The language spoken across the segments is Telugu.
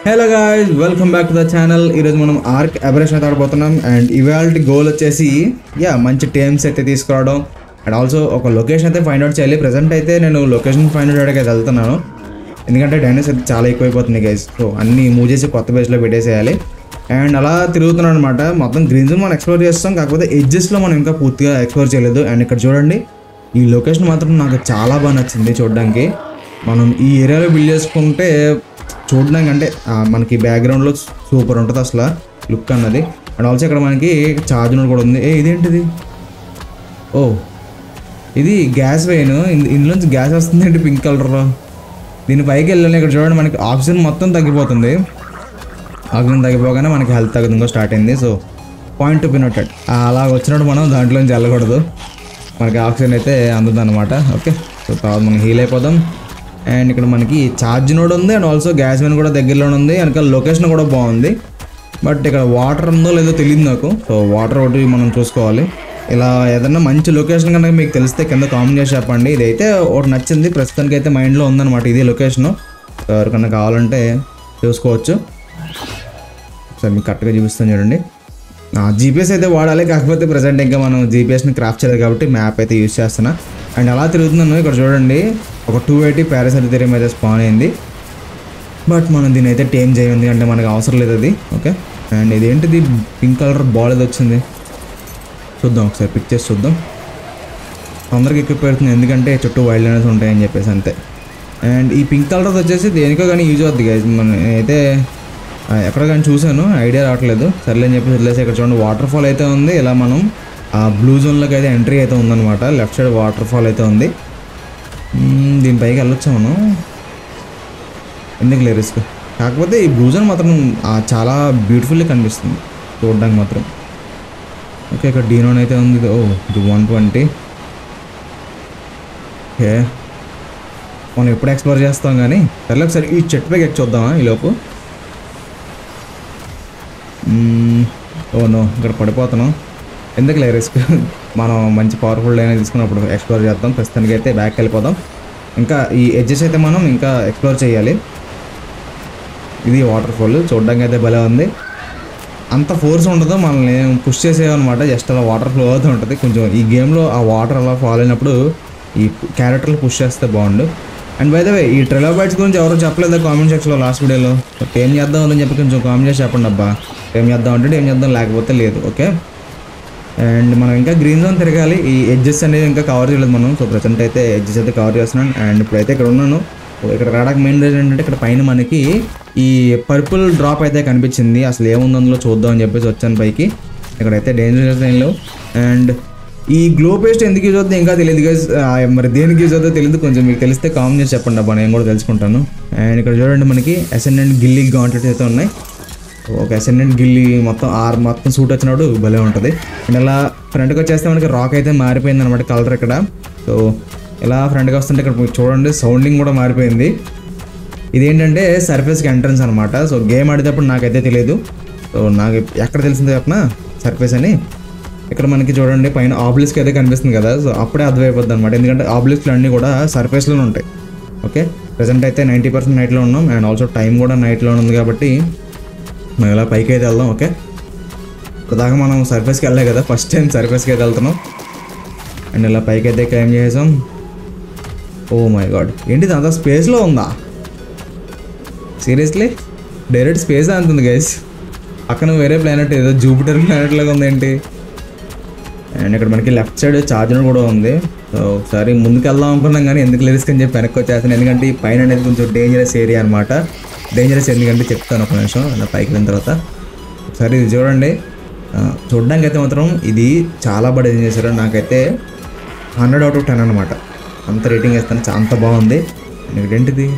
Hello guys welcome back to the channel ఈరోజు మనం ఆర్క్ అబరేషన్ అయితే ఆడబోతున్నాం అండ్ ఇవాళ గోల్ వచ్చేసి యా మంచి టేమ్స్ అయితే తీసుకురావడం అండ్ ఆల్సో ఒక లొకేషన్ అయితే ఫైండ్ అవుట్ చేయాలి ప్రజెంట్ అయితే నేను లొకేషన్ ఫైండ్ అవుట్ అయితే వెళ్తున్నాను ఎందుకంటే డైనోస్ అయితే చాలా ఎక్కువైపోతుంది గైస్ సో అన్నీ మూవ్ చేసి కొత్త బేస్లో పెట్టేసేయాలి అండ్ అలా తిరుగుతున్నాను అనమాట మొత్తం గ్రీన్ జోన్ మనం ఎక్స్ప్లోర్ చేస్తాం కాకపోతే ఎడ్జెస్లో మనం ఇంకా పూర్తిగా ఎక్స్ప్లోర్ చేయలేదు అండ్ ఇక్కడ చూడండి ఈ లొకేషన్ మాత్రం నాకు చాలా బాగా నచ్చింది చూడడానికి మనం ఈ ఏరియాలో బిల్డ్ చేసుకుంటే చూడడానికి అంటే ఆ, మనకి బ్యాక్గ్రౌండ్లో సూపర్ ఉంటుంది అసలు లుక్ అన్నది అండ్ ఆల్సో ఇక్కడ మనకి చార్జర్ కూడా ఉంది ఏ ఇదేంటిది ఓ ఇది గ్యాస్ వెయిన్ ఇందులోంచి గ్యాస్ వస్తుంది ఏంటి పింక్ కలర్లో దీని పైకి వెళ్ళాలి ఇక్కడ చూడండి మనకి ఆక్సిజన్ మొత్తం తగ్గిపోతుంది ఆక్సిజన్ తగ్గిపోగానే మనకి హెల్త్ తగ్గదు ఇంకో స్టార్ట్ అయింది సో పాయింట్ టు పినోటెడ్ అలా వచ్చినప్పుడు మనం దాంట్లోంచి వెళ్ళకూడదు మనకి ఆక్సిజన్ అయితే అందుతుంది అనమాట ఓకే సో తర్వాత మనం హీల్ అయిపోదాం అండ్ ఇక్కడ మనకి ఛార్జ్ నోడ్ ఉంది అండ్ ఆల్సో గ్యాస్ వెన్ కూడా దగ్గరలోనే ఉంది వెనకాల లొకేషన్ కూడా బాగుంది బట్ ఇక్కడ వాటర్ ఉందో లేదో తెలియదు నాకు సో వాటర్ ఒకటి మనం చూసుకోవాలి ఇలా ఏదన్నా మంచి లొకేషన్ కనుక మీకు తెలిస్తే కింద కామెంట్ చేసి చెప్పండి ఇదైతే ఒకటి నచ్చింది ప్రస్తుతానికి అయితే మైండ్లో ఉందన్నమాట ఇది లొకేషను ఎవరికన్నా కావాలంటే చూసుకోవచ్చు ఒకసారి మీకు కరెక్ట్గా చూపిస్తాను చూడండి జీపీఎస్ అయితే వాడాలి కాకపోతే ప్రజెంట్ ఇంకా మనం జీపీఎస్ని క్రాఫ్ట్ చేయలేదు కాబట్టి మ్యాప్ అయితే యూస్ చేస్తున్నా అండ్ అలా తిరుగుతున్నాను ఇక్కడ చూడండి ఒక టూ ఎయిటీ ప్యారాసైట్ థిరం అయితే స్పాన్ అయింది బట్ మనం దీని అయితే టేమ్ చేయండి అంటే మనకు అవసరం లేదు అది ఓకే అండ్ ఇదేంటిది పింక్ కలర్ బాల్ ఏది వచ్చింది చూద్దాం ఒకసారి పిక్ చేసి చూద్దాం తొందరగా ఎక్కువ పెడుతుంది ఎందుకంటే చుట్టూ వైల్డ్ లైన్స్ ఉంటాయని చెప్పేసి అంతే అండ్ ఈ పింక్ కలర్ వచ్చేసి దేనికో కానీ యూజ్ అవుద్ది గైజ్ మన అయితే ఆ, ఎక్కడ కానీ చూశాను ఐడియా రావట్లేదు సర్లే అని చెప్పి వదిలేసి ఇక్కడ చూడండి వాటర్ ఫాల్ అయితే ఉంది ఇలా మనం ఆ బ్లూ జోన్లోకి అయితే ఎంట్రీ అయితే ఉందన్నమాట లెఫ్ట్ సైడ్ వాటర్ ఫాల్ అయితే ఉంది మ్మ్, దీనిపైకి వెళ్ళొచ్చా మనం ఎందుకు లేదు రిస్క్ కాకపోతే ఈ బ్లూ జోన్ మాత్రం ఆ, చాలా బ్యూటిఫుల్గా కనిపిస్తుంది చూడడానికి మాత్రం ఓకే ఇక్కడ డీనోన్ అయితే ఉంది ఓ ఇది వన్ ట్వంటీ ఓకే మనం ఎప్పుడు ఎక్స్ప్లోర్ చేస్తాం కానీ సర్లే ఒకసారి ఈ చెట్టు పైకి ఎక్కి చూద్దామా ఈలోపు మ్మ్. ఓ నో ఇక్కడ పడిపోతున్నాం ఎందుకులే రిస్క్ మనం మంచి పవర్ఫుల్ లైన్ తీసుకున్నప్పుడు ఎక్స్ప్లోర్ చేద్దాం ప్రస్తుతానికి అయితే బ్యాక్ వెళ్ళిపోదాం ఇంకా ఈ ఎడ్జెస్ అయితే మనం ఇంకా ఎక్స్ప్లోర్ చేయాలి ఇది వాటర్ ఫాల్ చూడడానికి అయితే భలే ఉంది అంత ఫోర్స్ ఉండదు మనల్ని పుష్ చేసేవన్నమాట జస్ట్ అలా వాటర్ ఫ్లో అవుతూ ఉంటుంది కొంచెం ఈ గేమ్లో ఆ వాటర్ అలా ఫాల్ అయినప్పుడు ఈ క్యారెక్టర్లు పుష్ చేస్తే బాగుండు అండ్ బై ద వే ఈ ట్రెలోబైట్స్ గురించి ఎవరు చెప్పలేదు కామెంట్ సెక్షన్లో లాస్ట్ వీడియోలో ఏం చేద్దాం అని చెప్పి కొంచెం కామెంట్ చేసి చెప్పండి అబ్బా ఏం చేద్దాం అంటే ఏం చేద్దాం లేకపోతే లేదు ఓకే అండ్ మనం ఇంకా గ్రీన్ జోన్ తిరగాలి ఈ ఎడ్జెస్ అనేది ఇంకా కవర్ చేయలేదు మనం సో ప్రజెంట్ అయితే ఎడ్జెస్ అయితే కవర్ చేస్తున్నాను అండ్ ఇప్పుడైతే ఇక్కడ ఉన్నాను సో ఇక్కడ రావడానికి మెయిన్ రీజన్ ఏంటంటే ఇక్కడ పైన మనకి ఈ పర్పుల్ డ్రాప్ అయితే కనిపించింది అసలు ఏముంది అందులో చూద్దాం అని చెప్పేసి వచ్చాను పైకి ఇక్కడైతే డేంజరస్ లైన్లో అండ్ ఈ గ్లో పేస్ట్ ఎందుకు యూజ్ అవుతుందో ఇంకా తెలియదు guys. ఆ, మరి దేనికి యూజ్ అవుతుందో తెలియదు కొంచెం మీకు తెలిస్తే కామెంట్ చేసి చెప్పండి అబ్బా నేను కూడా తెలుసుకుంటాను అండ్ ఇక్కడ చూడండి మనకి అసెండెంట్ గిల్లీ గాంటెట్ అయితే ఉన్నాయి ఒక అసెండెంట్ గిల్లి మొత్తం ఆర్ మొత్తం సూట్ వచ్చినప్పుడు భలే ఉంటుంది అండ్ ఇలా ఫ్రంట్కి వచ్చేస్తే మనకి రాక్ అయితే మారిపోయింది అనమాట కలర్ ఇక్కడ సో ఇలా ఫ్రంట్కి వస్తుంటే ఇక్కడ మీరు చూడండి సౌండింగ్ కూడా మారిపోయింది ఇదేంటంటే సర్ఫేస్కి ఎంట్రన్స్ అనమాట సో గేమ్ ఆడేటప్పుడు నాకైతే తెలియదు సో నాకు ఎక్కడ తెలిసిందో చెప్పిన సర్ఫేస్ అని ఇక్కడ మనకి చూడండి పైన ఆబ్లిస్క్ అయితే కనిపిస్తుంది కదా సో అప్పుడే అర్థమైపోద్ది అనమాట ఎందుకంటే ఆబ్లిస్క్లు అన్నీ కూడా సర్ఫేస్లోనే ఉంటాయి ఓకే ప్రజెంట్ అయితే నైంటీ పర్సెంట్ నైట్లో ఉన్నాం అండ్ ఆల్సో టైం కూడా నైట్లో ఉంది కాబట్టి మనం ఇలా పైకి అయితే వెళ్దాం ఓకే ఇప్పుడు దాకా మనం సర్ఫేస్కి వెళ్ళే కదా ఫస్ట్ టైం సర్ఫేస్కి అయితే వెళ్తున్నాం అండ్ ఇలా పైకి అయితే క్లైమ్ చేసాం ఓ మై గాడ్ ఏంటి అంతా స్పేస్లో ఉందా సీరియస్లీ డైరెక్ట్ స్పేస్ అంటుంది గైస్ పక్కన వేరే ప్లానెట్ ఏదో జూపిటర్ ప్లానెట్ లాగా ఉందేంటి అండ్ ఇక్కడ మనకి లెఫ్ట్ సైడ్ చార్జర్ కూడా ఉంది సో ఒకసారి ముందుకు వెళ్దాం అనుకున్నాం కానీ ఎందుకు రిస్క్ అని చెప్పి వెనక్కి వచ్చేస్తాను ఎందుకంటే ఈ పైన అనేది కొంచెం డేంజరస్ ఏరియా అనమాట డేంజరస్ ఎందుకంటే చెప్తాను ఒక నిమిషం అలా పైకి వెళ్ళిన తర్వాత ఒకసారి ఇది చూడండి ఆ, చూడడానికి అయితే మాత్రం ఇది చాలా బాగా డిజైన్ చేశారు నాకైతే హండ్రెడ్ అవుట్ ఆఫ్ టెన్ అనమాట అంత రేటింగ్ ఇస్తాను చా- అంత బాగుంది అండ్ ఇక్కడ ఏంటిది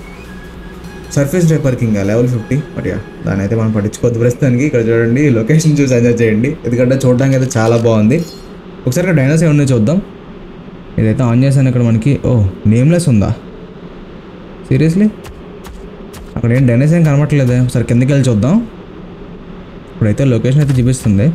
surface dry parking level fifty but yeah దాని అయితే మనం పట్టించుకోవద్దు ప్రస్తుతానికి ఇక్కడ చూడండి లొకేషన్ చూసి ఎంజాయ్ చేయండి ఎందుకంటే చూడడానికి అయితే చాలా బాగుంది ఒకసారి ఇక్కడ డైనోస్ ఏమన్నా చూద్దాం ఇదైతే ఆన్ చేశాను ఇక్కడ మనకి ఓ నేమ్లెస్ ఉందా సీరియస్లీ అక్కడ ఏం డైనోస్ ఏం కనబట్టలేదే ఒకసారి కిందకి వెళ్ళి చూద్దాం ఇప్పుడైతే లొకేషన్ అయితే చూపిస్తుంది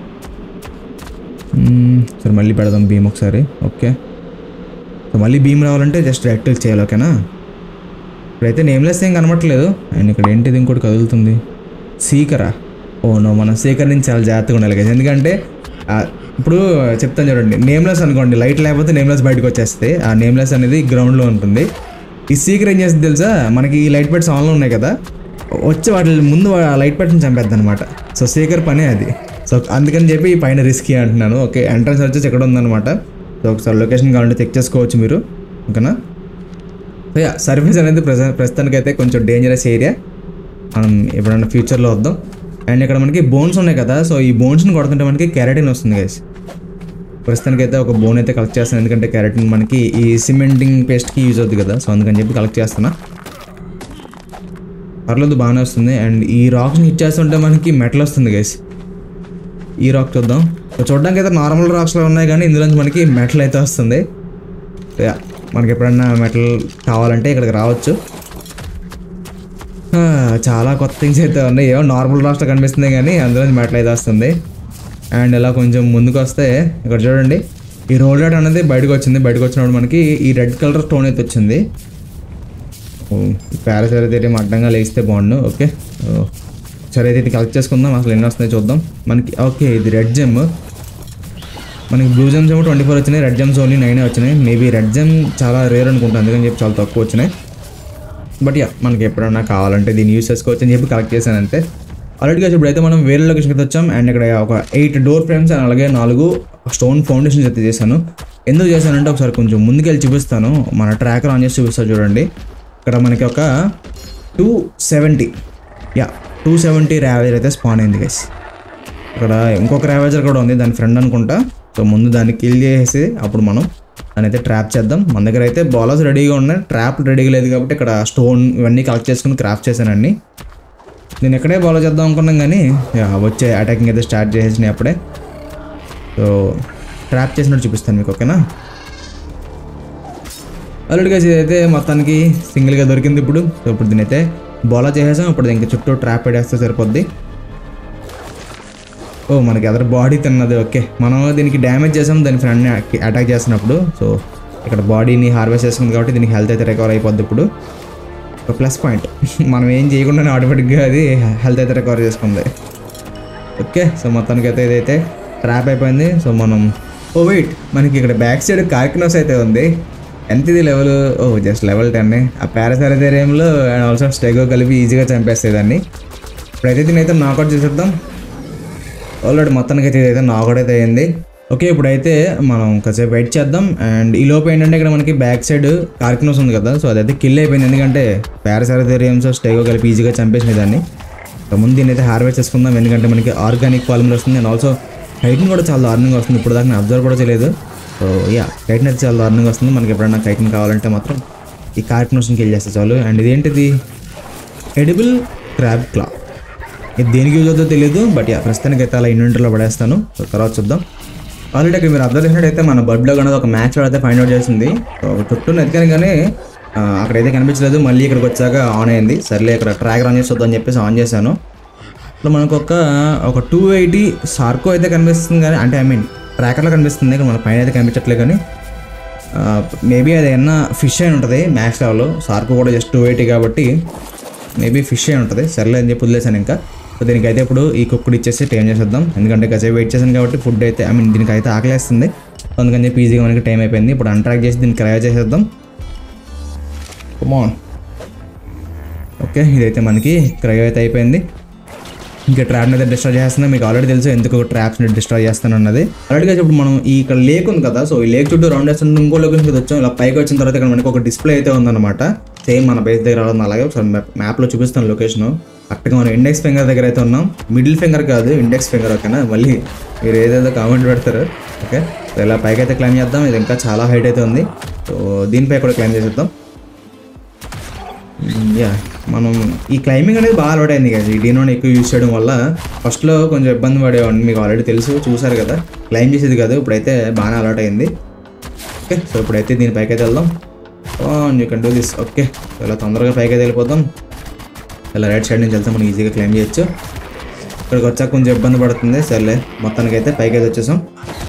మ్మ్, సరే మళ్ళీ పెడదాం భీమ్ ఒకసారి ఓకే సో మళ్ళీ భీమ్ రావాలంటే జస్ట్ డైరెక్ట్ చేయాలి ఓకేనా ఇప్పుడైతే నేమ్లెస్ ఏం కనబడట్లేదు అండ్ ఇక్కడ ఏంటిది ఇంకోటి కదులుతుంది సీకరా ఓ నో మనం సీకర్ నుంచి చాలా జాగ్రత్తగా ఉండాలి guys. ఎందుకంటే ఆ, ఇప్పుడు చెప్తాను చూడండి నేమ్లెస్ అనుకోండి లైట్ లేకపోతే నేమ్లెస్ బయటకు వచ్చేస్తే ఆ నేమ్లెస్ అనేది గ్రౌండ్లో ఉంటుంది ఈ సీకర్ ఏం చేస్తుంది తెలుసా మనకి ఈ లైట్ పెట్స్ ఆన్లో ఉన్నాయి కదా వచ్చి వాటి ముందు ఆ లైట్ పెట్ని చంపేద్ది అనమాట సో సీకర్ పనే అది సో అందుకని చెప్పి ఈ పైన రిస్కీ అంటున్నాను ఓకే ఎంట్రన్స్ వచ్చేసి ఎక్కడ ఉందన్నమాట సో ఒకసారి లొకేషన్ కావాలంటే చెక్ చేసుకోవచ్చు మీరు ఓకేనా సో యా సర్వీస్ అనేది ప్రజ ప్రస్తుతానికి అయితే కొంచెం డేంజరస్ ఏరియా మనం ఎప్పుడైనా ఫ్యూచర్లో వద్దాం అండ్ ఇక్కడ మనకి బోన్స్ ఉన్నాయి కదా సో ఈ బోన్స్ని కొడుతుంటే మనకి కెరటిన్ వస్తుంది గైస్ ప్రస్తుతానికి అయితే ఒక బోన్ అయితే కలెక్ట్ చేస్తాను ఎందుకంటే కెరటిన్ మనకి ఈ సిమెంటింగ్ పేస్ట్కి యూజ్ అవుతుంది కదా సో అందుకని చెప్పి కలెక్ట్ చేస్తున్నా పర్లేదు బాగానే వస్తుంది అండ్ ఈ రాక్స్ని హిట్ చేస్తుంటే మనకి మెటల్ వస్తుంది గైస్ ఈ రాక్ చూద్దాం సో చూడడానికి అయితే నార్మల్ రాక్స్లో ఉన్నాయి కానీ ఇందులో నుంచి మనకి మెటల్ అయితే వస్తుంది యా మనకి ఎప్పుడన్నా మెటల్ కావాలంటే ఇక్కడికి రావచ్చు ఆ, చాలా కొత్త థింగ్స్ అయితే ఉన్నాయి ఏమో నార్మల్ రాష్ట్రం కనిపిస్తుంది కానీ అందులో నుంచి మెటల్ అయితే వస్తుంది అండ్ ఇలా కొంచెం ముందుకు వస్తే ఇక్కడ చూడండి ఈ రోల్ రాడ్ అనేది బయటకు వచ్చింది బయటకు వచ్చినప్పుడు మనకి ఈ రెడ్ కలర్ స్టోన్ అయితే వచ్చింది పారాసెరథేరియం అడ్డంగా లేస్తే బాగుండు ఓకే ఓ, సరే అయితే ఇది కలెక్ట్ చేసుకుందాం అసలు ఎన్ని వస్తున్నాయి చూద్దాం మనకి ఓకే ఇది రెడ్ జెమ్ మనకి బ్లూ జెమ్స్ ఏమో ట్వంటీ ఫోర్ వచ్చినాయి రెడ్ జెమ్స్ ఓన్లీ నైన్ వచ్చినాయి మేబీ రెడ్ జెమ్ చాలా రేర్ అనుకుంటాను అందుకని చెప్పి చాలా తక్కువ వచ్చినాయి బట్ యా మనకి ఎప్పుడన్నా కావాలంటే దీన్ని యూస్ చేసుకోవచ్చు అని చెప్పి కలెక్ట్ చేశాను అంతే ఆల్రెడీగా ఇప్పుడైతే మనం వేరే లొకేషన్కి అయితే వచ్చాం అండ్ ఇక్కడ ఒక ఎయిట్ డోర్ ఫ్రేమ్స్ అండ్ అలాగే నాలుగు స్టోన్ ఫౌండేషన్స్ అయితే చేశాను ఎందుకు చేశానంటే ఒకసారి కొంచెం ముందుకెళ్ళి చూపిస్తాను మన ట్రాకర్ ఆన్ చేసి చూపిస్తాను చూడండి ఇక్కడ మనకి ఒక two seventy yeah two seventy ravage అయితే స్పాన్ అయింది గైస్ ఇక్కడ ఇంకొక ర్యావేజర్ కూడా ఉంది దాని ఫ్రెండ్ అనుకుంటా సో ముందు దాన్ని కిల్ చేసేసి అప్పుడు మనం దాన్ని అయితే ట్రాప్ చేద్దాం మన దగ్గర అయితే బాలర్స్ రెడీగా ఉన్నాయి ట్రాప్ రెడీగా లేదు కాబట్టి ఇక్కడ స్టోన్ ఇవన్నీ కలెక్ట్ చేసుకుని క్రాఫ్ట్ చేశానండి నేను ఎక్కడే బాలో చేద్దాం అనుకున్నాం కానీ యా, వచ్చే అటాకింగ్ అయితే స్టార్ట్ చేసేసినాయి అప్పుడే సో ట్రాప్ చేసినట్టు చూపిస్తాను మీకు ఓకేనా ఆల్రెడీగా అయితే మొత్తానికి సింగిల్గా దొరికింది ఇప్పుడు సో ఇప్పుడు దీని అయితే బౌలా చేసేసాం ఇప్పుడు ఇంకా చుట్టూ ట్రాప్ పెట్టేస్తే సరిపోద్ది ఓ మనకి అదర్ బాడీ తిన్నది ఓకే మనం దీనికి డ్యామేజ్ చేసాం దాని ఫ్రెండ్ని అటాక్ చేసినప్పుడు సో ఇక్కడ బాడీని హార్వెస్ట్ చేసుకుంది కాబట్టి దీనికి హెల్త్ అయితే రికవర్ అయిపోద్ది ఇప్పుడు ఒక ప్లస్ పాయింట్ మనం ఏం చేయకుండానే ఆటోమేటిక్గా అది హెల్త్ అయితే రికవర్ చేసుకుంది ఓకే సో మొత్తానికి అయితే ఇదైతే ట్రాప్ అయిపోయింది సో మనం ఓ వెయిట్ మనకి ఇక్కడ బ్యాక్ సైడ్ కార్కినోస్ అయితే ఉంది ఎంత ఇది level oh just level ten ఆ పారాసెరథేరియంలో అండ్ ఆల్సో స్టెగో కలిపి ఈజీగా చంపేస్తాయి దాన్ని ఇప్పుడైతే దీని అయితే నాకౌట్ చేసేద్దాం ఆల్రెడీ మొత్తానికి అయితే ఇదైతే నాకౌట్ అయితే అయింది ఓకే ఇప్పుడైతే మనం కాసేపు వెయిట్ చేద్దాం అండ్ ఈ లోపు ఏంటంటే ఇక్కడ మనకి బ్యాక్ సైడ్ కార్కినోస్ ఉంది కదా సో అదైతే కిల్ అయిపోయింది ఎందుకంటే పారాసెరథేరియంస్ స్టేగో కలిపి ఈజీగా చంపేసినాయి దాన్ని సో ముందు దీన్ని అయితే హార్వెస్ట్ చేసుకుందాం ఎందుకంటే మనకి ఆర్గానిక్ పాలిమర్ వస్తుంది అండ్ ఆల్సో కైటిన్ కూడా చాలా దారుణంగా వస్తుంది ఇప్పుడు దాకా నేను అబ్జర్వ్ కూడా చేయలేదు సో యా కైటిన్ అయితే చాలా దారుణంగా వస్తుంది మనకి ఎప్పుడైనా కైటిన్ కావాలంటే మాత్రం ఈ కార్కినోస్ని కిల్ చేస్తే చాలు అండ్ ఇదేంటిది ఎడిబుల్ క్రాబ్ క్లా ఇది దేనికి యూజ్ అవుతుందో తెలియదు బట్ యా ప్రస్తుతానికి అయితే అలా ఇన్వెంటర్లో పడేస్తాను సో తర్వాత చూద్దాం ఆల్రెడీ ఇక్కడ మీరు అబ్జర్వ్ చేసినట్టయితే మన బడ్లో అనేది ఒక మ్యాచ్ అయితే ఫైండ్ అవుట్ చేసింది సో చుట్టూ ఎతికాను కానీ ఆ, అక్కడైతే కనిపించలేదు మళ్ళీ ఇక్కడికి వచ్చాక ఆన్ అయింది సర్లే ఇక్కడ ట్రాక్ ఆన్ చేసి వద్దని చెప్పేసి ఆన్ చేశాను ఇప్పుడు మనకు ఒక ఒక టూ ఎయిటీ సార్కో అయితే కనిపిస్తుంది కానీ అంటే ఐ మీన్ ట్రాకర్లో కనిపిస్తుంది ఇక్కడ మన పైన అయితే కనిపించట్లేదు కానీ మేబీ అది ఏమన్నా ఫిష్ అయిన ఉంటుంది మ్యాక్స్ లెవెల్లో సార్కో కూడా జస్ట్ టూ ఎయిటీ కాబట్టి మేబీ ఫిష్ అయి ఉంటుంది సర్లే అని చెప్పి వదిలేసాను ఇంకా సో దీనికైతే ఇప్పుడు ఈ కుక్కుడు ఇచ్చేసి టైం చేసేద్దాం ఎందుకంటే కాసేపు వెయిట్ చేశాను కాబట్టి ఫుడ్ అయితే ఐ మీన్ దీనికి అయితే ఆకలేస్తుంది సో అందుకని చెప్పి ఈజీగా మనకి టైం అయిపోయింది ఇప్పుడు అన్ట్రాక్ చేసి దీన్ని క్రయ చేసేద్దాం కమాన్ ఓకే ఇదైతే మనకి క్రయ అయితే అయిపోయింది ఇంకా ట్రాప్ని అయితే డిస్ట్రాయ్ చేస్తున్నా మీకు ఆల్రెడీ తెలుసు ఎందుకు ట్రాప్స్ని డిస్ట్రాయ్ చేస్తాను అన్నది ఆల్రెడీగా ఇప్పుడు మనం ఈ ఇక్కడ లేక్ ఉంది కదా సో ఈ లేక్ చుట్టూ రౌండ్ వేస్తున్న ఇంకో లొకేషన్కి వచ్చాం ఇలా పైకి వచ్చిన తర్వాత ఇక్కడ మనకి ఒక డిస్ప్లే అయితే ఉందన్నమాట సేమ్ మన బేస్ దగ్గర ఉంది అలాగే ఒకసారి మ్యాప్లో చూపిస్తాను లొకేషన్ కరెక్ట్గా మనం ఇండెక్స్ ఫింగర్ దగ్గర అయితే ఉన్నాం మిడిల్ ఫింగర్ కాదు ఇండెక్స్ ఫింగర్ ఓకేనా మళ్ళీ మీరు ఏదేదో కామెంట్ పెడతారు ఓకే సో ఇలా పైకి అయితే క్లైమ్ చేద్దాం ఇది ఇంకా చాలా హైట్ అయితే ఉంది సో దీనిపై కూడా క్లైమ్ చేసేద్దాం యా మనం ఈ క్లైంబింగ్ అనేది బాగా అలవాటు అయింది కదా ఈ డీనోని ఎక్కువ యూజ్ చేయడం వల్ల ఫస్ట్లో కొంచెం ఇబ్బంది పడేవాడిని మీకు ఆల్రెడీ తెలుసు చూసారు కదా క్లైమ్ చేసేది కాదు ఇప్పుడైతే బాగానే అలవాటు అయింది ఓకే సో ఇప్పుడైతే దీని పైకి అయితే వెళ్దాం you can do this okay ఇలా తొందరగా పైకి అయితే వెళ్ళిపోతాం ఇలా రైట్ సైడ్ నుంచి వెళ్తే మనం ఈజీగా క్లైమ్ చేయొచ్చు ఇక్కడికి వచ్చాక కొంచెం ఇబ్బంది పడుతుంది సర్లే మొత్తానికి అయితే పైకి అయితే వచ్చేసాం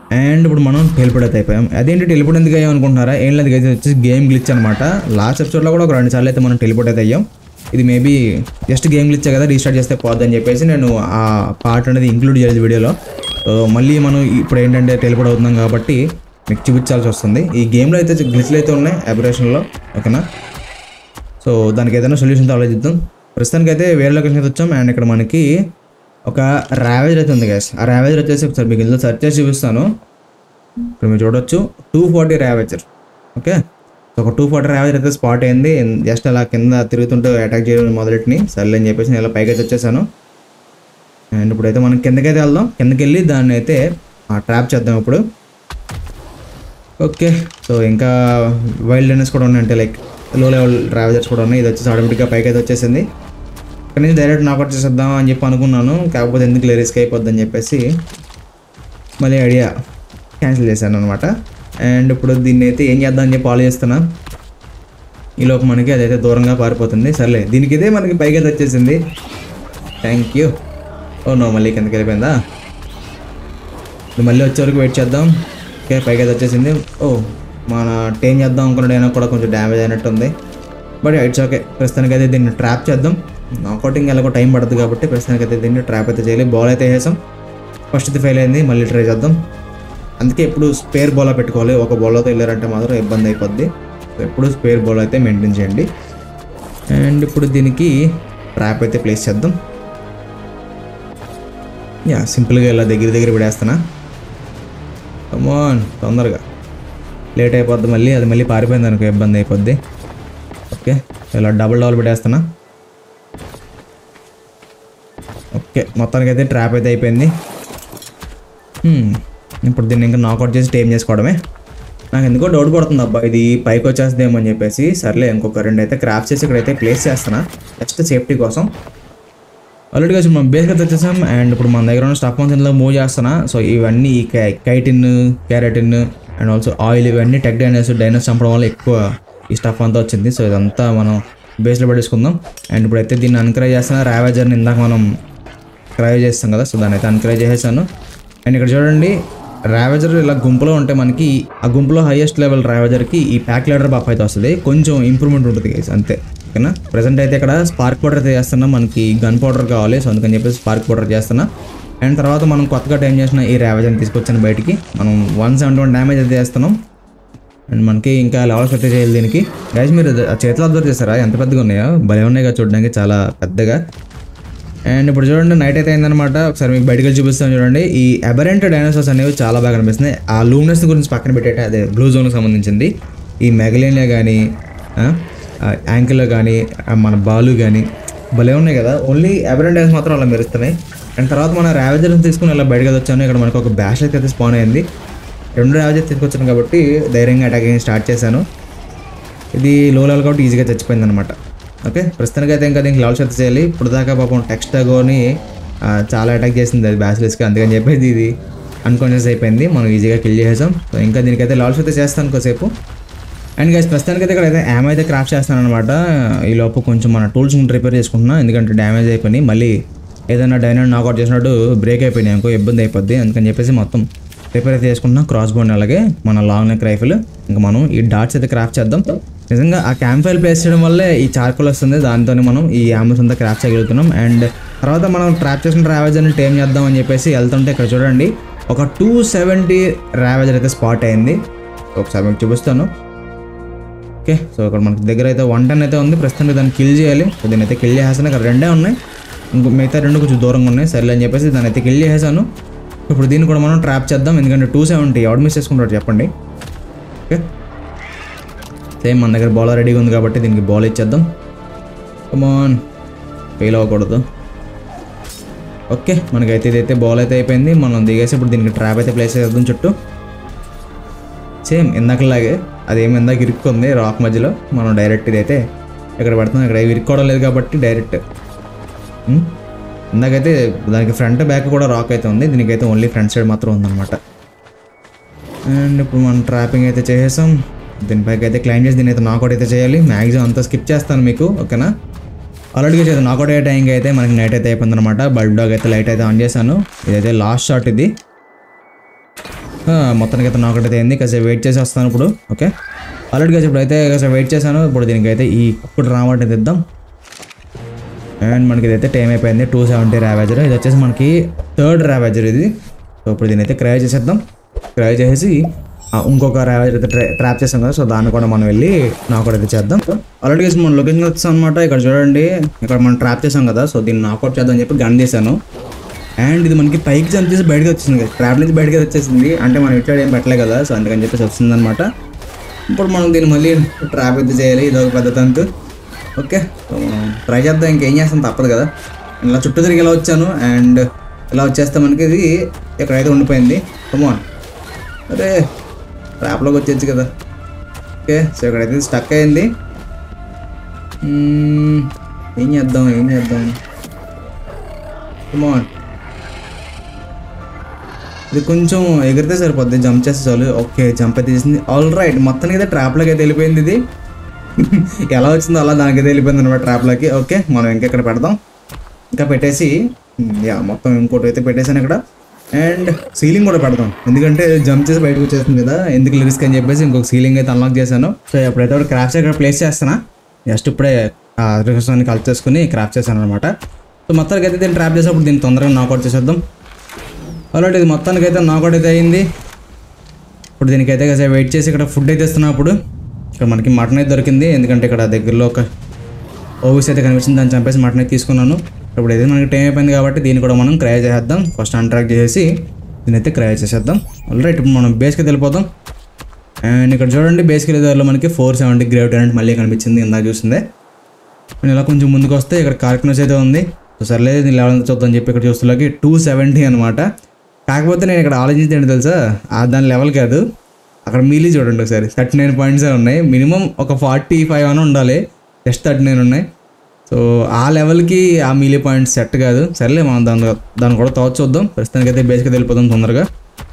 అండ్ ఇప్పుడు మనం టెలిపోర్ట్ అయితే అయిపోయాం అదేంటి టెలిపోర్ట్ ఎందుకు అయ్యాం అనుకుంటున్నారా ఏం లేదు అయితే వచ్చేసి గేమ్ గ్లిచ్ అనమాట లాస్ట్ ఎపిసోడ్లో కూడా ఒక రెండు సార్లు అయితే మనం టెలిపోర్ట్ అయితే అయ్యాం ఇది మేబీ జస్ట్ గేమ్ గ్లిచ్ కదా రీస్టార్ట్ చేస్తే పోద్దని చెప్పేసి నేను ఆ పార్ట్ అనేది ఇంక్లూడ్ చేయలేదు వీడియోలో సో మళ్ళీ మనం ఇప్పుడు ఏంటంటే టెలిపోర్ట్ అవుతున్నాం కాబట్టి మీకు చూపించాల్సి వస్తుంది ఈ గేమ్లో అయితే గ్లిచ్లు అయితే ఉన్నాయి అబరేషన్లో ఓకేనా సో దానికి ఏదైనా సొల్యూషన్ ఆలోచిద్దాం ప్రస్తుతానికి అయితే వేరే లొకేషన్ అయితే వచ్చాం అండ్ ఇక్కడ మనకి ఒక ర్యావేజర్ అయితే ఉంది గ్యాస్ ఆ ర్యావేజర్ వచ్చేసి ఒకసారి మీకు ఇందులో సెర్చ్ చేసి చూపిస్తాను ఇక్కడ మీరు చూడొచ్చు two forty ravager okay so ఒక టూ ఫార్టీ ర్యావేజర్ అయితే స్పాట్ అయింది జస్ట్ అలా కింద తిరుగుతుంటూ అటాక్ చేయడం మొదలెట్ని సర్లే అని చెప్పేసి నేను ఇలా పైకి అయితే వచ్చేసాను అండ్ ఇప్పుడైతే మనం కిందకైతే వెళ్దాం కిందకి వెళ్ళి దాన్ని అయితే ట్రాప్ చేద్దాం ఇప్పుడు ఓకే సో ఇంకా వైల్డ్ డెనెస్ కూడా ఉన్నాయి అంటే లైక్ లో లెవెల్ ర్యావేజర్స్ కూడా ఉన్నాయి ఇది వచ్చేసి ఆటోమేటిక్గా పైకి అయితే వచ్చేసింది ఇక్కడ నుంచి డైరెక్ట్ నాకౌట్ చేసేద్దాం అని చెప్పి అనుకున్నాను కాకపోతే ఎందుకు రిస్క్ అయిపోద్ది అని చెప్పేసి మళ్ళీ ఐడియా క్యాన్సిల్ చేశాను అనమాట అండ్ ఇప్పుడు దీన్ని అయితే ఏం చేద్దాం అని చెప్పి ఆలోచిస్తున్నా ఈలోపు మనకి అదైతే దూరంగా పారిపోతుంది సర్లే దీనికి ఇదే మనకి పైకి అయితే వచ్చేసింది థ్యాంక్ యూ ఓ నో మళ్ళీ కిందకి వెళ్ళిపోయిందా ఇప్పుడు మళ్ళీ వచ్చే వరకు వెయిట్ చేద్దాం ఓకే పైకి అయితే వచ్చేసింది ఓ మన టేం చేద్దాం అనుకున్నాడు అయినా కూడా కొంచెం డ్యామేజ్ అయినట్టు ఉంది బట్ ఇట్స్ ఓకే ప్రస్తుతానికి అయితే దీన్ని ట్రాప్ చేద్దాం నాకౌటింగ్ ఎలాగో టైం పడుతుంది కాబట్టి ప్రస్తుతానికి అయితే దీన్ని ట్రాప్ అయితే చేయాలి బాల్ అయితే వేసాం ఫస్ట్ ఇది ఫెయిల్ అయింది మళ్ళీ ట్రై చేద్దాం అందుకే ఎప్పుడు స్పేర్ బౌలా పెట్టుకోవాలి ఒక బౌలర్తో వెళ్ళారంటే మాత్రం ఇబ్బంది అయిపోద్ది సో ఎప్పుడు స్పేర్ బౌల్ అయితే మెయింటైన్ చేయండి అండ్ ఇప్పుడు దీనికి ట్రాప్ అయితే ప్లేస్ చేద్దాం యా సింపుల్గా ఇలా దగ్గర దగ్గర పడేస్తానా కమాన్ తొందరగా లేట్ అయిపోద్ది మళ్ళీ అది మళ్ళీ పారిపోయింది అనుకో ఇబ్బంది అయిపోద్ది ఓకే ఇలా డబుల్ డబుల్ పెట్టేస్తానా ఓకే మొత్తానికి అయితే ట్రాప్ అయితే అయిపోయింది హ్మ్, ఇప్పుడు దీన్ని ఇంకా నాకౌట్ చేసి టేమ్ చేసుకోవడమే నాకు ఎందుకో డౌట్ పడుతుంది అబ్బా ఇది పైకి వచ్చేస్తుందేమో అని చెప్పేసి సర్లే ఇంకొక రెండు అయితే క్రాఫ్ట్ చేసి ఇక్కడైతే ప్లేస్ చేస్తానా జస్ట్ సేఫ్టీ కోసం ఆల్రెడీ వచ్చి మనం బేస్గా వచ్చేసాం అండ్ ఇప్పుడు మన దగ్గర ఉన్న స్టఫ్ మంత్లో మూవ్ చేస్తున్నా సో ఇవన్నీ ఈ chitin keratin and also oil ఇవన్నీ టెక్ డైనర్స్ డైనర్స్ చంపడం వల్ల ఎక్కువ ఈ స్టఫ్ అంతా వచ్చింది సో ఇదంతా మనం బేస్లో పడేసుకుందాం అండ్ ఇప్పుడైతే దీన్ని అన్కరేజ్ చేస్తున్నా ర్యావేజర్ని ఇందాక మనం క్రై చేస్తాం కదా సో దాన్ని అయితే అన్కరేజ్ చేసేసాను అండ్ ఇక్కడ చూడండి ర్యావేజర్ ఇలా గుంపులో ఉంటే మనకి ఆ గుంపులో హైయెస్ట్ లెవెల్ ర్యావేజర్కి ఈ ప్యాక్ లెడర్ బఫ్ అయితే వస్తుంది కొంచెం ఇంప్రూవ్మెంట్ ఉంటుంది guys, అంతే ఓకేనా ప్రజెంట్ అయితే ఇక్కడ స్పార్క్ పౌడర్ అయితే చేస్తున్నా మనకి గన్ పౌడర్ కావాలి సో అందుకని చెప్పేసి స్పార్క్ పౌడర్ చేస్తున్నా అండ్ తర్వాత మనం కొత్తగా టైం చేసిన ఈ ర్యావేజర్ని తీసుకొచ్చాను బయటికి మనం వన్ సెవెంటీ వన్ డ్యామేజ్ అయితే చేస్తున్నాం అండ్ మనకి ఇంకా లెవెల్స్ అయితే చేయాలి దీనికి గైస్ మీరు ఆ చేతిలో అబ్జర్వ్ చేస్తారా ఎంత పెద్దగా ఉన్నాయో భలే ఉన్నాయి కదా చూడడానికి చాలా పెద్దగా అండ్ ఇప్పుడు చూడండి నైట్ అయితే అయిందనమాట ఒకసారి మీకు బయటకు వెళ్ళి చూపిస్తాను చూడండి ఈ అబరెంట్ డైనోసార్స్ అనేవి చాలా బాగా కనిపిస్తున్నాయి ఆ లూమినస్ గురించి పక్కన పెట్టేట అదే బ్లూ జోన్కి సంబంధించింది ఈ మెగలేనియా కానీ యాంకిల్లో కానీ మన బాలు కానీ భలే ఉన్నాయి కదా ఓన్లీ అబరెంట్ డైనోస్ మాత్రం అలా మెరుస్తున్నాయి అండ్ తర్వాత మన ర్యావేజర్ని తీసుకుని అలా బయటకు వచ్చాను ఇక్కడ మనకు ఒక బ్యాష్ అయితే స్పాన్ అయింది రెండు ర్యావేజర్ తీసుకొచ్చాను కాబట్టి ధైర్యంగా అటాకింగ్ స్టార్ట్ చేశాను ఇది లో లెవెల్ కాబట్టి ఈజీగా చచ్చిపోయింది అనమాట ఓకే ప్రస్తుతానికి అయితే ఇంకా దీనికి లెవెల్స్ అయితే చేయాలి ఇప్పుడు దాకా పాపం టెక్స్ట్ అగోని చాలా అటాక్ చేసింది అది బ్యాసిలిస్కి అందుకని చెప్పేసి ఇది అన్కాన్షియస్ అయిపోయింది మనం ఈజీగా కిల్ చేసాం సో ఇంకా దీనికైతే లెవెల్స్ అయితే చేస్తాను కొద్దిసేపు అండ్ గైస్ ప్రస్తుతానికి అయితే ఇక్కడ అయితే యామ్ అయితే క్రాఫ్ట్ చేస్తాను అనమాట ఈ లోపు కొంచెం మన టూల్స్ రిపేర్ చేసుకుంటున్నా ఎందుకంటే డ్యామేజ్ అయిపోయినాయి మళ్ళీ ఏదైనా డైనాడ్ నాకౌట్ చేసినట్టు బ్రేక్ అయిపోయినాయి అనుకో ఇబ్బంది అయిపోద్ది అందుకని చెప్పేసి మొత్తం రిపేర్ అయితే చేసుకుంటున్నాం క్రాస్ బోన్ అలాగే మన లాంగ్ నెక్ రైఫిల్ ఇంకా మనం ఈ డాట్స్ అయితే క్రాఫ్ట్ చేద్దాం నిజంగా ఆ క్యాంప్ ఫైల్ ప్లేస్ చేయడం వల్లే ఈ చార్కోల్ వస్తుంది దాంతోనే మనం ఈ యామస్ అంతా క్రాఫ్ట్ చేయగలుగుతున్నాం అండ్ తర్వాత మనం ట్రాప్ చేసిన ర్యావేజర్ని టేమ్ చేద్దాం అని చెప్పేసి వెళ్తుంటే ఇక్కడ చూడండి ఒక టూ సెవెంటీ ర్యావేజర్ అయితే స్పాట్ అయింది ఒకసారి మీకు చూపిస్తాను ఓకే సో ఇక్కడ మనకి దగ్గర అయితే వన్ టెన్ అయితే ఉంది ప్రస్తుతానికి దాన్ని కిల్ చేయాలి సో దీన్ని అయితే కిల్ చేసేస్తాను ఇక్కడ రెండే ఉన్నాయి ఇంకో మిగతా రెండు కొంచెం దూరంగా ఉన్నాయి సర్లే అని చెప్పేసి దాన్ని అయితే కిల్ చేసేసాను ఇప్పుడు దీన్ని కూడా మనం ట్రాప్ చేద్దాం ఎందుకంటే టూ సెవెంటీ ఎవడు మిస్ చేసుకుంటాడు చెప్పండి ఓకే సేమ్ మన దగ్గర బౌలర్ రెడీగా ఉంది కాబట్టి దీనికి బాల్ ఇచ్చేద్దాం కమాన్ ఫెయిల్ అవ్వకూడదు ఓకే మనకైతే ఇదైతే బాల్ అయితే అయిపోయింది మనం దిగేసి ఇప్పుడు దీనికి ట్రాప్ అయితే ప్లేస్ చేద్దాం చుట్టూ సేమ్ ఇందాకలాగే అదేమి ఇందాక ఇరుక్కుంది రాక్ మధ్యలో మనం డైరెక్ట్ ఇదైతే ఇక్కడ పెడుతున్నాం ఇక్కడ ఏవి ఇరుక్కోవడం లేదు కాబట్టి డైరెక్ట్ ఉమ్, ఇందాకైతే దానికి ఫ్రంట్ బ్యాక్ కూడా రాక్ అయితే ఉంది దీనికైతే ఓన్లీ ఫ్రంట్ సైడ్ మాత్రం ఉందన్నమాట అండ్ ఇప్పుడు మనం ట్రాపింగ్ అయితే చేసేసాం దీనిపైకి అయితే క్లైమ్ చేసి దీని అయితే నాకౌట్ అయితే చేయాలి మ్యాక్సిమం అంతా స్కిప్ చేస్తాను మీకు ఓకేనా ఆల్రెడీగా చేద్దాం నాకౌట్ అయ్యే టైంకి అయితే మనకి నైట్ అయితే అయిపోయింది అనమాట బల్బ్ డాగ్ అయితే లైట్ అయితే ఆన్ చేశాను ఇదైతే లాస్ట్ షాట్ ఇది మొత్తానికి అయితే నాకౌట్ అయితే అయింది కాసేపు వెయిట్ చేసి వస్తాను ఇప్పుడు ఓకే ఆల్రెడీ కాసేపు ఇప్పుడు అయితే కాసేపు వెయిట్ చేశాను ఇప్పుడు దీనికైతే ఈ ఇప్పుడు రావట్ అయితే ఇద్దాం అండ్ మనకి ఇదైతే టైం అయిపోయింది టూ సెవెంటీ ర్యావేజర్ ఇది వచ్చేసి మనకి థర్డ్ ర్యావేజర్ ఇది సో ఇప్పుడు దీని అయితే క్రై చేసేద్దాం క్రై చేసి ఆ, ఇంకొక ర్యావేజర్ అయితే ట్రా ట్రాప్ చేస్తాం కదా సో దాన్ని కూడా మనం వెళ్ళి నాకౌట్ అయితే చేద్దాం ఆల్రెడీ మన లొకేషన్ వచ్చాం అనమాట ఇక్కడ చూడండి ఇక్కడ మనం ట్రాప్ చేసాం కదా సో దీన్ని నాకౌట్ చేద్దాం అని చెప్పి గన్ చేశాను అండ్ ఇది మనకి పైకి జంప్ చేసి బయటకు వచ్చింది ట్రాప్ నుంచి బయటకి వచ్చేసింది అంటే మనం ఇట్లా ఏం పెట్టలే కదా సో అందుకని చెప్పేసి వచ్చింది అనమాట ఇప్పుడు మనం దీన్ని మళ్ళీ ట్రాప్ అయితే చేయాలి ఇది ఒక పెద్ద తంతు ఓకే సో మనం ట్రై చేద్దాం ఇంకేం చేస్తాం తప్పదు కదా ఇలా చుట్టూ తిరిగి ఇలా వచ్చాను అండ్ ఇలా వచ్చేస్తే మనకి ఇది ఎక్కడైతే ఉండిపోయింది కమాన్ అరే ట్రాప్లోకి వచ్చేచ్చు కదా ఓకే సో ఇక్కడైతే స్టక్ అయింది మ్మ్, ఏం చేద్దాం ఏం చేద్దాం కమాన్ ఇది కొంచెం ఎగిరితే సరిపోద్ది జంప్ చేస్తే చాలు ఓకే జంప్ అయితే చేసింది ఆల్ రైట్ మొత్తానికి అయితే ట్రాప్లోకి అయితే వెళ్ళిపోయింది ఇది ఎలా వచ్చిందో అలా దానికి అయితే వెళ్ళిపోయింది అనమాట ట్రాప్లోకి ఓకే మనం ఇంకెక్కడ పెడదాం ఇంకా పెట్టేసి యా మొత్తం ఇంకోటి అయితే పెట్టేసాను ఇక్కడ అండ్ సీలింగ్ కూడా పెడదాం ఎందుకంటే జంప్ చేసి బయటకు వచ్చేస్తుంది కదా ఎందుకు రిస్క్ అని చెప్పేసి ఇంకొక సీలింగ్ అయితే అన్లాక్ చేశాను సో ఎప్పుడైతే ఒక క్రాఫ్ట్స్ ఇక్కడ ప్లేస్ చేస్తానా జస్ట్ ఇప్పుడే ఆ రిఫ్రెషన్ని కలెక్ట్ చేసుకుని క్రాఫ్ట్ చేశాను అనమాట సో మొత్తానికి అయితే దీన్ని ట్రాప్ చేసేప్పుడు దీన్ని తొందరగా నాకౌట్ చేసేద్దాం అలాంటి ఇది మొత్తానికి అయితే నాకౌట్ అయితే అయింది ఇప్పుడు దీనికైతే కాసేపు వెయిట్ చేసి ఇక్కడ ఫుడ్ అయితే ఇస్తున్నప్పుడు ఇక్కడ మనకి మటన్ అయితే దొరికింది ఎందుకంటే ఇక్కడ దగ్గరలో ఒక ఓవీస్ అయితే కనిపించింది దాన్ని చంపేసి మటన్ అయితే తీసుకున్నాను ఇప్పుడు అయితే మనకి టైం అయిపోయింది కాబట్టి దీన్ని కూడా మనం క్రయ చేసేద్దాం ఫస్ట్ అన్ట్రాక్ట్ చేసేసి దీని అయితే క్రయ చేసేద్దాం ఆల్రైట్ ఇప్పుడు మనం బేస్కి వెళ్ళిపోదాం అండ్ ఇక్కడ చూడండి బేస్కి వెళ్ళేదారిలో మనకి ఫోర్ సెవెంటీ గ్రేవ్ టాలెంట్ మళ్ళీ కనిపించింది ఇందాక చూసిందే నేను ఇలా కొంచెం ముందుకు వస్తే ఇక్కడ కార్కినోస్ అయితే ఉంది సో సర్లే దీని లెవెల్ ఎంత చూద్దాం చెప్పి ఇక్కడ చూస్తులకి టూ సెవెంటీ అనమాట కాకపోతే నేను ఇక్కడ ఆలోచించి ఏంటి తెలుసా ఆ దాని లెవెల్ కాదు అక్కడ మీలీ చూడండి ఒకసారి థర్టీ నైన్ పాయింట్స్ ఉన్నాయి మినిమం ఒక ఫార్టీ ఫైవ్ అని ఉండాలి జస్ట్ థర్టీ నైన్ ఉన్నాయి సో ఆ లెవెల్కి ఆ మీలీ పాయింట్స్ సెట్ కాదు సర్లే మనం దాని దాన్ని కూడా తోచ చూద్దాం ప్రస్తుతానికి అయితే బేస్కి వెళ్ళిపోదాం తొందరగా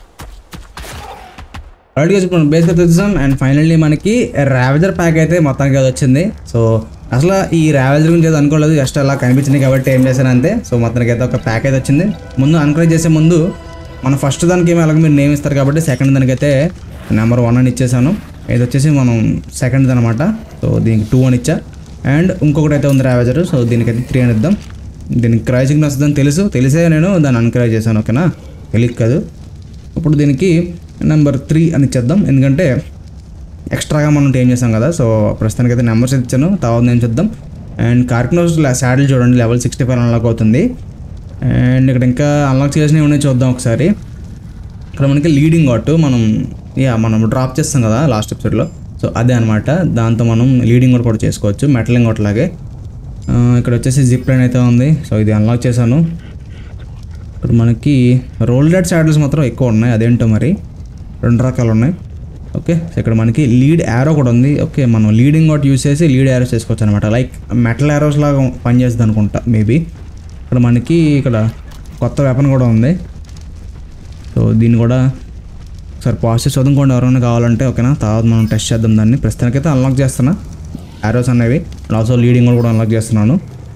ఆల్రెడీ ఇప్పుడు బేస్గా తెచ్చాం అండ్ ఫైనల్లీ మనకి ర్యావెజర్ ప్యాక్ అయితే మొత్తానికి అది వచ్చింది సో అసలు ఈ ర్యావెజర్ గురించి అయితే అనుకోలేదు జస్ట్ అలా కనిపించింది కాబట్టి ఏం చేశాను అంతే సో మొత్తానికి అయితే ఒక ప్యాక్ అయితే వచ్చింది ముందు అన్కరేజ్ చేసే ముందు మన ఫస్ట్ దానికి ఏమో అలాగే మీరు నేమ్ ఇస్తారు కాబట్టి సెకండ్ దానికైతే నెంబర్ వన్ అని ఇచ్చేసాను ఇది వచ్చేసి మనం సెకండ్ అనమాట సో దీనికి టూ అని ఇచ్చా అండ్ ఇంకొకటి అయితే ఉంది ర్యావెజర్ సో దీనికైతే త్రీ అని ఇద్దాం దీనికి క్రై సిగ్నల్ వస్తుందని తెలుసు తెలిసే నేను దాన్ని అన్కరేజ్ చేశాను ఓకేనా తెలియదు కాదు ఇప్పుడు దీనికి నెంబర్ త్రీ అని ఇచ్చేద్దాం ఎందుకంటే ఎక్స్ట్రాగా మనం ఏం చేసాం కదా సో ప్రస్తుతానికి అయితే నెంబర్స్ ఇచ్చాను తర్వాత నేను చూద్దాం అండ్ కార్కినోస్ శాడిల్ చూడండి లెవెల్ సిక్స్టీ ఫైవ్ అన్లాక్ అవుతుంది అండ్ ఇక్కడ ఇంకా అన్లాక్ చేసినవి ఉన్నాయి చూద్దాం ఒకసారి ఇక్కడ మనకి లీడింగ్ వాట్ మనం యా మనం డ్రాప్ చేస్తాం కదా లాస్ట్ ఎపిసోడ్లో సో అదే అనమాట దాంతో మనం లీడింగ్ వాట్ కూడా చేసుకోవచ్చు మెటలింగ్ వాట్ లాగే ఆ, ఇక్కడ వచ్చేసి జిప్ లైన్ అయితే ఉంది సో ఇది అన్లాక్ చేశాను ఇప్పుడు మనకి రోల్ డెడ్ శాడిల్స్ మాత్రం ఎక్కువ ఉన్నాయి అదేంటో మరి రెండు రకాలు ఉన్నాయి ఓకే సో ఇక్కడ మనకి లీడ్ యారో కూడా ఉంది ఓకే మనం లీడింగ్ వాట్ యూస్ చేసి లీడ్ యారోస్ చేసుకోవచ్చు అనమాట లైక్ మెటల్ యారోస్ లాగా పనిచేస్తుంది అనుకుంటా మేబీ ఇక్కడ మనకి ఇక్కడ కొత్త వెపన్ కూడా ఉంది సో దీన్ని కూడా ఒకసారి పాజిటివ్ చదువుకోండి ఎవరైనా కావాలంటే ఓకేనా తర్వాత మనం టెస్ట్ చేద్దాం దాన్ని ప్రస్తుతానికైతే అన్లాక్ చేస్తున్నా యారోస్ అనేవి అండ్ ఆల్సో లీడింగ్ కూడా అన్లాక్ చేస్తున్నాను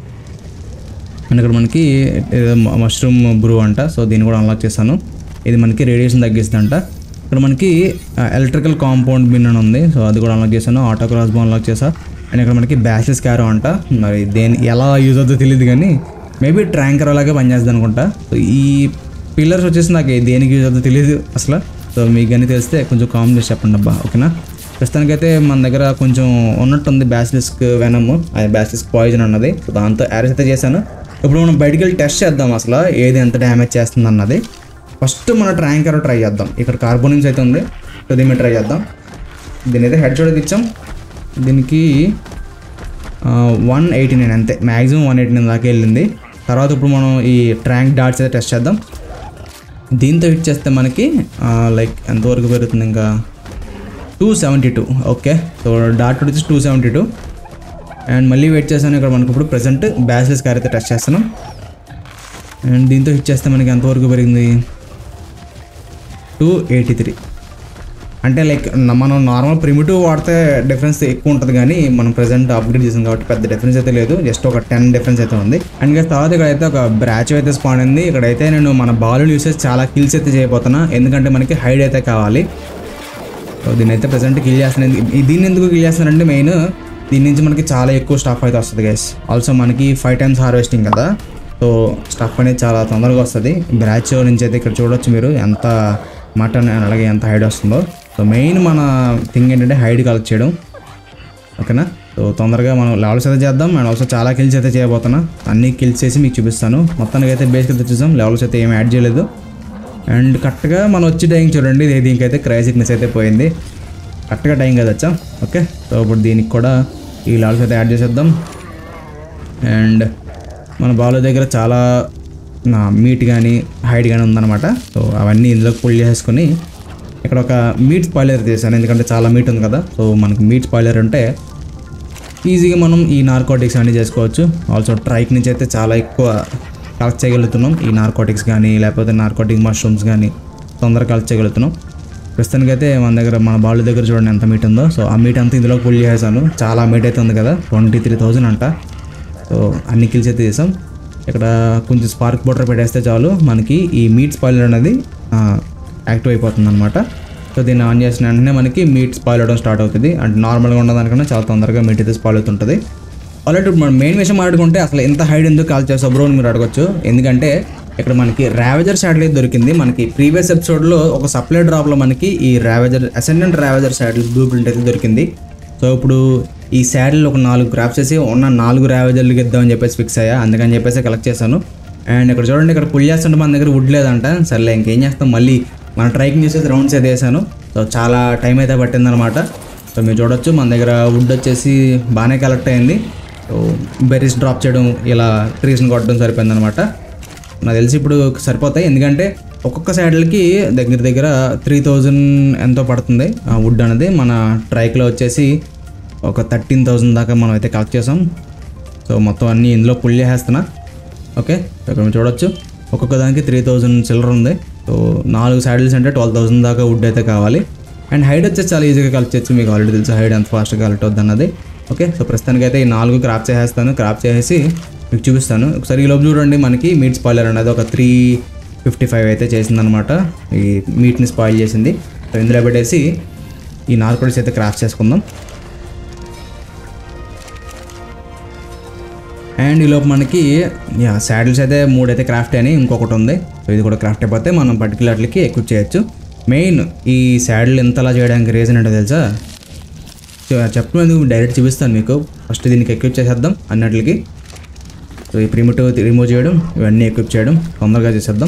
అండ్ ఇక్కడ మనకి మష్రూమ్ బ్రూ అంట సో దీన్ని కూడా అన్లాక్ చేశాను ఇది మనకి రేడియేషన్ తగ్గిస్తుందంట ఇక్కడ మనకి ఎలక్ట్రికల్ కాంపౌండ్ బిన్ అని ఉంది సో అది కూడా అన్లాక్ చేశాను ఆటో క్రాస్ బో అన్లాక్ చేసా అండ్ ఇక్కడ మనకి బ్యాసెస్ క్యారో అంట మరి దేని ఎలా యూజ్ అవుతుందో తెలియదు కానీ మేబీ ట్యాంకర్ అలాగే పనిచేస్తుంది అనుకుంటా సో ఈ పిల్లర్స్ వచ్చేసి నాకు దేనికి యూజ్ అవుతుందో తెలియదు అసలు సో మీకు కానీ తెలిస్తే కొంచెం కామెంట్ చేసి చెప్పండి అబ్బా ఓకేనా ప్రస్తుతానికైతే మన దగ్గర కొంచెం ఉన్నట్టుంది బ్యాసిలిస్క్ వెనమ్ అది బ్యాసిలిస్క్ పాయిజన్ అన్నది సో దాంతో యారెస్ అయితే చేశాను ఇప్పుడు మనం బయటికి వెళ్ళి టెస్ట్ చేద్దాం అసలు ఏది ఎంత డ్యామేజ్ చేస్తుంది అన్నది ఫస్ట్ మన ట్యాంకర్ ట్రై చేద్దాం ఇక్కడ కార్బోనిన్స్ అయితే ఉంది సో దీన్ని ట్రై చేద్దాం దీని అయితే హెడ్ షోట్ ఇచ్చాం దీనికి వన్ ఎయిటీ నైన్ అంతే మ్యాక్సిమం వన్ ఎయిటీ నైన్ దాకా వెళ్ళింది తర్వాత ఇప్పుడు మనం ఈ ట్రాంక్ డాట్స్ అయితే టెస్ట్ చేద్దాం దీంతో హిట్ చేస్తే మనకి లైక్ ఎంతవరకు పెరుగుతుంది ఇంకా two seventy two okay so డాట్ వచ్చేసి టూ సెవెంటీ టూ అండ్ మళ్ళీ వెయిట్ చేశాను ఇక్కడ మనకి ఇప్పుడు ప్రజెంట్ బ్యాసిలస్ కార్ అయితే టెస్ట్ చేస్తున్నాం అండ్ దీంతో హిట్ చేస్తే మనకి ఎంతవరకు పెరిగింది టూ ఎయిటీ త్రీ అంటే లైక్ మనం నార్మల్ ప్రిమిటివ్ వాడితే డిఫరెన్స్ ఎక్కువ ఉంటుంది కానీ మనం ప్రెసెంట్ అప్గ్రేడ్ చేసాం కాబట్టి పెద్ద డిఫరెన్స్ అయితే లేదు జస్ట్ ఒక టెన్ డిఫరెన్స్ అయితే ఉంది అండ్ ఇంకా తర్వాత ఇక్కడైతే ఒక బ్రాచ్ అయితే స్పాన్ అయింది ఇక్కడైతే నేను మన బాల్ యూస్ చేసి చాలా కిల్స్ అయితే చేయబోతున్నా ఎందుకంటే మనకి హైడ్ అయితే కావాలి సో దీన్ని అయితే ప్రెసెంట్ కిల్ చేస్తున్నాను ఈ- దీన్ని ఎందుకు కిల్ చేస్తానంటే మెయిన్ దీని నుంచి మనకి చాలా ఎక్కువ స్టఫ్ అయితే వస్తుంది గైస్ ఆల్సో మనకి ఫైవ్ టైమ్స్ హార్వెస్టింగ్ కదా సో స్టఫ్ అనేది చాలా తొందరగా వస్తుంది బ్రాచ్ నుంచి అయితే ఇక్కడ చూడొచ్చు మీరు ఎంత మటన్ అలాగే ఎంత హైడ్ వస్తుందో సో మెయిన్ మన థింగ్ ఏంటంటే హైడ్ కలెక్ట్ చేయడం ఓకేనా సో తొందరగా మనం లెవెల్స్ అయితే చేద్దాం అండ్ ఆల్సో చాలా కిల్స్ అయితే చేయబోతున్నా అన్ని కిల్స్ చేసి మీకు చూపిస్తాను మొత్తానికి అయితే బేస్కి అయితే చూసాం లెవెల్స్ అయితే ఏం యాడ్ చేయలేదు అండ్ కరెక్ట్గా మనం వచ్చి టైం చూడండి ఇది దీనికైతే క్రై సిక్నెస్ అయితే పోయింది కరెక్ట్గా టైం కదా వచ్చా ఓకే సో ఇప్పుడు దీనికి కూడా ఈ లెవెల్స్ అయితే యాడ్ చేసేద్దాం అండ్ మన బాలు దగ్గర చాలా నా మీట్ కానీ హైట్ కానీ ఉందన్నమాట సో అవన్నీ ఇందులోకి పుల్ చేసుకొని ఇక్కడ ఒక మీట్ స్పాయిలర్ చేశాను ఎందుకంటే చాలా మీట్ ఉంది కదా సో మనకి మీట్ స్పాయిలర్ ఉంటే ఈజీగా మనం ఈ నార్కోటిక్స్ అన్ని చేసుకోవచ్చు ఆల్సో ట్రైక్ నుంచి అయితే చాలా ఎక్కువ కలెక్ట్ చేయగలుగుతున్నాం ఈ నార్కోటిక్స్ కానీ లేకపోతే నార్కోటిక్ మష్రూమ్స్ కానీ తొందరగా కలెక్ట్ చేయగలుగుతున్నాం ప్రస్తుతానికి అయితే మన దగ్గర మన బాల్ దగ్గర చూడండి ఎంత మీట్ ఉందో సో ఆ మీట్ అంతా ఇందులో పుల్ చేశాను చాలా మీట్ అయితే ఉంది కదా ట్వంటీ త్రీ థౌజండ్ అంట సో అన్ని కిల్స్ అయితే చేసాం ఇక్కడ కొంచెం స్పార్క్ బోటర్ పెట్టేస్తే చాలు మనకి ఈ మీట్ స్పాయిలర్ అనేది యాక్టివ్ అయిపోతుంది అనమాట సో దీన్ని ఆన్ చేసిన వెంటనే మనకి మీట్ స్పాయిల్ అవడం స్టార్ట్ అవుతుంది అంటే నార్మల్గా ఉన్నదానికన్నా చాలా తొందరగా మీట్ అయితే స్పాయిల్ అవుతుంటుంది ఆల్రెడీ ఇప్పుడు మనం మెయిన్ విషయం మాట్లాడుకుంటే అసలు ఎంత హైడ్ ఎందుకు కాల్ చేస్తావు బ్రో అని మీరు అడగచ్చు ఎందుకంటే ఇక్కడ మనకి ర్యావేజర్ శాటిలైట్ దొరికింది మనకి ప్రీవియస్ ఎపిసోడ్లో ఒక సప్లై డ్రాప్లో మనకి ఈ ravager ascendant ravager saddle blueprint అయితే దొరికింది సో ఇప్పుడు ఈ శాడిల్ ఒక నాలుగు క్రాప్స్ చేసి ఉన్న నాలుగు ర్యావేజర్లు ఇద్దామని చెప్పేసి ఫిక్స్ అయ్యా అందుకని చెప్పేసి కలెక్ట్ చేశాను అండ్ ఇక్కడ చూడండి ఇక్కడ పుల్ చేస్తుంటే మన దగ్గర వుడ్ లేదంట సర్లే ఇంకేం చేస్తాం మళ్ళీ మన ట్రైకింగ్ చేసేది రౌండ్స్ అయితే వేసాను సో చాలా టైం అయితే పట్టిందనమాట సో మీరు చూడొచ్చు మన దగ్గర వుడ్ వచ్చేసి బాగానే కలెక్ట్ అయింది సో బెర్రీస్ డ్రాప్ చేయడం ఇలా ట్రీస్ని కొట్టడం సరిపోయిందనమాట నాకు తెలిసి ఇప్పుడు సరిపోతాయి ఎందుకంటే ఒక్కొక్క సైడ్లకి దగ్గర దగ్గర త్రీ థౌజండ్ ఎంతో పడుతుంది ఆ వుడ్ అనేది మన ట్రైక్లో వచ్చేసి ఒక థర్టీన్ థౌజండ్ దాకా మనం అయితే కలెక్ట్ చేసాం సో మొత్తం అన్నీ ఇందులో పుల్ చేసేస్తున్నా ఓకే ఇక్కడ మీరు చూడొచ్చు ఒక్కొక్క దానికి త్రీ థౌజండ్ చిల్లర ఉంది సో నాలుగు సాడిల్స్ అంటే ట్వెల్వ్ థౌసండ్ దాకా వుడ్ అయితే కావాలి అండ్ హైడ్ వచ్చేసి చాలా ఈజీగా కలెక్ట్ చేయొచ్చు మీకు ఆల్రెడీ తెలుసు హైడ్ ఎంత ఫాస్ట్గా కలెక్ట్ అవుతుంది అన్నది ఓకే సో ప్రస్తుతానికి అయితే ఈ నాలుగు క్రాప్ చేసేస్తాను క్రాప్ చేసేసి మీకు చూపిస్తాను ఒకసారి ఈ లోపు చూడండి మనకి మీట్ స్పాయిలర్ అనేది ఒక త్రీ ఫిఫ్టీ ఫైవ్ అయితే చేసిందనమాట ఈ మీట్ని స్పాయిల్ చేసింది సో ఇందులో పెట్టేసి ఈ నార్కోడిస్ అయితే క్రాఫ్ట్ చేసుకుందాం అండ్ ఈలోపు మనకి యా శాడిల్స్ అయితే మూడు అయితే క్రాఫ్ట్ అని ఇంకొకటి ఉంది సో ఇది కూడా క్రాఫ్ట్ అయిపోతే మనం పర్టికులర్లకి ఎక్కువ చేయొచ్చు మెయిన్ ఈ శాడిల్ ఇంతలా చేయడానికి రీజన్ ఏంటో తెలుసా సో చెప్పినందుకు డైరెక్ట్ చూపిస్తాను మీకు ఫస్ట్ దీనికి ఎక్విప్ చేసేద్దాం అన్నట్లకి సో ఈ ప్రిమిటివ్ రిమూవ్ చేయడం ఇవన్నీ ఎక్విప్ చేయడం తొందరగా చేసేద్దాం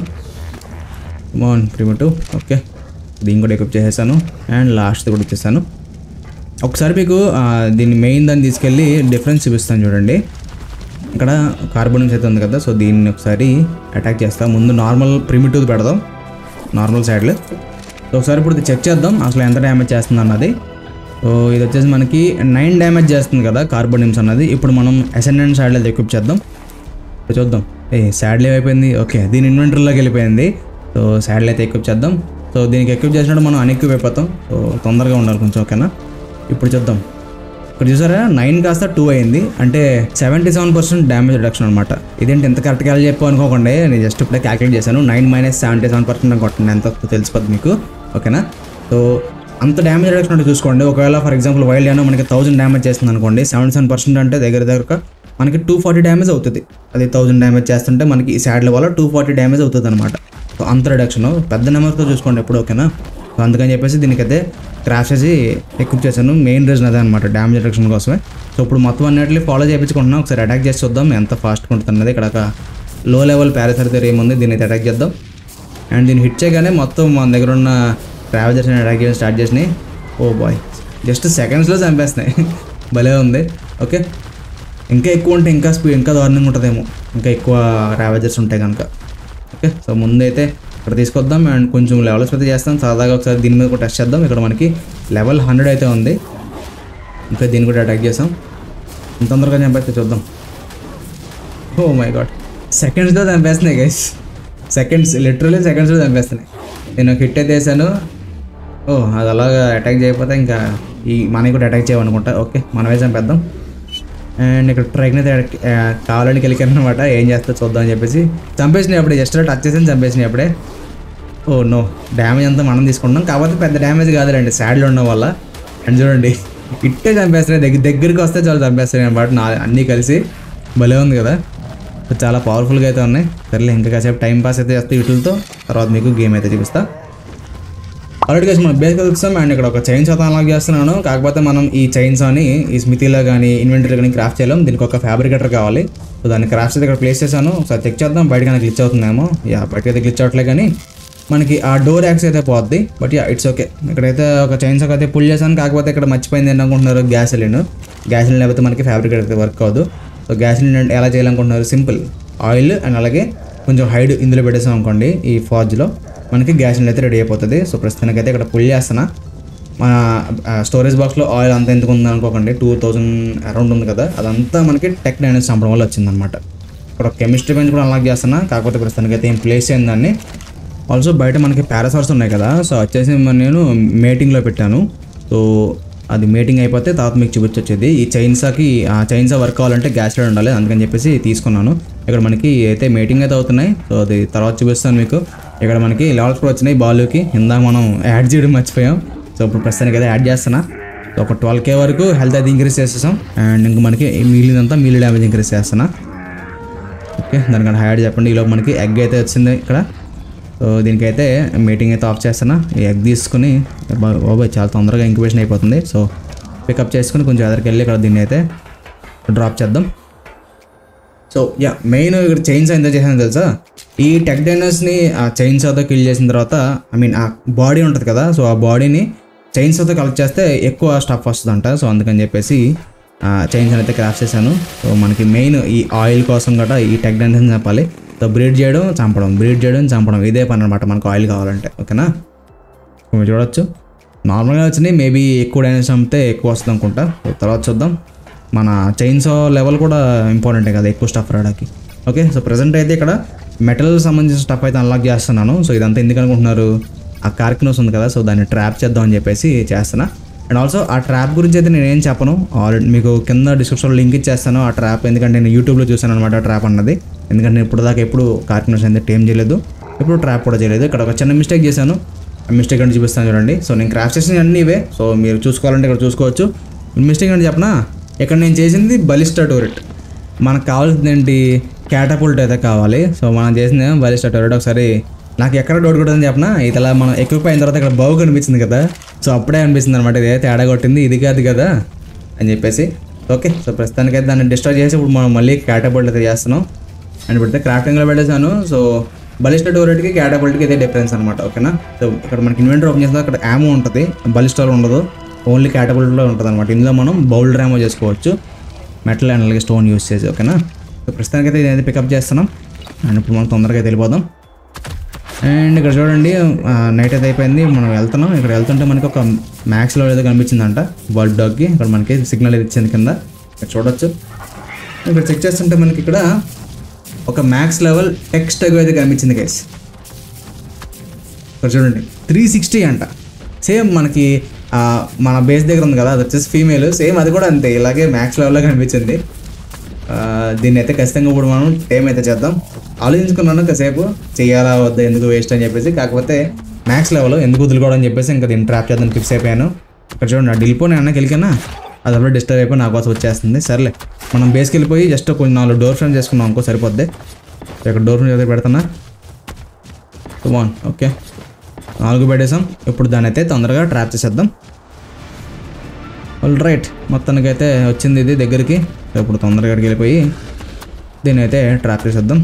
మోన్ ప్రిమిటివ్ ఓకే దీన్ని కూడా ఎక్విప్ చేసేసాను అండ్ లాస్ట్ కూడా ఇచ్చేసాను ఒకసారి మీకు ఆ, దీన్ని మెయిన్ దాన్ని తీసుకెళ్ళి డిఫరెన్స్ చూపిస్తాను చూడండి ఇక్కడ కార్బన్ అయితే ఉంది కదా సో దీన్ని ఒకసారి అటాక్ చేస్తాం ముందు నార్మల్ ప్రిమిటివ్ పెడదాం నార్మల్ సైడ్లో సో ఒకసారి ఇప్పుడు ఇది చెక్ చేద్దాం అసలు ఎంత డ్యామేజ్ చేస్తుంది అన్నది సో ఇది వచ్చేసి మనకి నైన్ డ్యామేజ్ చేస్తుంది కదా కార్బోనిమ్స్ అన్నది ఇప్పుడు మనం అసెండెంట్ సైడ్లో ఎక్విప్ చేద్దాం ఇప్పుడు చూద్దాం ఏ సాడ్లీ అయిపోయింది ఓకే దీని ఇన్వెంటరీలోకి వెళ్ళిపోయింది సో సాడ్లీ అయితే ఎక్విప్ చేద్దాం సో దీనికి ఎక్విప్ చేసినప్పుడు మనం అన్ఎక్విప్ అయిపోతాం సో తొందరగా ఉండాలి కొంచెం ఓకేనా ఇప్పుడు చూద్దాం ఇక్కడ చూసారా నైన్ కాస్త టూ అయింది అంటే seventy seven percent damage reduction అనమాట ఇదేంటి ఎంత కరెక్ట్గా చెప్పు అనుకోకుండా నేను జస్ట్ ఇప్పుడే క్యాలిక్యులేట్ చేశాను nine minus seventy seven percent కొట్టండి ఎంత వస్తుందో తెలిసిపోద్ది మీకు ఓకేనా సో అంత డ్యామేజ్ రిడక్షన్ అంటే చూసుకోండి ఒకవేళ ఫర్ ఎగ్జాంపుల్ వైల్డ్ అయినా మనకి థౌసండ్ డ్యామేజ్ చేస్తుంది అనుకోండి సెవెంటీ సెవెన్ పర్సెంట్ అంటే దగ్గర దగ్గర మనకి టూ ఫార్టీ డ్యామేజ్ అవుతుంది అది థౌసండ్ డ్యామేజ్ చేస్తుంటే మనకి ఈ శాడ్ల వల్ల టూ ఫార్టీ డ్యామేజ్ అవుతుంది అనమాట సో అంత రిడక్షన్ పెద్ద నెంబర్తో చూసుకోండి ఎప్పుడు ఓకేనా సో అందుకని చెప్పేసి దీనికైతే క్రాష్ చేసి ఎక్విప్ చేశాను మెయిన్ రీజన్ అదే అనమాట డ్యామేజ్ రిడక్షన్ కోసమే సో ఇప్పుడు మొత్తం అన్నిటిని ఫాలో చేయించుకుంటున్నాం ఒకసారి అటాక్ చేసి చూద్దాం ఎంత ఫాస్ట్గా ఉంటుంది అన్నది ఇక్కడ ఒక లో లెవెల్ ప్యారాసరితర్ ఏముంది దీన్ని అయితే అటాక్ చేద్దాం అండ్ దీన్ని హిట్ చేయగానే మొత్తం మన దగ్గర ఉన్న ట్రావెలర్స్ అటాక్ చేయడం స్టార్ట్ చేసినాయి ఓ బాయ్ జస్ట్ సెకండ్స్లో చంపేస్తున్నాయి భలే ఉంది ఓకే ఇంకా ఎక్కువ ఉంటే ఇంకా స్పీడ్ ఇంకా దారుణంగా ఉంటుందేమో ఇంకా ఎక్కువ ర్యావేజర్స్ ఉంటాయి కనుక ఓకే సో ముందైతే ఇక్కడ తీసుకొద్దాం అండ్ కొంచెం లెవెల్స్ అయితే చేస్తాం సరదాగా ఒకసారి దీని మీద కూడా టెస్ట్ చేద్దాం ఇక్కడ మనకి లెవెల్ హండ్రెడ్ అయితే ఉంది ఇంకా దీన్ని కూడా అటాక్ చేసాం ఇంత తొందరగా చంపేస్తే చూద్దాం ఓ మై గాడ్ సెకండ్స్లో చంపేస్తున్నాయి గైస్ సెకండ్స్ లిటరలీ సెకండ్స్లో చంపేస్తున్నాయి నేను ఒక హిట్ అయితే వేసాను ఓ అది అలాగా అటాక్ చేయకపోతే ఇంకా ఈ మనకి కూడా అటాక్ చేయమనుకుంటా ఓకే మనమే చంపేద్దాం అండ్ ఇక్కడ ట్రైన్ అయితే ఆ, కావాలని కలికాను అనమాట ఏం చేస్తా చూద్దాం అని చెప్పేసి చంపేసినాయి అప్పుడే జస్ట్ టచ్ చేసి చంపేసినాయి అప్పుడే ఓ నో డ్యామేజ్ అంతా మనం తీసుకుంటాం కాకపోతే పెద్ద డ్యామేజ్ కాదులేండి సాడ్లో ఉండడం వల్ల అండ్ చూడండి ఇట్టే చంపేస్తున్నాయి దగ్గర దగ్గరికి వస్తే చాలా చంపేస్తున్నాయి అనమాట నా అన్నీ కలిసి భలే ఉంది కదా సో చాలా పవర్ఫుల్గా అయితే ఉన్నాయి సర్లే ఇంకా కాసేపు టైం పాస్ అయితే చేస్తే వీటితో తర్వాత మీకు గేమ్ అయితే చూపిస్తా ఆల్రెడీ కలిసి మనం బేస్గా చూస్తాం అండ్ ఇక్కడ ఒక చైన్ శాతం అన్లాక్ చేస్తున్నాను కాకపోతే మనం ఈ చైన్స్ అని ఈ స్మితిలో కానీ ఇన్వెంటరీ కానీ క్రాఫ్ట్ చేయలేం దీనికి ఒక ఫ్యాబ్రికేటర్ కావాలి సో దాన్ని క్రాఫ్ట్ అయితే ఇక్కడ ప్లేస్ చేశాను ఒకసారి చెక్ చేద్దాం బయట కానీ గ్లిచ్ అవుతుందేమో యా బయట అయితే గ్లిచ్ అవట్లే కానీ మనకి ఆ డోర్ యాక్స్ అయితే పోద్ది బట్ యా ఇట్స్ ఓకే ఇక్కడైతే ఒక చైన్స్ అయితే పుల్ చేశాను కాకపోతే ఇక్కడ మర్చిపోయింది ఏంటనుకుంటున్నారు గ్యాసలిన్ గ్యాసలిన్ లేకపోతే మనకి ఫ్యాబ్రికేటర్ అయితే వర్క్ అవ్వదు సో గ్యాసలిన్ అంటే ఎలా చేయాలనుకుంటున్నారు సింపుల్ ఆయిల్ అండ్ అలాగే కొంచెం హైడ్ ఇందులో పెట్టేసాం అనుకోండి ఈ ఫాజ్లో మనకి గ్యాస్ అయితే రెడీ అయిపోతుంది సో ప్రస్తుతానికి అయితే ఇక్కడ పుల్ చేస్తున్నా మన స్టోరేజ్ బాక్స్లో ఆయిల్ అంత ఎందుకు ఉంది అనుకోకండి టూ థౌజండ్ అరౌండ్ ఉంది కదా అదంతా మనకి టెక్ డైనస్ చంపడం వల్ల వచ్చిందనమాట ఇక్కడ కెమిస్ట్రీ బెంచ్ కూడా అన్లాక్ చేస్తున్నా కాకపోతే ప్రస్తుతానికి అయితే ఏం ప్లేస్ అయింది దాన్ని ఆల్సో బయట మనకి పారాసార్స్ ఉన్నాయి కదా సో వచ్చేసి మరి నేను మేటింగ్లో పెట్టాను సో అది మేటింగ్ అయిపోతే తర్వాత మీకు చూపించొచ్చేది ఈ చైన్సాకి ఆ చైన్సా వర్క్ కావాలంటే గ్యాస్ లైట్ ఉండాలి అందుకని చెప్పేసి తీసుకున్నాను ఇక్కడ మనకి అయితే మేటింగ్ అయితే అవుతున్నాయి సో అది తర్వాత చూపిస్తాను మీకు ఇక్కడ మనకి లెవెల్స్ కూడా వచ్చినాయి బాలుకి ఇందాక మనం యాడ్ చేయడం మర్చిపోయాం సో ఇప్పుడు ప్రస్తుతానికి అయితే యాడ్ చేస్తున్నా సో ఒక ట్వెల్వ్ కే వరకు హెల్త్ అయితే ఇంక్రీస్ చేసేసాం అండ్ ఇంక మనకి మిగిలినంతా మిగిలి డ్యామేజ్ ఇంక్రీస్ చేస్తున్నా ఓకే దానికన్నా హైడ్ చెప్పండి ఈలోపు మనకి ఎగ్ అయితే వచ్చింది ఇక్కడ సో దీనికైతే మీటింగ్ అయితే ఆఫ్ చేస్తున్నా ఈ ఎగ్ తీసుకుని బా- బాబాయ్ చాలా తొందరగా ఇంక్యుబేషన్ అయిపోతుంది సో పికప్ చేసుకుని కొంచెం ఎదరికి వెళ్ళి ఇక్కడ దీన్ని అయితే డ్రాప్ చేద్దాం సో యా మెయిన్ ఇక్కడ చైన్స్ ఎంత చేసాను తెలుసా ఈ టెక్ డైనర్స్ని ఆ చైన్స్ తో కిల్ చేసిన తర్వాత ఐ మీన్ ఆ బాడీ ఉంటుంది కదా సో ఆ బాడీని చైన్స్ తో కలెక్ట్ చేస్తే ఎక్కువ స్టఫ్ వస్తుందంట సో అందుకని చెప్పేసి చైన్స్ అయితే క్రాఫ్ట్ చేశాను సో మనకి మెయిన్ ఈ ఆయిల్ కోసం గట్రా ఈ టెక్ డైనర్స్ని చంపాలి సో బ్రీడ్ చేయడం చంపడం బ్రీడ్ చేయడం చంపడం ఇదే పని అనమాట మనకు ఆయిల్ కావాలంటే ఓకేనా మీరు చూడొచ్చు నార్మల్గా వచ్చినాయి మేబీ ఎక్కువ డైనర్స్ చంపితే ఎక్కువ వస్తుంది అనుకుంటా సో తర్వాత చూద్దాం మన చైన్స్ లెవెల్ కూడా ఇంపార్టెంటే కదా ఎక్కువ స్టఫ్ రావడానికి ఓకే సో ప్రజెంట్ అయితే ఇక్కడ మెటల్ సంబంధించిన స్టఫ్ అయితే అన్లాక్ చేస్తున్నాను సో ఇదంతా ఎందుకు అనుకుంటున్నారు ఆ కార్కినోస్ ఉంది కదా సో దాన్ని ట్రాప్ చేద్దాం అని చెప్పేసి చేస్తున్నా అండ్ ఆల్సో ఆ ట్రాప్ గురించి అయితే నేను ఏం చెప్పను ఆల్రెడీ మీకు కింద డిస్క్రిప్షన్లో లింక్ ఇచ్చేస్తాను ఆ ట్రాప్ ఎందుకంటే నేను యూట్యూబ్లో చూసాను అనమాట ఆ ట్రాప్ అన్నది ఎందుకంటే నేను ఇప్పుడు దాకా ఎప్పుడు కార్కినోస్ అయితే టేం చేయలేదు ఇప్పుడు ట్రాప్ కూడా చేయలేదు ఇక్కడ ఒక చిన్న మిస్టేక్ చేశాను ఆ మిస్టేక్ అంటే చూపిస్తాను చూడండి సో నేను క్రాఫ్ట్ చేసిన అన్నీ ఇవే సో మీరు చూసుకోవాలంటే ఇక్కడ చూసుకోవచ్చు మిస్టేక్ అంటే చెప్పనా ఇక్కడ నేను చేసింది బలిస్టా టోరెట్ మనకు కావాల్సింది ఏంటి క్యాటపుల్ట్ అయితే కావాలి సో మనం చేసింది బలిస్టా టోరెట్ ఒకసారి నాకు ఎక్కడ డౌట్ కొట్టిందని చెప్పనా ఇతలా మనం ఎక్విప్ అయిన తర్వాత ఇక్కడ బాగు కనిపించింది కదా సో అప్పుడే అనిపిస్తుంది అనమాట ఇదే తేడా కొట్టింది ఇది కాదు కదా అని చెప్పేసి ఓకే సో ప్రస్తుతానికైతే దాన్ని డిస్ట్రాయ్ చేసి ఇప్పుడు మనం మళ్ళీ క్యాటపుల్ట్ అయితే చేస్తున్నాం అండ్ పెడితే క్రాఫ్టింగ్లో పెట్టేశాను సో బలిస్టా డోరెట్కి క్యాటబుల్ట్కి ఇదే డిఫరెన్స్ అనమాట ఓకేనా సో ఇక్కడ మనకి ఇన్వెంటర్ ఓపెన్ చేస్తే అక్కడ యామో ఉంటుంది బలిస్టాలో ఉండదు ఓన్లీ క్యాటబుల్ట్లో ఉంటుంది అనమాట ఇందులో మనం బౌల్ డ్రామో చేసుకోవచ్చు మెటల్ అండ్ అలాగే స్టోన్ యూస్ చేసి ఓకేనా సో ప్రస్తుతానికి అయితే ఇదైతే పికప్ చేస్తున్నాం అండ్ ఇప్పుడు మనం తొందరగా అయితే వెళ్ళిపోదాం అండ్ ఇక్కడ చూడండి నైట్ అయితే అయిపోయింది మనం వెళ్తున్నాం ఇక్కడ వెళ్తుంటే మనకి ఒక మ్యాక్స్లో ఏదో కనిపించిందంట బర్డ్ డాగ్కి ఇక్కడ మనకి సిగ్నల్ అయితే ఇచ్చింది కింద ఇక్కడ చూడొచ్చు ఇక్కడ చెక్ చేస్తుంటే మనకి ఇక్కడ ఒక మ్యాక్స్ లెవెల్ టెక్స్ట్ టగ్ అయితే కనిపించింది గైస్ ఇక్కడ చూడండి త్రీ సిక్స్టీ అంట సేమ్ మనకి ఆ, మన బేస్ దగ్గర ఉంది కదా అది వచ్చేసి ఫీమేల్ సేమ్ అది కూడా అంతే ఇలాగే మ్యాక్స్ లెవెల్లో కనిపించింది ఆ, దీన్ని అయితే ఖచ్చితంగా ఇప్పుడు మనం టైం అయితే చేద్దాం ఆలోచించుకున్నాను కాసేపు చేయాలా వద్దా ఎందుకు వేస్ట్ అని చెప్పేసి కాకపోతే మ్యాక్స్ లెవెల్ ఎందుకు వదులుకోవడం అని చెప్పేసి ఇంకా దీన్ని ట్రాప్ చేద్దాం ఫిక్స్ అయిపోయాను ఇక్కడ చూడండి ఆ డిల్పో నేను అన్నకి వెళ్ళికన్నా అది అప్పుడు డిస్టర్బ్ అయిపోయి నా కోసం వచ్చేస్తుంది సర్లే మనం బేస్కి వెళ్ళిపోయి జస్ట్ కొంచెం నాలుగు డోర్ ఫ్రేమ్ చేసుకున్నాం అనుకో సరిపోద్ది ఇక్కడ డోర్ ఫ్రేమ్ అయితే పెడుతున్నా కమాన్ ఓకే నాలుగు పెట్టేసాం ఇప్పుడు దాన్ని అయితే తొందరగా ట్రాప్ చేసేద్దాం ఆల్ రైట్ మొత్తానికి అయితే వచ్చింది ఇది దగ్గరికి ఇప్పుడు తొందరగా అక్కడికి వెళ్ళిపోయి దీన్ని అయితే ట్రాప్ చేసేద్దాం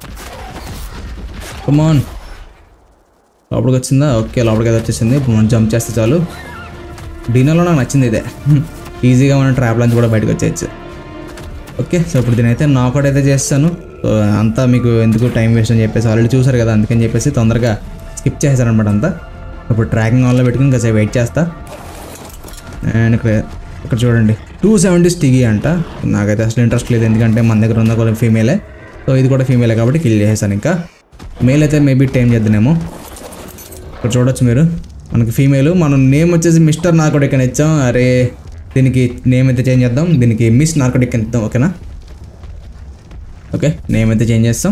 కమాన్ లోపలికి వచ్చిందా ఓకే లోపలికి అయితే వచ్చేసింది ఇప్పుడు మనం జంప్ చేస్తే చాలు డిన్నర్లో నాకు నచ్చింది ఇదే ఈజీగా మనం ట్రాప్ నుంచి కూడా బయటకు వచ్చేయచ్చు ఓకే సో ఇప్పుడు దీనైతే నాకౌట్ అయితే చేస్తాను సో అంతా మీకు ఎందుకు టైం వేస్ట్ అని చెప్పేసి ఆల్రెడీ చూసారు కదా అందుకని చెప్పేసి తొందరగా స్కిప్ చేశాను అనమాట అంతా ఇప్పుడు ట్రాకింగ్ ఆన్లో పెట్టుకుని కాసేపు వెయిట్ చేస్తా అండ్ ఇక్కడ ఇక్కడ చూడండి టూ సెవెంటీ స్టిగి అంట నాకైతే అసలు ఇంట్రెస్ట్ లేదు ఎందుకంటే మన దగ్గర ఉన్న కూడా ఫీమేలే సో ఇది కూడా ఫీమేలే కాబట్టి కిల్ చేసేసాను ఇంకా మేల్ అయితే మేబీ టైం చేద్దానేమో ఇక్కడ చూడొచ్చు మీరు మనకి ఫీమేల్ మనం నేమ్ వచ్చేసి మిస్టర్ నార్కోటిక్ అని ఇచ్చాం అరే దీనికి నేమ్ అయితే చేంజ్ చేద్దాం దీనికి మిస్ నార్కోటిక్ అని ఇద్దాం ఓకేనా ఓకే నేమ్ అయితే చేంజ్ చేస్తాం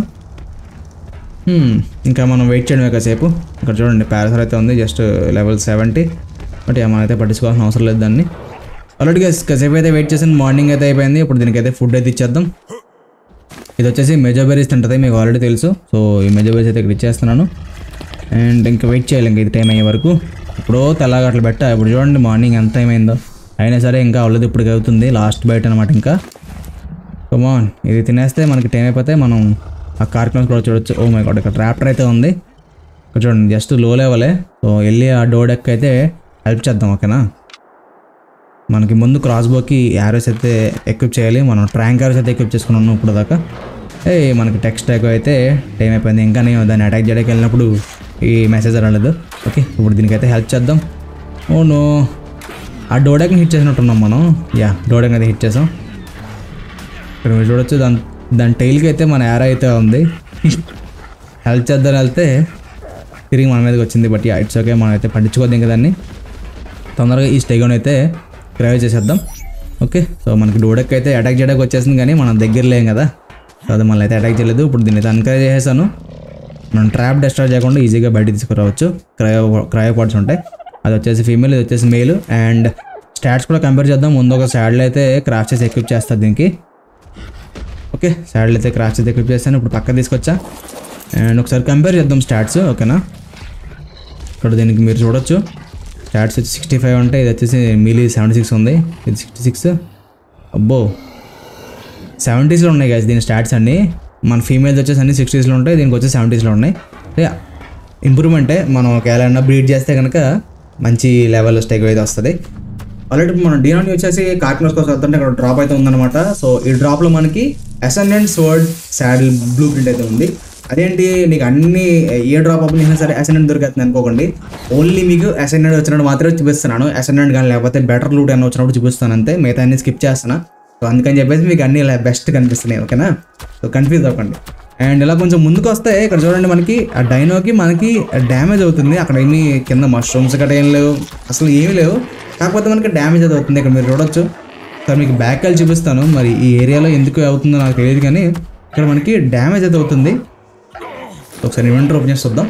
Hmm, ఇంకా మనం వెయిట్ చేయడమే కాసేపు ఇక్కడ చూడండి ప్యారసర్ అయితే ఉంది జస్ట్ లెవెల్ సెవెంటీ బట్ మనం అయితే పట్టించుకోవాల్సిన అవసరం లేదు దాన్ని ఆల్రెడీ కాసేపు అయితే వెయిట్ చేసిన మార్నింగ్ అయితే అయిపోయింది ఇప్పుడు దీనికైతే ఫుడ్ అయితే ఇచ్చేద్దాం ఇది వచ్చేసి మెజోబెరీస్ తింటుంది మీకు ఆల్రెడీ తెలుసు సో ఈ మెజోబెరీస్ అయితే ఇక్కడ ఇచ్చేస్తున్నాను అండ్ ఇంకా వెయిట్ చేయాలి ఇంకా ఇది టైం అయ్యే వరకు ఇప్పుడు తెల్లగా అట్లా పెట్టా ఇప్పుడు చూడండి మార్నింగ్ ఎంత టైం అయిందో అయినా సరే ఇంకా అవ్వలేదు ఇప్పుడు అవుతుంది లాస్ట్ బయట అనమాట ఇంకా కమాన్ ఇది తినేస్తే మనకి టైం అయిపోతే మనం ఆ కార్యక్రమం కూడా చూడొచ్చు ఓ మై గాడ్ ఇక్కడ ట్రాప్టర్ అయితే ఉంది ఇక్కడ చూడండి జస్ట్ లో లెవెలే సో వెళ్ళి ఆ డోడెక్ అయితే హెల్ప్ చేద్దాం ఓకేనా మనకి ముందు క్రాస్ బోకి యారోస్ అయితే ఎక్విప్ చేయాలి మనం ట్రాంక్ యారోస్ అయితే ఎక్విప్ చేసుకున్నాను ఇప్పుడు దాకా ఏ మనకి టెక్స్ట్ ట్యాగ్ అయితే టైం అయిపోయింది ఇంకా నేను దాన్ని అటాక్ చేయడానికి వెళ్ళినప్పుడు ఈ మెసేజ్ రాలేదు ఓకే ఇప్పుడు దీనికైతే హెల్ప్ చేద్దాం ఓ నో ఆ డోడెక్ని హిట్ చేసినట్టున్నాం మనం యా డోడెక్ అయితే హిట్ చేసాం ఇక్కడ మీరు చూడొచ్చు దాని దాని టైల్కి అయితే మన యార అయితే ఉంది హెల్ప్ చేద్దాం వెళ్తే తిరిగి మన మీదకి వచ్చింది బట్ ఇట్స్ ఓకే మనం అయితే పట్టించుకోద్దు ఇంకా దాన్ని తొందరగా ఈ స్టేగన్ అయితే క్రైవ్ చేసేద్దాం ఓకే సో మనకి డోడెక్ అయితే అటాక్ చేయడానికి వచ్చేసింది కానీ మనం దగ్గర లేం కదా సో అది మళ్ళీ అయితే అటాక్ చేయలేదు ఇప్పుడు దీన్ని అయితే అన్క్రైవ్ చేసేసాను మనం ట్రాప్ డిస్ట్రాయ్ చేయకుండా ఈజీగా బయట తీసుకురావచ్చు క్రయో క్రయో పార్ట్స్ ఉంటాయి అది వచ్చేసి ఫీమేల్ ఇది వచ్చేసి మేల్ అండ్ స్టాట్స్ కూడా కంపేర్ చేద్దాం ముందు ఒక శాడిల్ అయితే క్రాఫ్ట్ చేసి ఎక్విప్ చేస్తారు దీనికి ఓకే శాడిల్ అయితే క్రాఫ్ట్ చేసి ఎక్విప్ చేస్తాను ఇప్పుడు పక్క తీసుకొచ్చా అండ్ ఒకసారి కంపేర్ చేద్దాం స్టాట్స్ ఓకేనా ఇక్కడ దీనికి మీరు చూడొచ్చు స్టాట్స్ వచ్చి సిక్స్టీ ఫైవ్ ఉంటే ఇది వచ్చేసి మీలీ సెవెంటీ సిక్స్ ఉంది ఇది సిక్స్టీ సిక్స్ అబ్బో సెవెంటీస్లో ఉన్నాయి కదా దీని స్టాట్స్ అన్నీ మన ఫీమేల్స్ వచ్చేసి అన్ని సిక్స్టీస్లో ఉంటాయి దీనికి వచ్చి సెవెంటీస్లో ఉన్నాయి ఇంప్రూవ్మెంటే మనం ఒకవేళ బ్రీడ్ చేస్తే కనుక మంచి లెవెల్ స్టేక్ అయితే వస్తుంది ఆల్రెడీ మనం డినాని వచ్చేసి కార్టూన్స్ కోసం వెళ్తుంటే ఇక్కడ డ్రాప్ అయితే ఉందన్నమాట సో ఈ డ్రాప్లో మనకి ascendant sword saddle blueprint అయితే ఉంది అదేంటి నీకు అన్ని ఏ డ్రాప్ ఓపెన్ చేసినా సరే అసెండెంట్ దొరుకుతుంది అనుకోకండి ఓన్లీ మీకు అసెండెంట్ వచ్చినప్పుడు మాత్రమే చూపిస్తున్నాను అసెండెంట్ కానీ లేకపోతే బెటర్ లూట్ అని వచ్చినప్పుడు చూపిస్తాను అంతే మిగతా అన్ని స్కిప్ చేస్తున్నా సో అందుకని చెప్పేసి మీకు అన్ని ఇలా బెస్ట్ కనిపిస్తున్నాయి ఓకేనా సో కన్ఫ్యూజ్ అవ్వకండి అండ్ ఇలా కొంచెం ముందుకు వస్తే ఇక్కడ చూడండి మనకి ఆ డైనోకి మనకి డ్యామేజ్ అవుతుంది అక్కడ ఏమి కింద మష్రూమ్స్ గట్రా ఏం లేవు అసలు ఏమీ లేవు కాకపోతే మనకి డ్యామేజ్ అయితే అవుతుంది ఇక్కడ మీరు చూడొచ్చు సార్ మీకు బ్యాక్ వెళ్ళి చూపిస్తాను మరి ఈ ఏరియాలో ఎందుకు అవుతుందో నాకు తెలియదు కానీ ఇక్కడ మనకి డ్యామేజ్ అయితే అవుతుంది ఒకసారి ఇన్వెంటర్ ఓపెన్ చేసి చూద్దాం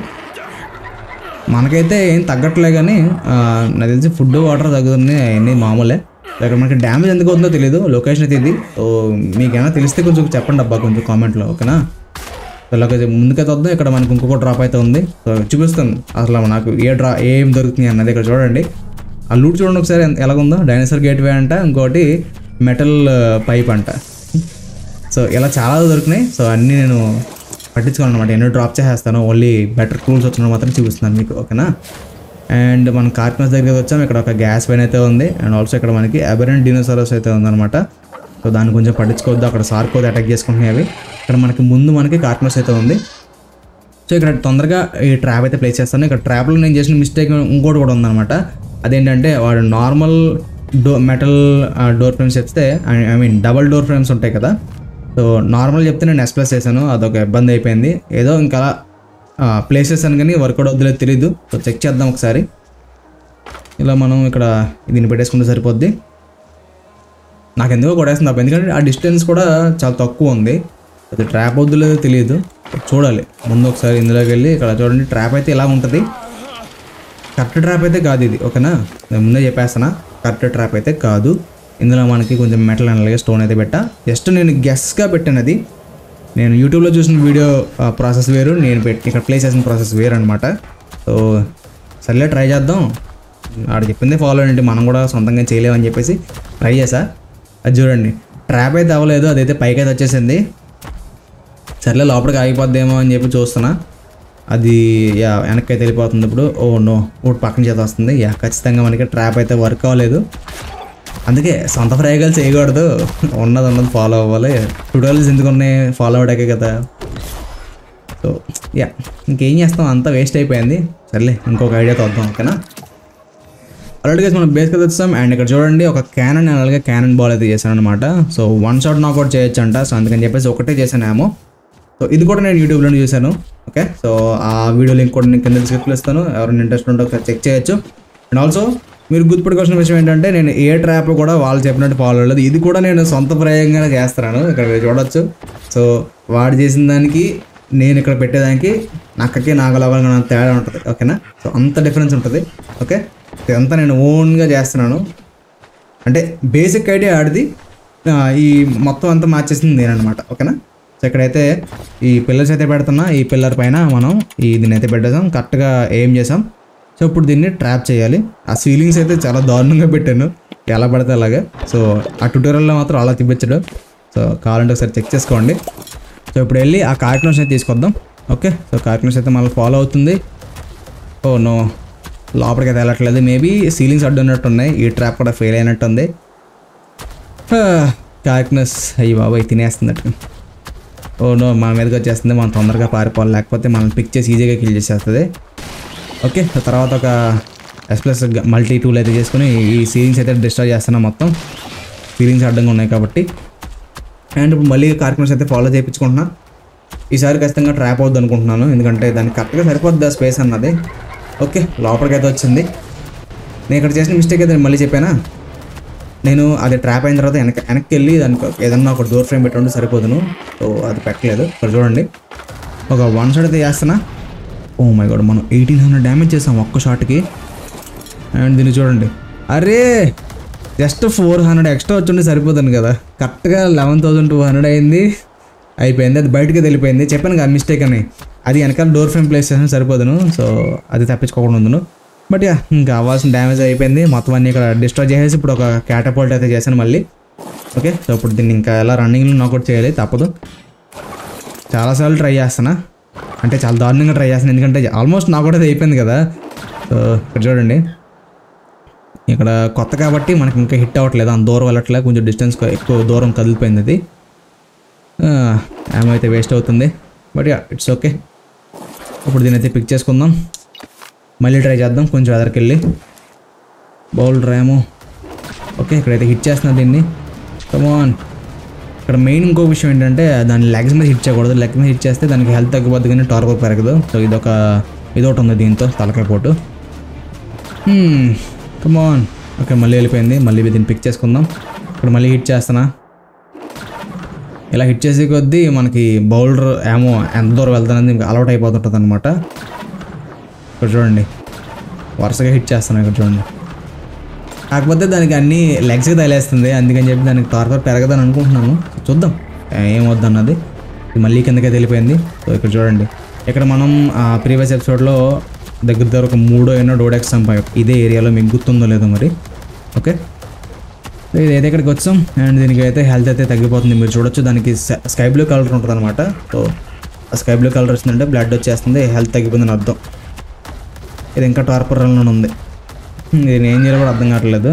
మనకైతే ఏం తగ్గట్లే కానీ ఆ, నాకు తెలిసి ఫుడ్ వాటర్ తగ్గుతుంది అవన్నీ మామూలే ఇక్కడ మనకి డ్యామేజ్ ఎందుకు అవుతుందో తెలియదు లొకేషన్ అయితే ఇది సో మీకేమైనా తెలిస్తే కొంచెం చెప్పండి అబ్బా కొంచెం కామెంట్లో ఓకేనా సో ఇలాగైతే ముందుకైతే వద్దాం ఇక్కడ మనకి ఇంకొక డ్రాప్ అయితే ఉంది సో చూపిస్తాను అసలు నాకు ఏ డ్రా ఏం దొరుకుతుంది అన్నది ఇక్కడ చూడండి ఆ లూట్ చూడండి ఒకసారి ఎంత- ఎలాగుందో డైనోసార్ గేట్వే అంట ఇంకోటి మెటల్ పైప్ అంట సో ఇలా చాలా దొరికినాయి సో అన్నీ నేను పట్టించుకోను అనమాట ఎన్నో డ్రాప్ చేసేస్తాను ఓన్లీ బెటర్ టూల్స్ వచ్చిన మాత్రం చూపిస్తున్నాను మీకు ఓకేనా అండ్ మన కార్టూన్స్ దగ్గర వచ్చాం ఇక్కడ ఒక గ్యాస్ పైన అయితే ఉంది అండ్ ఆల్సో ఇక్కడ మనకి అబరెంట్ డినోసారస్ అయితే ఉందన్నమాట సో దాన్ని కొంచెం పట్టించుకోవద్దు అక్కడ సార్కోది అటాక్ చేసుకుంటున్నాయి అవి ఇక్కడ మనకి ముందు మనకి కార్టూన్స్ అయితే ఉంది సో ఇక్కడ తొందరగా ఈ ట్రాప్ అయితే ప్లేస్ చేస్తాను ఇక్కడ ట్రాప్లో నేను చేసిన మిస్టేక్ ఇంకోటి కూడా ఉందన్నమాట అదేంటంటే వాడు నార్మల్ డో మెటల్ డోర్ ఫ్రేమ్స్ చెప్తే I mean double door frames ఉంటాయి కదా సో నార్మల్ చెప్తే నేను ఎస్ ప్లస్ చేశాను అదొక ఇబ్బంది అయిపోయింది ఏదో ఇంకా ప్లేస్ చేశాను కానీ వర్కౌట్ అవుతుందో తెలీదు సో చెక్ చేద్దాం ఒకసారి ఇలా మనం ఇక్కడ దీన్ని పెట్టేసుకుంటే సరిపోద్ది నాకు ఎందుకో కొడేస్తుంది తప్ప ఎందుకంటే ఆ డిస్టెన్స్ కూడా చాలా తక్కువ ఉంది అది ట్రాప్ అవుద్దో లేదో తెలియదు చూడాలి ముందు ఒకసారి ఇందులోకి వెళ్ళి ఇక్కడ చూడండి ట్రాప్ అయితే ఇలా ఉంటుంది కరెక్ట్ ట్రాప్ అయితే కాదు ఇది ఓకేనా నేను ముందే చెప్పేస్తానా కరెక్ట్ ట్రాప్ అయితే కాదు ఇందులో మనకి కొంచెం మెటల్ అలాగే స్టోన్ అయితే పెట్టా జస్ట్ నేను గెస్ట్గా పెట్టాను అది నేను యూట్యూబ్లో చూసిన వీడియో ప్రాసెస్ వేరు నేను పెట్టి ఇక్కడ ప్లే చేసిన ప్రాసెస్ వేరు అనమాట సో సర్లే ట్రై చేద్దాం ఆడ చెప్పిందే ఫాలో అండి మనం కూడా సొంతంగా చేయలేమని చెప్పేసి ట్రై చేసా అది చూడండి ట్రాప్ అయితే అవ్వలేదు అదైతే పైకి అయితే వచ్చేసింది సర్లే లోపలికి ఆగిపోద్దేమో అని చెప్పి చూస్తున్నా అది యా వెనక్కి అయితే వెళ్ళిపోతుంది ఇప్పుడు ఓ నో ఇప్పుడు పక్కన చేత వస్తుంది యా ఖచ్చితంగా మనకి ట్రాప్ అయితే వర్క్ అవ్వలేదు అందుకే సొంత ప్రయోగాలు చేయకూడదు ఉన్నది ఉన్నది ఫాలో అవ్వాలి ట్యూటోరియల్స్ ఎందుకు ఉన్నాయి ఫాలో అవడాకే కదా సో యా ఇంకేం చేస్తాం అంతా వేస్ట్ అయిపోయింది సర్లే ఇంకొక ఐడియా తోద్దాం ఓకేనా ఆల్రెడీ మనం బేస్ కదా వచ్చాం అండ్ ఇక్కడ చూడండి ఒక క్యానన్ అలాగే క్యానన్ బాల్ అయితే చేశాను అనమాట సో వన్ షాట్ నాకౌట్ చేయొచ్చు అంట సో అందుకని చెప్పేసి ఒకటే చేశానేమో సో ఇది కూడా నేను యూట్యూబ్లోనే చూశాను ఓకే సో ఆ వీడియో లింక్ కూడా నేను కింద డిస్క్రిప్షన్లో ఇస్తాను ఎవరైనా ఇంట్రెస్ట్ ఉంటే ఒకసారి చెక్ చేయొచ్చు అండ్ ఆల్సో మీరు గుర్తుపెట్టుకోవాల్సిన విషయం ఏంటంటే నేను ఏ ట్రాప్ కూడా వాళ్ళు చెప్పినట్టు ఫాలో అవ్వలేదు ఇది కూడా నేను సొంత ప్రయోగంగా చేస్తున్నాను ఇక్కడ మీరు చూడొచ్చు సో వాడు చేసిన దానికి నేను ఇక్కడ పెట్టేదానికి నక్కకి నాగలవగా నాకు తేడా ఉంటుంది ఓకేనా సో అంత డిఫరెన్స్ ఉంటుంది ఓకే ఇదంతా నేను ఓన్గా చేస్తున్నాను అంటే బేసిక్ ఐడియా ఆడిది ఆ, ఈ మొత్తం అంతా మార్చేసింది నేననమాట ఓకేనా సో ఇక్కడైతే ఈ పిల్లర్స్ అయితే పెడుతున్నా ఈ పిల్లర్ పైన మనం ఈ దీన్ని అయితే పెట్టేసాం కరెక్ట్గా ఏం చేసాం సో ఇప్పుడు దీన్ని ట్రాప్ చేయాలి ఆ సీలింగ్స్ అయితే చాలా దారుణంగా పెట్టాను ఎలా పడితే అలాగే సో ఆ ట్యూటోరియల్లో మాత్రం అలా చూపించడు సో కావాలంటే ఒకసారి చెక్ చేసుకోండి సో ఇప్పుడు వెళ్ళి ఆ కార్యక్రమ్స్ అయితే తీసుకొద్దాం ఓకే సో కార్యక్రమ్స్ అయితే మళ్ళీ ఫాలో అవుతుంది ఓ నో లోపలికి అయితే వెళ్ళట్లేదు మేబీ సీలింగ్స్ అడ్డు ఉన్నట్టు ఉన్నాయి ఈ ట్రాప్ కూడా ఫెయిల్ అయినట్టు ఉంది కార్క్నెస్ అయ్యి బాబాయ్ తినేస్తున్నట్టు ఓ నో మన మీదకి వచ్చేస్తుంది మనం తొందరగా పారిపోవాలి లేకపోతే మనం పిక్ చేసి ఈజీగా కిల్ చేసేస్తుంది ఓకే సో తర్వాత ఒక ఎస్ ప్లస్ మల్టీ టూల్ అయితే చేసుకుని ఈ సీలింగ్స్ అయితే డిస్ట్రాయ్ చేస్తున్నాం మొత్తం సీలింగ్స్ అడ్డంగా ఉన్నాయి కాబట్టి అండ్ ఇప్పుడు మళ్ళీ కార్యక్రమ్స్ అయితే ఫాలో చేయించుకుంటున్నా ఈసారి ఖచ్చితంగా ట్రాప్ అవుద్ది అనుకుంటున్నాను ఎందుకంటే దానికి కరెక్ట్గా సరిపోద్ది ఆ స్పేస్ అన్నది ఓకే లోపలికి అయితే వచ్చింది నేను ఇక్కడ చేసిన మిస్టేక్ అయితే నేను మళ్ళీ చెప్పానా నేను అది ట్రాప్ అయిన తర్వాత వెనక వెనక్కి వెళ్ళి దానికి ఏదన్నా ఒక డోర్ ఫ్రేమ్ పెట్టుంటే సరిపోదును సో అది పెట్టలేదు ఇక్కడ చూడండి ఒక వన్ షాట్ అయితే చేస్తున్నా ఓ మై గాడ్ మనం ఎయిటీన్ హండ్రెడ్ డ్యామేజ్ చేసాం ఒక్క షాట్కి అండ్ దీన్ని చూడండి అరే జస్ట్ ఫోర్ హండ్రెడ్ ఎక్స్ట్రా వచ్చుంటే సరిపోతుంది కదా కరెక్ట్గా లెవెన్ థౌసండ్ టూ హండ్రెడ్ అయింది అయిపోయింది అది బయటకి వెళ్ళిపోయింది చెప్పాను కదా మిస్టేక్ అని అది వెనకాల డోర్ ఫ్రేమ్ ప్లేస్ చేసిన సరిపోదును సో అది తప్పించుకోకుండా ఉందును బట్ యా ఇంకా కావాల్సిన డ్యామేజ్ అయిపోయింది మొత్తం అన్ని ఇక్కడ డిస్ట్రాయ్ చేసేసి ఇప్పుడు ఒక క్యాటపోల్ట్ అయితే చేశాను మళ్ళీ ఓకే సో ఇప్పుడు దీన్ని ఇంకా ఎలా రన్నింగ్లో నాకౌట్ చేయాలి తప్పదు చాలాసార్లు ట్రై చేస్తున్నా అంటే చాలా దారుణంగా ట్రై చేస్తాను ఎందుకంటే ఆల్మోస్ట్ నాకు కూడా అది అయిపోయింది కదా సో ఇక్కడ చూడండి ఇక్కడ కొత్త కాబట్టి మనకి ఇంకా హిట్ అవ్వట్లేదు అంత దూరం వెళ్ళట్లేదు కొంచెం డిస్టెన్స్ ఎక్కువ దూరం కదిలిపోయింది అది యామ్ అయితే వేస్ట్ అవుతుంది బట్ యా ఇట్స్ ఓకే ఇప్పుడు దీని అయితే పిక్ చేసుకుందాం మళ్ళీ ట్రై చేద్దాం కొంచెం ఎదరికి వెళ్ళి బౌల్ ర్యాము ఓకే ఇక్కడైతే హిట్ చేస్తున్నా దీన్ని కమాన్ ఇక్కడ మెయిన్ ఇంకో విషయం ఏంటంటే దాని లెగ్స్ మీద హిట్ చేయకూడదు లెగ్ మీద హిట్ చేస్తే దానికి హెల్త్ తగ్గిపోద్ది కానీ టార్గర్ పెరగదు సో ఇదొక ఇదొకటి ఉంది దీంతో తలకాయ పోటు కమాన్ ఓకే మళ్ళీ వెళ్ళిపోయింది మళ్ళీ దీన్ని పిక్ చేసుకుందాం ఇక్కడ మళ్ళీ హిట్ చేస్తున్నా ఇలా హిట్ చేసే కొద్దీ మనకి బౌలర్ ఏమో ఎంత దూరం వెళ్తానని ఇంకా అలవాటు అయిపోతుంటుంది అనమాట ఇక్కడ చూడండి వరుసగా హిట్ చేస్తాను ఇక్కడ చూడండి కాకపోతే దానికి అన్ని లెగ్స్కి తగిలేస్తుంది అందుకని చెప్పి దానికి టార్గర్ పెరగదని అనుకుంటున్నాను చూద్దాం ఏమవుద్ది అన్నది ఇది మళ్ళీ కిందకే తెలిపోయింది సో ఇక్కడ చూడండి ఇక్కడ మనం ప్రీవియస్ ఎపిసోడ్లో దగ్గర దగ్గర ఒక మూడో ఎన్నో డోడెక్స్ చంపాం ఇదే ఏరియాలో మీకు గుర్తుందో లేదో మరి ఓకే సో ఇది అయితే ఇక్కడికి వచ్చాం అండ్ దీనికి అయితే హెల్త్ అయితే తగ్గిపోతుంది మీరు చూడొచ్చు దానికి స్కై బ్లూ కలర్ ఉంటుంది అనమాట సో ఆ స్కై బ్లూ కలర్ వచ్చిందంటే బ్లడ్ వచ్చేస్తుంది హెల్త్ తగ్గిపోయిందని అర్థం ఇది ఇంకా టార్పర్ రన్లో ఉంది ఇది నేను ఏం చేయాలో కూడా అర్థం కావట్లేదు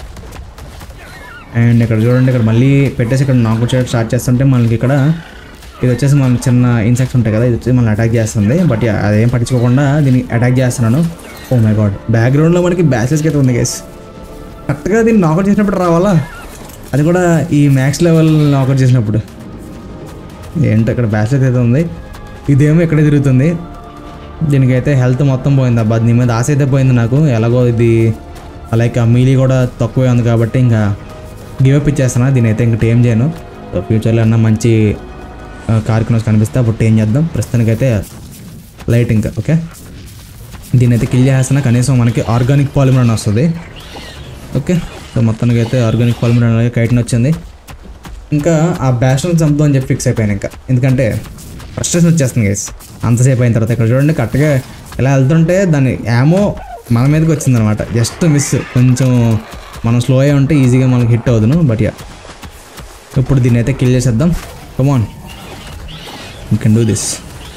అండ్ ఇక్కడ చూడండి ఇక్కడ మళ్ళీ పెట్టేసి ఇక్కడ నాకు చేయడం స్టార్ట్ చేస్తుంటే మనకి ఇక్కడ ఇది వచ్చేసి మన చిన్న ఇన్సెక్ట్స్ ఉంటాయి కదా ఇది వచ్చి మనల్ని అటాక్ చేస్తుంది బట్ అదేం పట్టించుకోకుండా దీన్ని అటాక్ చేస్తున్నాను ఓ మై గాడ్ బ్యాక్గ్రౌండ్లో మనకి బ్యాసెస్కి అయితే ఉంది గైస్ కరెక్ట్గా దీన్ని నాకౌట్ చేసినప్పుడు రావాలా అది కూడా ఈ మ్యాక్స్ లెవెల్ నాకౌట్ చేసినప్పుడు ఏంటో ఇక్కడ బ్యాసెస్ అయితే ఉంది ఇదేమో ఇక్కడే తిరుగుతుంది దీనికైతే హెల్త్ మొత్తం పోయింది అబ్బా దీని మీద ఆశ అయితే పోయింది నాకు ఎలాగో ఇది లైక్ ఆ మీలీ కూడా తక్కువే ఉంది కాబట్టి ఇంకా గివప్ ఇచ్చేస్తాను దీని అయితే ఇంకా టేం చేయను సో ఫ్యూచర్లో అన్న మంచి కార్యక్రమం కనిపిస్తే అప్పుడు టేం చేద్దాం ప్రస్తుతానికైతే లైట్ ఇంకా ఓకే దీని అయితే కిల్ చేస్తున్నా కనీసం మనకి ఆర్గానిక్ పాలిమర్ అని వస్తుంది ఓకే సో మొత్తానికి అయితే ఆర్గానిక్ పాలిమర్ అనేది కైట్ని వచ్చింది ఇంకా ఆ బ్యాషన్ చంపుదాం అని చెప్పి ఫిక్స్ అయిపోయాను ఇంకా ఎందుకంటే ఫ్రస్ట్రేషన్ వచ్చేస్తుంది గైస్ అంతసేపు అయిన తర్వాత ఇక్కడ చూడండి కరెక్ట్గా ఇలా వెళ్తుంటే దాని యామో మన మీదకి వచ్చిందనమాట జస్ట్ మిస్ కొంచెం మనం స్లో అయ్యి ఉంటే ఈజీగా మనకి హిట్ అవుదును బట్ యా ఇప్పుడు దీన్ని అయితే కిల్ చేసేద్దాం come on you can do this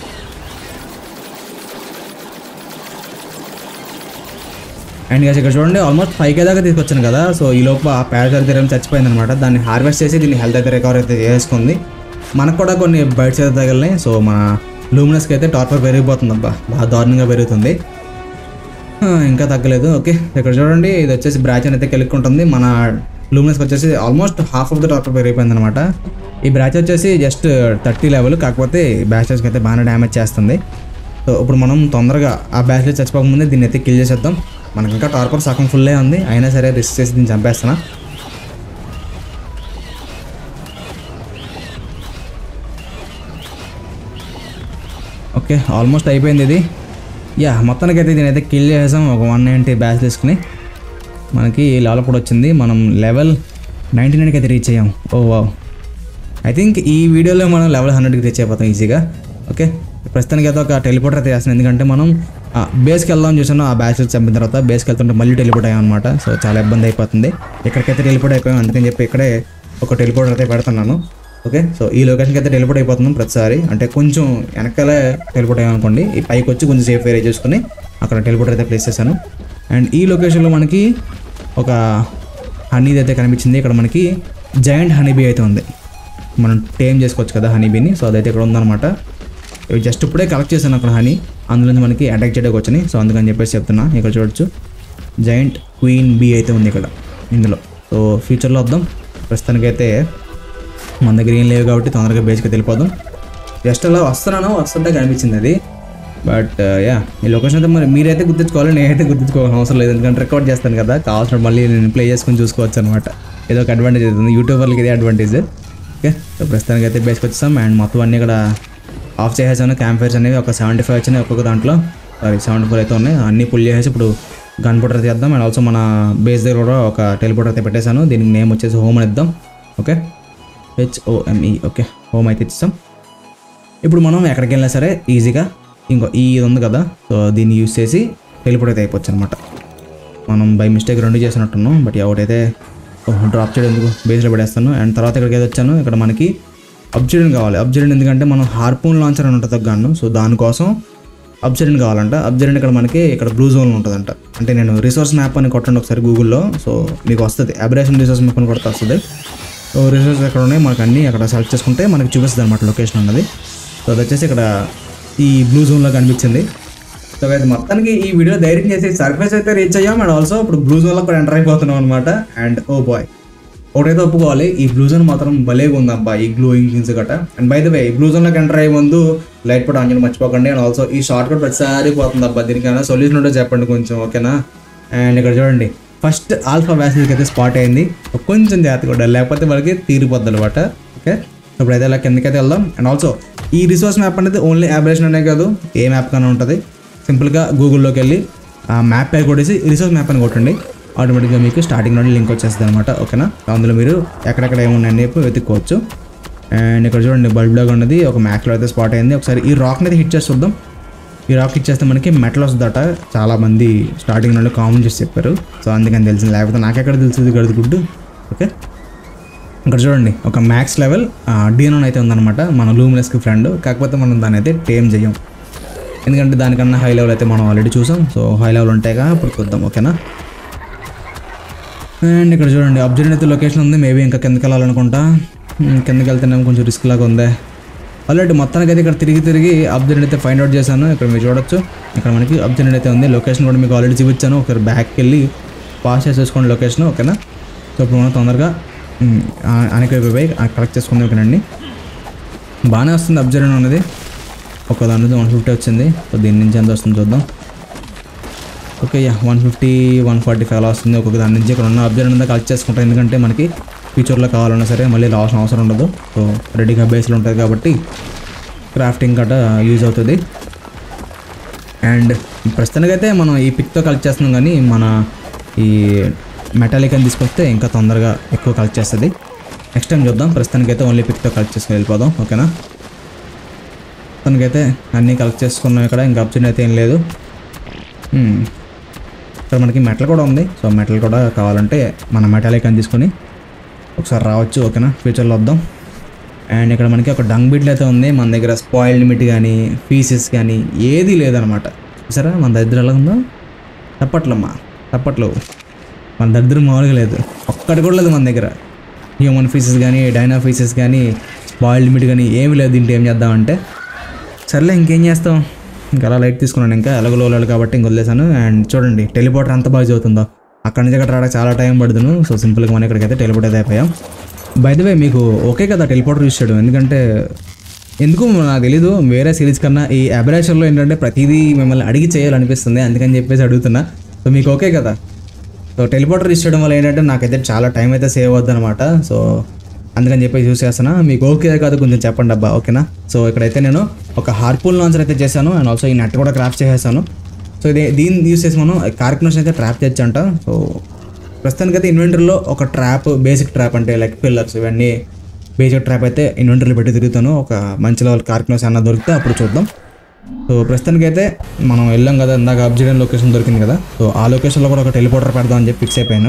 and guys ఇక్కడ చూడండి ఆల్మోస్ట్ ఫైవ్ కే దాకా తీసుకొచ్చాను కదా సో ఈ లోపు ఆ ప్యారసర్ తీరం చచ్చిపోయింది అనమాట దాన్ని హార్వెస్ట్ చేసి దీన్ని హెల్త్ అయితే రికవర్ అయితే చేసుకుంది మనకు కూడా కొన్ని బైట్స్ అయితే తగిలినాయి సో మన లూమినస్కి అయితే టార్పర్ పెరిగిపోతుంది అబ్బా బాగా దారుణంగా పెరుగుతుంది ఆ, ఇంకా తగ్గలేదు ఓకే ఇక్కడ చూడండి ఇది వచ్చేసి బ్రాచ్ అయితే కెలుక్కుంటుంది మన లూమినస్కి వచ్చేసి almost half of the torpor పెరిగిపోయింది అనమాట ఈ బ్రాచ్ వచ్చేసి జస్ట్ థర్టీ లెవెల్ కాకపోతే బ్యాచెస్కి అయితే బాగానే డ్యామేజ్ చేస్తుంది సో ఇప్పుడు మనం తొందరగా ఆ బ్యాచ్లో చచ్చిపోకముందే దీన్ని అయితే కిల్ చేసేద్దాం మనకి ఇంకా టార్పర్ సగం ఫుల్లే ఉంది అయినా సరే రిస్క్ చేసి దీన్ని చంపేస్తున్నా ఓకే ఆల్మోస్ట్ అయిపోయింది ఇది యా మొత్తానికి అయితే దీని అయితే కిల్ చేసాం ఒక వన్ నైంటీ బ్యాచ్ తీసుకుని మనకి లెవెల్ కూడా వచ్చింది మనం లెవెల్ నైంటీ నైన్కి అయితే రీచ్ అయ్యాం ఓ వావ్ ఐ థింక్ ఈ వీడియోలో మనం లెవెల్ హండ్రెడ్కి రీచ్ అయిపోతాం ఈజీగా ఓకే ప్రస్తుతానికి అయితే ఒక టెలిపోర్టర్ అయితే చేస్తున్నాం ఎందుకంటే మనం బేస్కి వెళ్దాం చూసాను ఆ బ్యాచ్ చంపిన తర్వాత బేస్కి వెళ్తుంటే మళ్ళీ టెలిపోర్ట్ అయ్యాం అనమాట సో చాలా ఇబ్బంది అయిపోతుంది ఇక్కడికైతే టెలిపోర్ట్ అయిపోయాం అందుకని చెప్పి ఇక్కడే ఒక టెలిపోర్టర్ అయితే పెడుతున్నాను ఓకే సో ఈ లొకేషన్కి అయితే టెలిపోర్ట్ అయిపోతున్నాం ప్రతిసారి అంటే కొంచెం వెనకాలే టెలిపోర్ట్ అయ్యాం అనుకోండి ఈ పైకి వచ్చి కొంచెం సేఫ్ ఏరియా చూసుకుని అక్కడ టెలిపోర్టర్ అయితే ప్లేస్ చేశాను అండ్ ఈ లొకేషన్లో మనకి ఒక హనీది అయితే కనిపించింది ఇక్కడ మనకి జైంట్ హనీబీ అయితే ఉంది మనం టేమ్ చేసుకోవచ్చు కదా హనీబీని సో అదైతే ఇక్కడ ఉందన్నమాట ఇవి జస్ట్ ఇప్పుడే కలెక్ట్ చేశాను అక్కడ హనీ అందులో మనకి అటాక్ చేయడానికి వచ్చినాయి సో అందుకని చెప్పేసి చెప్తున్నా ఇక్కడ చూడొచ్చు జైంట్ క్వీన్ బీ అయితే ఉంది ఇక్కడ ఇందులో సో ఫ్యూచర్లో వద్దాం ప్రస్తుతానికైతే మన దగ్గర ఏం లేవు కాబట్టి తొందరగా బేస్కి వెళ్ళిపోదాం జస్ట్ అలా వస్తున్నాను వస్తుంటే కనిపించింది అది బట్ యా ఈ లొకేషన్ అయితే మరి మీరైతే గుర్తుంచుకోవాలి నేనైతే గుర్తుంచుకోవాల్సిన అవసరం లేదు ఎందుకంటే రికార్డ్ చేస్తాను కదా కావాల్సిన మళ్ళీ నేను ప్లే చేసుకొని చూసుకోవచ్చు అనమాట ఏదో ఒక అడ్వాంటేజ్ అవుతుంది యూట్యూబర్లకి ఇదే అడ్వాంటేజ్ ఓకే సో ప్రస్తుతానికి అయితే బేస్కి వచ్చేసాం అండ్ మొత్తం అన్నీ ఇక్కడ ఆఫ్ చేసేసాను క్యాంప్ ఫైర్స్ అనేవి ఒక సెవెంటీ ఫైవ్ వచ్చినాయి ఒక్కొక్క దాంట్లో సారీ సెవెంటీ ఫోర్ అయితే ఉన్నాయి అన్నీ పుల్ చేసేసి ఇప్పుడు గన్ పుటర్ చేద్దాం అండ్ ఆల్సో మన బేస్ దగ్గర కూడా ఒక టెలిపోటర్ అయితే పెట్టేశాను దీనికి నేమ్ వచ్చేసి హోమ్ అని ఇద్దాం ఓకే హెచ్ఓఎంఈ ఓకే హోమ్ అయితే ఇచ్చాం ఇప్పుడు మనం ఎక్కడికి వెళ్ళినా సరే ఈజీగా ఇంకో ఈ ఇది ఉంది కదా సో దీన్ని యూస్ చేసి టెలిపోర్ట్ అయితే అయిపోవచ్చు అనమాట మనం బై మిస్టేక్ రెండు చేసినట్టున్నాం బట్ ఒకటైతే డ్రాప్ చేయడం ఎందుకు బేస్లో పడేస్తాను అండ్ తర్వాత ఇక్కడికి అయితే వచ్చాను ఇక్కడ మనకి అబ్జెడెంట్ కావాలి అబ్జెడెంట్ ఎందుకంటే మనం హార్పూన్ లాంచర్ అని ఉంటుంది గన్ను సో దానికోసం అబ్జెడెంట్ కావాలంట అబ్జెడెంట్ ఇక్కడ మనకి ఇక్కడ బ్లూ జోన్ ఉంటుందంట అంటే నేను రిసోర్స్ మ్యాప్ అని కొట్టండి ఒకసారి గూగుల్లో సో మీకు వస్తుంది అబ్రేషన్ రిసోర్స్ మ్యాప్ అని కొడితే వస్తుంది సో రిసోర్స్ ఎక్కడ ఉన్నాయి మనకు అన్నీ అక్కడ సెలెక్ట్ చేసుకుంటే మనకి చూపిస్తుంది అనమాట లొకేషన్ అన్నది సో అది వచ్చేసి ఇక్కడ ఈ బ్లూ జోన్లో కనిపించింది సో అయితే మొత్తానికి ఈ వీడియో ధైర్యం చేసి సర్ఫేస్ అయితే రీచ్ అయ్యాం అండ్ ఆల్సో ఇప్పుడు బ్లూ జోన్లో కూడా ఎంటర్ అయిపోతున్నాం అనమాట అండ్ ఓ బాయ్ ఒకటైతే ఒప్పుకోవాలి ఈ బ్లూ జోన్ మాత్రం భలేగా ఉందబ్బా ఈ గ్లోయింగ్ థింగ్స్ గట్ట అండ్ బై ద వే ఈ బ్లూ జోన్లోకి ఎంటర్ అయ్యే ముందు లైట్ కూడా ఆన్ చేయడం మర్చిపోకండి అండ్ ఆల్సో ఈ షార్ట్ కట్ ప్రతిసారి పోతుంది అబ్బా దీనికైనా సొల్యూషన్ ఉంటే చెప్పండి కొంచెం ఓకేనా అండ్ ఇక్కడ చూడండి ఫస్ట్ ఆల్ఫా వ్యాసిల్కి అయితే స్పాట్ అయింది కొంచెం జాగ్రత్త కూడా లేకపోతే వాళ్ళకి తీరిపోద్ది అనమాట ఓకే ఇప్పుడైతే ఇలా కిందకైతే వెళ్దాం అండ్ ఆల్సో ఈ రిసోర్స్ మ్యాప్ అనేది ఓన్లీ యాబరేషన్ అనే కాదు ఏ మ్యాప్ కన్నా ఉంటుంది సింపుల్గా గూగుల్లోకి వెళ్ళి ఆ మ్యాప్ పేరు కొట్టేసి రిసోర్స్ మ్యాప్ అని కొట్టండి ఆటోమేటిక్గా మీకు స్టార్టింగ్ నుండి లింక్ వచ్చేస్తుంది అనమాట ఓకేనా అందులో మీరు ఎక్కడెక్కడ ఏమున్నాయని చెప్పి వెతుక్కోవచ్చు అండ్ ఇక్కడ చూడండి బల్బ్ లాగా ఉన్నది ఒక మ్యాక్లో అయితే స్పాట్ అయింది ఒకసారి ఈ రాక్ని అయితే హిట్ చేసి చూద్దాం ఈ రాక్ హిట్ చేస్తే మనకి మెటల్ వస్తుందట చాలా మంది స్టార్టింగ్ నుండి కామెంట్ చేసి చెప్పారు సో అందుకని తెలిసింది లేకపోతే నాకెక్కడ తెలిసింది గడుదు గుడ్డు ఓకే ఇక్కడ చూడండి ఒక మ్యాక్స్ లెవెల్ డీనోన్ అయితే ఉందన్నమాట మన లూమినస్కి ఫ్రెండ్ కాకపోతే మనం దాన్ని అయితే టేమ్ చేయం ఎందుకంటే దానికన్నా హై లెవెల్ అయితే మనం ఆల్రెడీ చూసాం సో హై లెవెల్ ఉంటాయిగా ఇప్పుడు చూద్దాం ఓకేనా అండ్ ఇక్కడ చూడండి అబ్జర్వ్ అయితే లొకేషన్ ఉంది మేబీ ఇంకా కిందకి వెళ్ళాలనుకుంటా ఉమ్, కిందకి వెళ్తేనేమో కొంచెం రిస్క్ లాగా ఉంది ఆల్రెడీ మొత్తానికి అయితే ఇక్కడ తిరిగి తిరిగి అబ్జర్వ్ అయితే ఫైండ్ అవుట్ చేశాను ఇక్కడ మీరు చూడొచ్చు ఇక్కడ మనకి అబ్జర్వ్ అయితే ఉంది లొకేషన్ కూడా మీకు ఆల్రెడీ చూపించాను ఒకసారి బ్యాక్కి వెళ్ళి పాస్ చేసేసుకోండి లొకేషన్ ఓకేనా సో ఇప్పుడు మనం తొందరగా అనేకైపోయి కలెక్ట్ చేసుకుందాం ఇక్కడండి బాగానే వస్తుంది అబ్జర్వ్ ఉన్నది ఒక దాని నుంచి వన్ ఫిఫ్టీ వచ్చింది సో దీని నుంచి ఎంత వస్తుంది చూద్దాం okay yeah one fifty one forty five అలా వస్తుంది ఒక్కొక్క దాని నుంచి ఇక్కడ ఉన్న అబ్జర్వ్ అంతా కలెక్ట్ చేసుకుంటాం ఎందుకంటే మనకి ఫ్యూచర్లో కావాలన్నా సరే మళ్ళీ రావాల్సిన అవసరం ఉండదు సో రెడీగా బేస్లో ఉంటుంది కాబట్టి క్రాఫ్టింగ్ గట్రా యూజ్ అవుతుంది అండ్ ప్రస్తుతానికైతే మనం ఈ పిక్తో కలెక్ట్ చేస్తున్నాం కానీ మన ఈ మెటాలిక్ అని తీసుకొస్తే ఇంకా తొందరగా ఎక్కువ కలెక్ట్ చేస్తుంది నెక్స్ట్ టైం చూద్దాం ప్రస్తుతానికైతే ఓన్లీ పిక్తో కలెక్ట్ చేసుకుని వెళ్ళిపోదాం ఓకేనా తనకైతే అన్నీ కలెక్ట్ చేసుకున్నాం ఇక్కడ ఇంకా ఆప్షన్ అయితే ఏం లేదు మ్మ్. ఇక్కడ మనకి మెటల్ కూడా ఉంది సో మెటల్ కూడా కావాలంటే మన మెటాలిక్ అని తీసుకొని ఒకసారి రావచ్చు ఓకేనా ఫ్యూచర్లో వద్దాం అండ్ ఇక్కడ మనకి ఒక డంగ్ బిడ్లు అయితే ఉంది మన దగ్గర స్పాయిల్డ్ మిట్ కానీ పీసెస్ కానీ ఏది లేదనమాట సరే మన దగ్గర ఎలా ఉందో తప్పట్లమ్మా తప్పట్లు మన దగ్గర మామూలుగా లేదు ఒక్కటి కూడా లేదు మన దగ్గర హ్యూమన్ ఫీసెస్ కానీ డైనా ఫీసెస్ కానీ స్పాయిల్డ్ మిట్ కానీ ఏమి లేదు దీంట్లో ఏం చేద్దామంటే సర్లే ఇంకేం చేస్తాం ఇంకా అలా లైట్ తీసుకున్నాను ఇంకా ఎలాగో లోలాలు కాబట్టి ఇంక వదిలేసాను అండ్ చూడండి టెలిపోర్టర్ ఎంత బాగా చదువుతుందో అక్కడ నుంచి ఇక్కడ రావడానికి చాలా టైం పడుతుంది సో సింపుల్గా మనం ఇక్కడికైతే టెలిపోర్ట్ అయితే అయిపోయాం బై ద వే మీకు ఓకే కదా టెలిపోర్టర్ యూస్ చేయడం ఎందుకంటే ఎందుకు నాకు తెలీదు వేరే సిరీస్ కన్నా ఈ అబరేషన్లో ఏంటంటే ప్రతిదీ మిమ్మల్ని అడిగి చేయాలనిపిస్తుంది అందుకని చెప్పేసి అడుగుతున్నా సో మీకు ఓకే కదా సో టెలిపోర్టర్ యూస్ చేయడం వల్ల ఏంటంటే నాకైతే చాలా టైం అయితే సేవ్ అవుద్ది అనమాట సో అందుకని చెప్పేసి యూస్ చేస్తున్నా మీకు ఓకే కాదు కొంచెం చెప్పండి అబ్బా ఓకేనా సో ఇక్కడైతే నేను ఒక హార్పూల్ లాంచర్ అయితే చేశాను అండ్ ఆల్సో ఈ నెట్ కూడా క్రాఫ్ట్ చేసేసాను సో ఇది దీన్ని యూస్ చేసి మనం కార్కినోస్ అయితే ట్రాప్ చేయొచ్చంట సో ప్రస్తుతానికి అయితే ఇన్వెంటరీలో ఒక ట్రాప్ బేసిక్ ట్రాప్ అంటే లైక్ పిల్లర్స్ ఇవన్నీ బేసిక్ ట్రాప్ అయితే ఇన్వెంటరీలో పెట్టి తిరుగుతాను ఒక మంచి లెవెల్ కార్కినోస్ అన్న దొరికితే అప్పుడు చూద్దాం సో ప్రస్తుతానికి అయితే మనం వెళ్ళాం కదా ఇందాక అబ్జిడియన్ లొకేషన్ దొరికింది కదా సో ఆ లొకేషన్లో కూడా ఒక టెలిపోర్టర్ పెడదాం అని చెప్పి ఫిక్స్ అయిపోయాను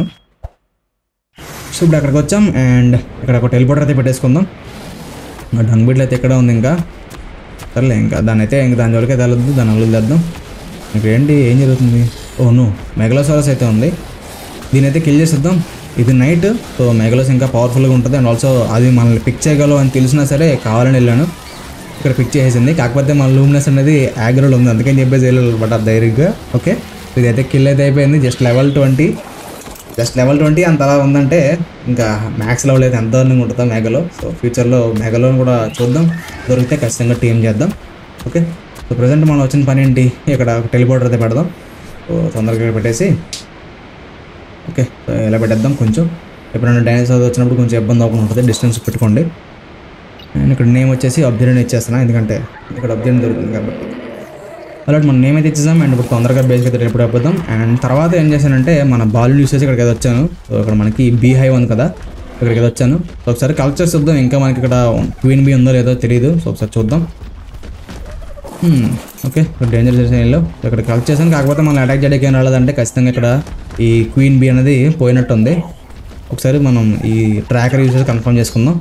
సో ఇప్పుడు అక్కడికి వచ్చాం అండ్ ఇక్కడ ఒక టెలిపోర్టర్ అయితే పెట్టేసుకుందాం డంగ్ బిడ్లు అయితే ఇక్కడ ఉంది ఇంకా సర్లే ఇంకా దాని అయితే ఇంకా దాని జోలికి వెళ్ళొద్దు దాన్ని వదిలేద్దాం ఇక్కడ ఏంటి ఏం జరుగుతుంది ఓ నో మెగలోసారస్ అయితే ఉంది దీని అయితే కిల్ చేసేద్దాం ఇది నైట్ సో మెగలోస్ ఇంకా పవర్ఫుల్గా ఉంటుంది అండ్ ఆల్సో అది మనల్ని పిక్ చేయగలవు అని తెలిసినా సరే కావాలని వెళ్ళాను ఇక్కడ పిక్ చేసేసింది కాకపోతే మన లూమినెస్ అనేది యాగ్రోలో ఉంది అందుకని చెప్పేసి వెళ్ళాలి బట్ అది ధైర్యంగా ఓకే ఇదైతే కిల్ అయితే అయిపోయింది just level twenty just level twenty అంత అలా ఉందంటే ఇంకా మ్యాక్స్ లెవెల్ అయితే ఎంత దారుణంగా ఉంటుందో మేఘలో సో ఫ్యూచర్లో మేఘలో కూడా చూద్దాం దొరికితే ఖచ్చితంగా టీం చేద్దాం ఓకే సో ప్రజెంట్ మనం వచ్చిన పని ఏంటి ఇక్కడ ఒక టెలిపోర్టర్ అయితే పెడదాం సో తొందరగా ఇక్కడ పెట్టేసి ఓకే సో ఇలా పెట్టేద్దాం కొంచెం ఎప్పుడైనా డైనోసార్ వచ్చినప్పుడు కొంచెం ఇబ్బంది అవ్వకుండా ఉంటుంది డిస్టెన్స్ పెట్టుకోండి నేను ఇక్కడ నేమ్ వచ్చేసి అబ్జర్వన్ ఇచ్చేస్తాను ఎందుకంటే ఇక్కడ అబ్జర్వన్ దొరుకుతుంది కాబట్టి అలాంటి మన నేమ్ అయితే ఇచ్చేసాం అండ్ ఇప్పుడు తొందరగా బేస్కి అయితే రిపోర్ట్ అయిపోదాం అండ్ తర్వాత ఏం చేశానంటే మన బాల్ యూస్ చేసి ఇక్కడికి అయితే వచ్చాను సో ఇక్కడ మనకి బీ హై ఉంది కదా ఇక్కడికి అయితే వచ్చాను సో ఒకసారి కల్చర్ చూద్దాం ఇంకా మనకి ఇక్కడ క్వీన్ బీ ఉందో లేదో తెలియదు సో ఒకసారి చూద్దాం హ్మ్, ఓకే ఇక్కడ డేంజర్ చేసాను ఇక్కడ కలెక్ట్ చేశాను కాకపోతే మనం అటాక్ చేయడానికి ఏం రాలేదంటే ఖచ్చితంగా ఇక్కడ ఈ క్వీన్ బీ అనేది పోయినట్టు ఉంది ఒకసారి మనం ఈ ట్రాకర్ యూస్ చేసి కన్ఫర్మ్ చేసుకుందాం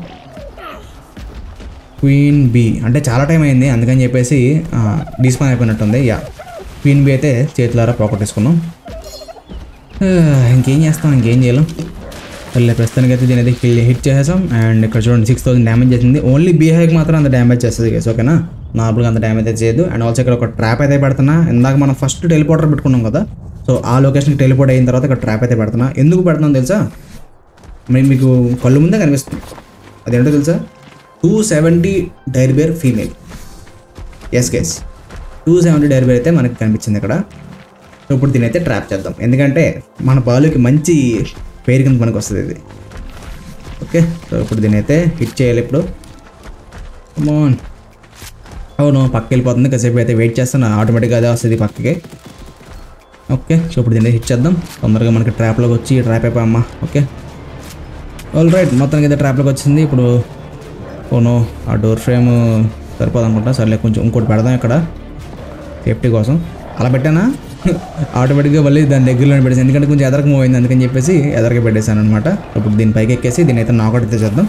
క్వీన్ బీ అంటే చాలా టైం అయింది అందుకని చెప్పేసి డిస్పాన్ అయిపోయినట్టుంది యా క్వీన్ బీ అయితే చేతులారా పోగొట్టేసుకున్నాం ఆ, ఇంకేం చేస్తాం ఇంకేం చేయలేం వెళ్ళే ప్రస్తుతానికి అయితే దీని అయితే కిల్ హిట్ చేసేసాం అండ్ ఇక్కడ చూడండి సిక్స్ థౌసండ్ డ్యామేజ్ చేసింది ఓన్లీ బీహైకి మాత్రం అంత డ్యామేజ్ చేస్తుంది గేస్ ఓకేనా నార్మల్గా అంత డ్యామేజ్ అయితే చేయదు అండ్ ఆల్సో ఇక్కడ ఒక ట్రాప్ అయితే పెడుతున్నా ఇందాక మనం ఫస్ట్ టెలిపోర్టర్ పెట్టుకున్నాం కదా సో ఆ లొకేషన్కి టెలిపోర్ట్ అయిన తర్వాత ఇక్కడ ట్రాప్ అయితే పెడుతున్నా ఎందుకు పెడుతున్నాను తెలుసా మరి మీకు కళ్ళు ముందే కనిపిస్తుంది అదేంటో తెలుసా two seventy dire bear female yes guess two seventy dire bear అయితే మనకి కనిపించింది ఇక్కడ సో ఇప్పుడు దీని అయితే ట్రాప్ చేద్దాం ఎందుకంటే మన బాలుకి మంచి పేరు కింద మనకు వస్తుంది ఇది ఓకే సో ఇప్పుడు దీని అయితే హిట్ చేయాలి ఇప్పుడు మోన్ అవును పక్కకి వెళ్ళిపోతుంది కాసేపు అయితే వెయిట్ చేస్తాను ఆటోమేటిక్గా అదే వస్తుంది పక్కకి ఓకే సో ఇప్పుడు దీన్ని హిట్ చేద్దాం తొందరగా మనకి ట్రాప్లోకి వచ్చి ట్రాప్ అయిపోయమ్మా ఓకే ఆల్ రైట్ మొత్తానికి అయితే ట్రాప్లోకి వచ్చింది ఇప్పుడు ఓనో ఆ డోర్ ఫ్రేమ్ సరిపోదు అనుకుంటా సర్లే కొంచెం ఇంకోటి పెడదాం ఇక్కడ సేఫ్టీ కోసం అలా పెట్టానా ఆటోమేటిక్గా మళ్ళీ దాని దగ్గరలో పెట్టేసి ఎందుకంటే కొంచెం ఎదరకు మూవ్ అయింది అందుకని చెప్పేసి ఎదరగా పెట్టేశాను అనమాట ఇప్పుడు దీని పైకి ఎక్కేసి దీని అయితే నాకౌట్ అయితే చేద్దాం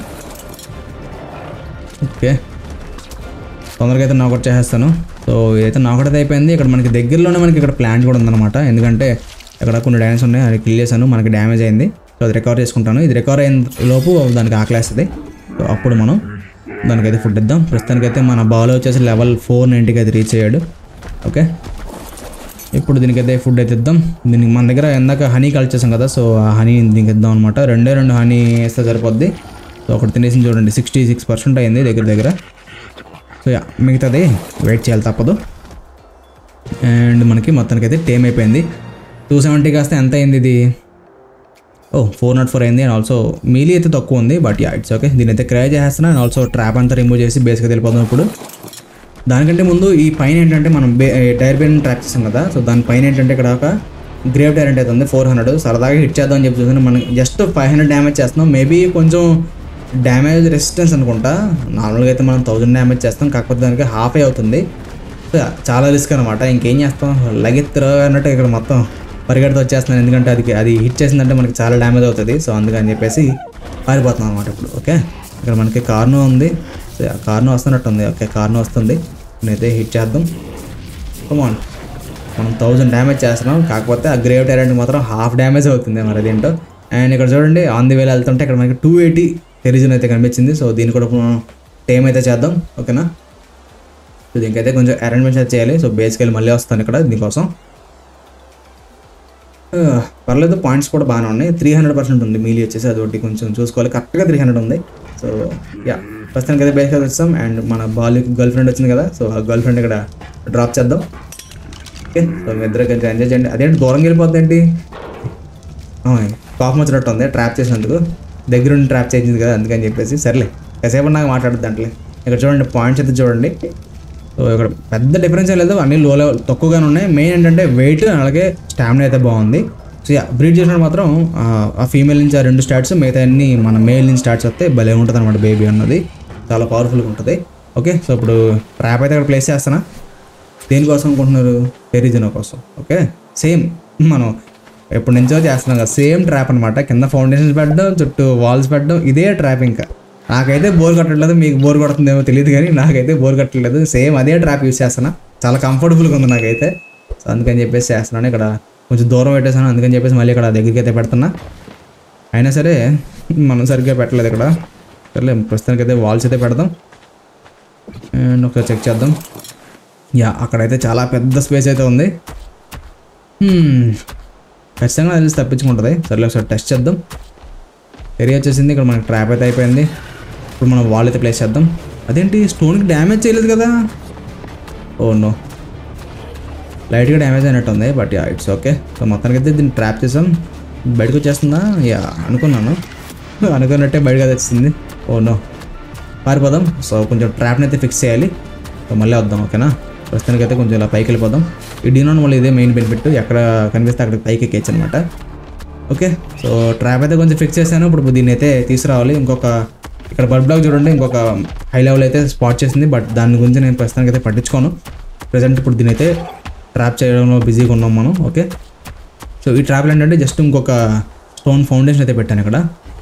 ఓకే తొందరగా అయితే నాకౌట్ చేసేస్తాను సో ఇదైతే నాకౌట్ అయితే అయిపోయింది ఇక్కడ మనకి దగ్గరలోనే మనకి ఇక్కడ ప్లాంట్ కూడా ఉందన్నమాట ఎందుకంటే ఇక్కడ కొన్ని డ్యాన్స్ ఉన్నాయి అది కిల్ చేశాను మనకి డ్యామేజ్ అయింది సో అది రికవర్ చేసుకుంటాను ఇది రికవర్ అయిన లోపు దానికి ఆకలేస్తుంది సో అప్పుడు మనం దానికైతే ఫుడ్ ఇద్దాం ప్రస్తుతానికైతే మన బాల్ వచ్చేసి లెవెల్ ఫోర్ నైంటీకి అయితే రీచ్ అయ్యాడు ఓకే ఇప్పుడు దీనికైతే ఫుడ్ అయితే ఇద్దాం దీనికి మన దగ్గర ఎందాక హనీ కలెక్ట్ చేసాం కదా సో ఆ హనీ దీనికి ఇద్దాం అనమాట రెండే రెండు హనీ వేస్తే సరిపోద్ది సో ఒకటి తినేసి చూడండి సిక్స్టీ సిక్స్ పర్సెంట్ అయింది దగ్గర దగ్గర సో యా మిగతాది వెయిట్ చేయాలి తప్పదు అండ్ మనకి మొత్తానికి అయితే టేమ్ అయిపోయింది టూ సెవెంటీ కాస్త ఎంత అయింది ఇది ఓ ఫోర్ నాట్ ఫోర్ అయింది అండ్ ఆల్సో మీలీ అయితే తక్కువ ఉంది బట్ యా ఇట్స్ ఓకే దీని అయితే క్రై చేస్తున్నాను అండ్ ఆల్సో ట్రాప్ అంతా రిమూవ్ చేసి బేస్గా వెళ్ళిపోదాం ఇప్పుడు దానికంటే ముందు ఈ పైన ఏంటంటే మనం బే టైర్ పైన ట్రాక్ చేస్తాం కదా సో దాని పైన ఏంటంటే ఇక్కడ ఒక గ్రేవ్ టైర్ అంటే ఉంది ఫోర్ హండ్రెడ్ సరదాగా హిట్ చేద్దాం అని చెప్పి చూసాను మనం జస్ట్ ఫైవ్ హండ్రెడ్ డ్యామేజ్ చేస్తున్నాం మేబీ కొంచెం డ్యామేజ్ రెసిస్టెన్స్ అనుకుంటా నార్మల్గా అయితే మనం థౌజండ్ డ్యామేజ్ చేస్తాం కాకపోతే దానికి హాఫ్ అవుతుంది సో చాలా రిస్క్ అనమాట ఇంకేం చేస్తాం లగెత్తర అన్నట్టు ఇక్కడ మొత్తం పరిగెడుతూ వచ్చేస్తున్నాను ఎందుకంటే అది అది హిట్ చేసిందంటే మనకి చాలా డ్యామేజ్ అవుతుంది సో అందుకని చెప్పేసి పారిపోతున్నాం అనమాట ఇప్పుడు ఓకే ఇక్కడ మనకి కార్ను ఉంది సో ఆ కార్ను వస్తున్నట్టుంది ఓకే కార్ను వస్తుంది నేనైతే హిట్ చేద్దాం కమాన్ మనం థౌజండ్ డ్యామేజ్ చేస్తున్నాం కాకపోతే ఆ గ్రేవ్ టాలెంట్ మాత్రం హాఫ్ డ్యామేజ్ అవుతుంది మరి అదేంటో అండ్ ఇక్కడ చూడండి ఆన్ ది వేలో వెళ్తుంటే ఇక్కడ మనకి టూ ఎయిటీ టెరిజన్ అయితే కనిపించింది సో దీన్ని కూడా మనం టైం అయితే చేద్దాం ఓకేనా సో దీనికైతే కొంచెం అరేంజ్మెంట్స్ అయితే చేయాలి సో బేస్కి వెళ్ళి మళ్ళీ వస్తాను ఇక్కడ దీనికోసం ఆ, పర్లేదు పాయింట్స్ కూడా బాగానే ఉన్నాయి త్రీ హండ్రెడ్ పర్సెంట్ ఉంది మీలీ వచ్చేసి అదొకటి కొంచెం చూసుకోవాలి కరెక్ట్గా త్రీ హండ్రెడ్ ఉంది సో యా ప్రస్తుతానికి అయితే బేస్గా వచ్చాం అండ్ మన బాల్ గర్ల్ ఫ్రెండ్ వచ్చింది కదా సో ఆ గర్ల్ ఫ్రెండ్ ఇక్కడ డ్రాప్ చేద్దాం ఓకే సో మీ ఇద్దరు కొంచెం ఎంజాయ్ చేయండి అదేంటి దూరంగా వెళ్ళిపోద్ది ఏంటి పాపం వచ్చినట్టు ఉంది ట్రాప్ చేసినందుకు దగ్గరుండి ట్రాప్ చేసింది కదా అందుకని చెప్పేసి సర్లే కాసేపు నాకు మాట్లాడద్దు దాంట్లో ఇక్కడ చూడండి పాయింట్స్ అయితే చూడండి సో ఇక్కడ పెద్ద డిఫరెన్స్ ఏం లేదు అన్ని లో లెవెల్ తక్కువగానే ఉన్నాయి మెయిన్ ఏంటంటే వెయిట్ అలాగే స్టామినా అయితే బాగుంది సో యా బ్రీడ్ చేసినప్పుడు మాత్రం ఆ, ఆ ఫీమేల్ నుంచి ఆ రెండు స్టార్ట్స్ మిగతా అన్ని మన మేల్ నుంచి స్టార్ట్స్ వస్తే భలే ఉంటుంది అనమాట బేబీ అన్నది చాలా పవర్ఫుల్గా ఉంటుంది ఓకే సో ఇప్పుడు ట్రాప్ అయితే ఇక్కడ ప్లేస్ చేస్తానా దేనికోసం అనుకుంటున్నారు టెరిజినో కోసం ఓకే సేమ్ మనం ఎప్పటి నుంచో చేస్తున్నాం కదా సేమ్ ట్రాప్ అనమాట కింద ఫౌండేషన్స్ పెట్టడం చుట్టూ వాల్స్ పెట్టడం ఇదే ట్రాప్ ఇంకా నాకైతే బోర్ కొట్టట్లేదు మీకు బోర్ కొడుతుందేమో తెలియదు కానీ నాకైతే బోర్ కొట్టట్లేదు సేమ్ అదే ట్రాప్ యూస్ చేస్తున్నా చాలా కంఫర్టబుల్గా ఉంది నాకైతే సో అందుకని చెప్పేసి చేస్తున్నాను ఇక్కడ కొంచెం దూరం పెట్టేసాను అందుకని చెప్పేసి మళ్ళీ ఇక్కడ దగ్గరికి అయితే పెడుతున్నా అయినా సరే మనం సరిగ్గా పెట్టలేదు ఇక్కడ సర్లే ప్రస్తుతానికి అయితే వాల్స్ అయితే పెడదాం అండ్ ఒకసారి చెక్ చేద్దాం యా అక్కడైతే చాలా పెద్ద స్పేస్ అయితే ఉంది Hmm. ఖచ్చితంగా నాకు తెలిసి తప్పించుకుంటుంది సర్లే ఒకసారి టెస్ట్ చేద్దాం ఏరియా వచ్చేసింది ఇక్కడ మనకి ట్రాప్ అయితే అయిపోయింది ఇప్పుడు మనం వాల్ అయితే ప్లేస్ చేద్దాం అదేంటి స్టోన్కి డ్యామేజ్ చేయలేదు కదా ఓ నో లైట్గా డ్యామేజ్ అయినట్టు ఉంది but yeah it's okay so మొత్తానికి అయితే దీన్ని ట్రాప్ చేసాం బయటకు వచ్చేస్తుందా యా అనుకున్నాను అనుకున్నట్టే బయటకు అయితే వచ్చింది ఓ నో పారిపోదాం సో కొంచెం ట్రాప్ని అయితే ఫిక్స్ చేయాలి సో మళ్ళీ వద్దాం ఓకేనా ప్రస్తుతానికి అయితే కొంచెం ఇలా పైకి వెళ్ళిపోదాం ఈ డీనాన్ వల్ల ఇదే మెయిన్ బెనిఫిట్ ఎక్కడ కనిపిస్తే అక్కడ పైకి ఎక్కేచ్చు అనమాట ఓకే సో ట్రాప్ అయితే కొంచెం ఫిక్స్ చేశాను ఇప్పుడు దీన్ని అయితే తీసుకురావాలి ఇంకొక ఇక్కడ బల్బ్ బ్లాక్ చూడండి ఇంకొక హై లెవెల్ అయితే స్పాట్ చేసింది బట్ దాని గురించి నేను ప్రస్తుతానికి అయితే పట్టించుకోను ప్రజెంట్ ఇప్పుడు దీని అయితే ట్రాప్ చేయడంలో బిజీగా ఉన్నాం మనం ఓకే సో ఈ ట్రాప్లు ఏంటంటే జస్ట్ ఇంకొక స్టోన్ ఫౌండేషన్ అయితే పెట్టాను ఇక్కడ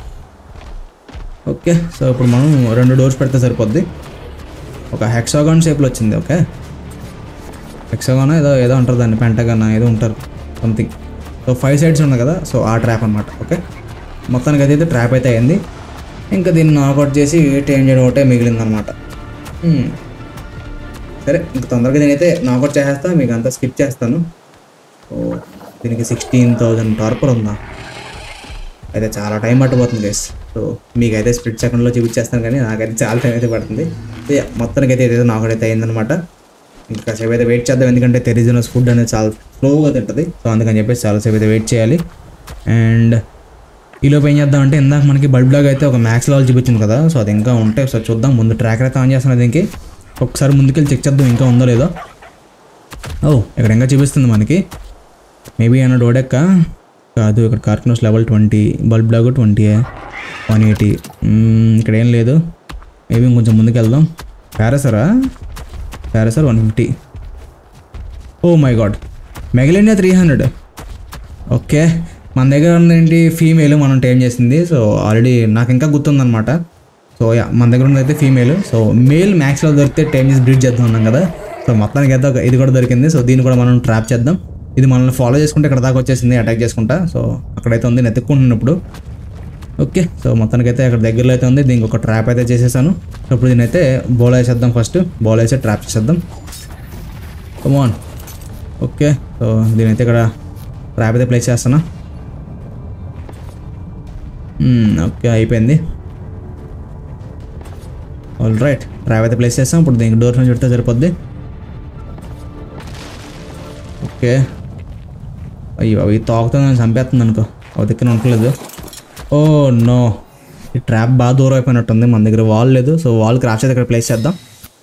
ఓకే సో ఇప్పుడు మనం రెండు డోర్స్ పెడితే సరిపోద్ది ఒక హెక్సాగాన్ షేప్లో వచ్చింది ఓకే హెక్సాగాన్ ఏదో ఏదో అంటారు దాన్ని పెంటగాన్ ఏదో ఉంటారు సంథింగ్ సో ఫైవ్ సైడ్స్ ఉన్నాయి కదా సో ఆ ట్రాప్ అనమాట ఓకే మొత్తానికి అయితే ట్రాప్ అయితే అయింది ఇంకా దీన్ని నాకౌట్ చేసి టైం చేయడం ఒకటే మిగిలిందనమాట హ్మ్. సరే ఇంక తొందరగా నేనైతే నాకౌట్ చేసేస్తా మీకు అంతా స్కిప్ చేస్తాను సో దీనికి సిక్స్టీన్ థౌజండ్ టార్పర్ ఉందా అయితే చాలా టైం పట్టిపోతుంది గైస్ సో మీకైతే స్ప్లిట్ సెకండ్లో చూపించేస్తాను కానీ నాకైతే చాలా టైం అయితే పడుతుంది సో yeah, మొత్తానికి అయితే ఏదైతే నాకు అయితే అయిందనమాట ఇంకా కాసేపు అయితే వెయిట్ చేద్దాం ఎందుకంటే తెరిజినస్ ఫుడ్ అనేది చాలా స్లోగా తింటుంది సో అందుకని చెప్పేసి చాలాసేపు అయితే వెయిట్ చేయాలి అండ్ ఈలోపు ఏం చేద్దాం అంటే ఇందాక మనకి బల్బ్ లాగా అయితే ఒక మ్యాక్స్ లెవెల్ చూపించింది కదా సో అది ఇంకా ఉంటే ఒకసారి చూద్దాం ముందు ట్రాకర్ అయితే ఆన్ చేస్తున్నది దీనికి ఒకసారి ముందుకెళ్ళి చెక్ చేద్దాం ఇంకా ఉందో లేదో ఓ ఇక్కడ ఇంకా చూపిస్తుంది మనకి మేబీ అన్న డోడెక్క కాదు ఇక్కడ కార్కనోస్ లెవెల్ ట్వంటీ బల్బ్ లాగ్ ట్వంటీ వన్ ఎయిటీ ఇక్కడ ఏం లేదు మేబీ ఇంకొంచెం ముందుకు వెళ్దాం ప్యారసరా Parasaur one fifty oh my god Megalania three hundred okay మన దగ్గర ఉన్నదేంటి ఫీమేల్ మనం టైం చేసింది సో ఆల్రెడీ నాకు ఇంకా గుర్తుందనమాట సో యా మన దగ్గర ఉన్నదైతే ఫీమేల్ సో మేల్ మ్యాక్స్లో దొరికితే టైం చేసి బ్రీడ్ చేద్దాం అన్నాం కదా సో మొత్తానికి అయితే ఒక- ఇది కూడా దొరికింది సో దీన్ని కూడా మనం ట్రాప్ చేద్దాం ఇది మనల్ని ఫాలో చేసుకుంటే ఇక్కడ దాకా వచ్చేసింది అటాక్ చేసుకుంటా సో అక్కడైతే ఉంది నేను ఎత్తుక్కుంటున్నప్పుడు ఓకే సో మొత్తానికి అయితే అక్కడ దగ్గరలో అయితే ఉంది దీనికి ఒక ట్రాప్ అయితే చేసేసాను సో ఇప్పుడు దీని అయితే బౌల్ వేసేద్దాం ఫస్ట్ బౌల్ వేసి ట్రాప్ చేసేద్దాం కమాన్ ఓకే సో దీనైతే ఇక్కడ ట్రాప్ అయితే ప్లేస్ చేస్తానా మ్మ్, ఓకే అయిపోయింది ఆల్ రైట్ ట్రాప్ అయితే ప్లేస్ చేస్తాం ఇప్పుడు దీనికి డోర్ నుంచి పెడితే సరిపోద్ది ఓకే అయ్యో అవి తాకుతుంది చంపేస్తుంది అనుకో ఒక దిక్కున ఉండలేదు ఓ నో ఈ ట్రాప్ బాగా దూరం అయిపోయినట్టుంది మన దగ్గర వాల్ లేదు సో వాల్ క్రాఫ్ట్ అయితే ఇక్కడ ప్లేస్ చేద్దాం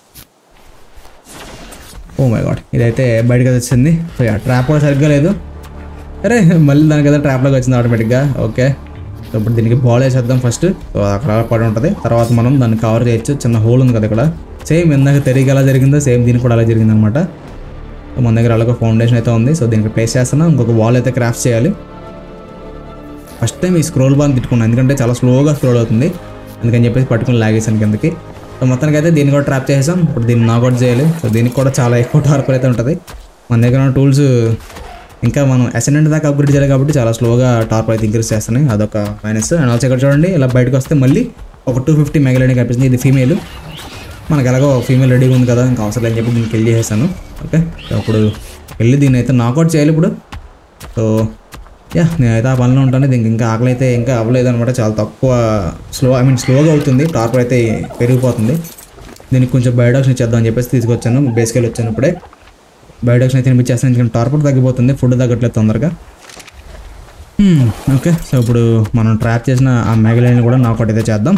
ఓ మై గాడ్ ఇదైతే బయటకు వచ్చింది సో యా ట్రాప్ కూడా సరిగ్గా లేదు అరే మళ్ళీ దానికి ఏదో ట్రాప్లోకి వచ్చింది ఆటోమేటిక్గా ఓకే సో ఇప్పుడు దీనికి బాల్ వేసేద్దాం ఫస్ట్ సో అక్కడ పడి ఉంటుంది తర్వాత మనం దాన్ని కవర్ చేయొచ్చు చిన్న హోల్ ఉంది కదా ఇక్కడ సేమ్ ఇందాక తెరిగి ఎలా జరిగిందో సేమ్ దీనికి కూడా అలా జరిగింది అనమాట సో మన దగ్గర అలాగే ఫౌండేషన్ అయితే ఉంది సో దీనికి ప్లేస్ చేస్తున్నా ఇంకొక వాల్ అయితే క్రాఫ్ట్ చేయాలి ఫస్ట్ టైం ఈ స్క్రోల్ బాగా తిట్టుకున్నాను ఎందుకంటే చాలా స్లోగా స్క్రోల్ అవుతుంది అందుకని చెప్పేసి పట్టుకుని లాగేసాను కిందకి సో మొత్తానికి అయితే దీన్ని కూడా ట్రాప్ చేసాం ఇప్పుడు దీన్ని నాకౌట్ చేయాలి సో దీనికి కూడా చాలా ఎక్కువ టార్పర్ అయితే ఉంటుంది మన దగ్గర ఉన్న టూల్స్ ఇంకా మనం అసెండెంట్ దాకా అప్గ్రేడ్ చేయాలి కాబట్టి చాలా స్లోగా టార్పర్ అయితే ఇంక్రీస్ చేస్తున్నాయి అదొక మైనస్ అండ్ ఆల్సో ఇక్కడ చూడండి ఇలా బయటకు వస్తే మళ్ళీ ఒక టూ ఫిఫ్టీ మెగలైన కనిపిస్తుంది ఇది ఫీమేల్ మనకి ఎలాగో ఫీమేల్ రెడీగా ఉంది కదా ఇంకా అవసరం లేని చెప్పి దీనికి వెళ్ళి చేశాను ఓకే సో అప్పుడు వెళ్ళి దీన్ని అయితే నాకౌట్ చేయాలి ఇప్పుడు సో యా నేనైతే ఆ పనిలో ఉంటాను దీనికి ఇంకా ఆకలి అయితే ఇంకా అవ్వలేదు అనమాట చాలా తక్కువ స్లో ఐ మీన్ స్లోగా అవుతుంది టార్పర్ అయితే పెరిగిపోతుంది దీనికి కొంచెం బయోడాక్షన్ ఇచ్చేద్దాం అని చెప్పేసి తీసుకొచ్చాను బేసికల్ వచ్చాను ఇప్పుడే బయోడాక్షన్ అయితే తినిపించేస్తాను ఎందుకంటే టార్పర్ తగ్గిపోతుంది ఫుడ్ తగ్గట్లేదు తొందరగా Hmm, ఓకే సో ఇప్పుడు మనం ట్రాప్ చేసిన ఆ మెగలైన్ కూడా నాకౌట్ అయితే చేద్దాం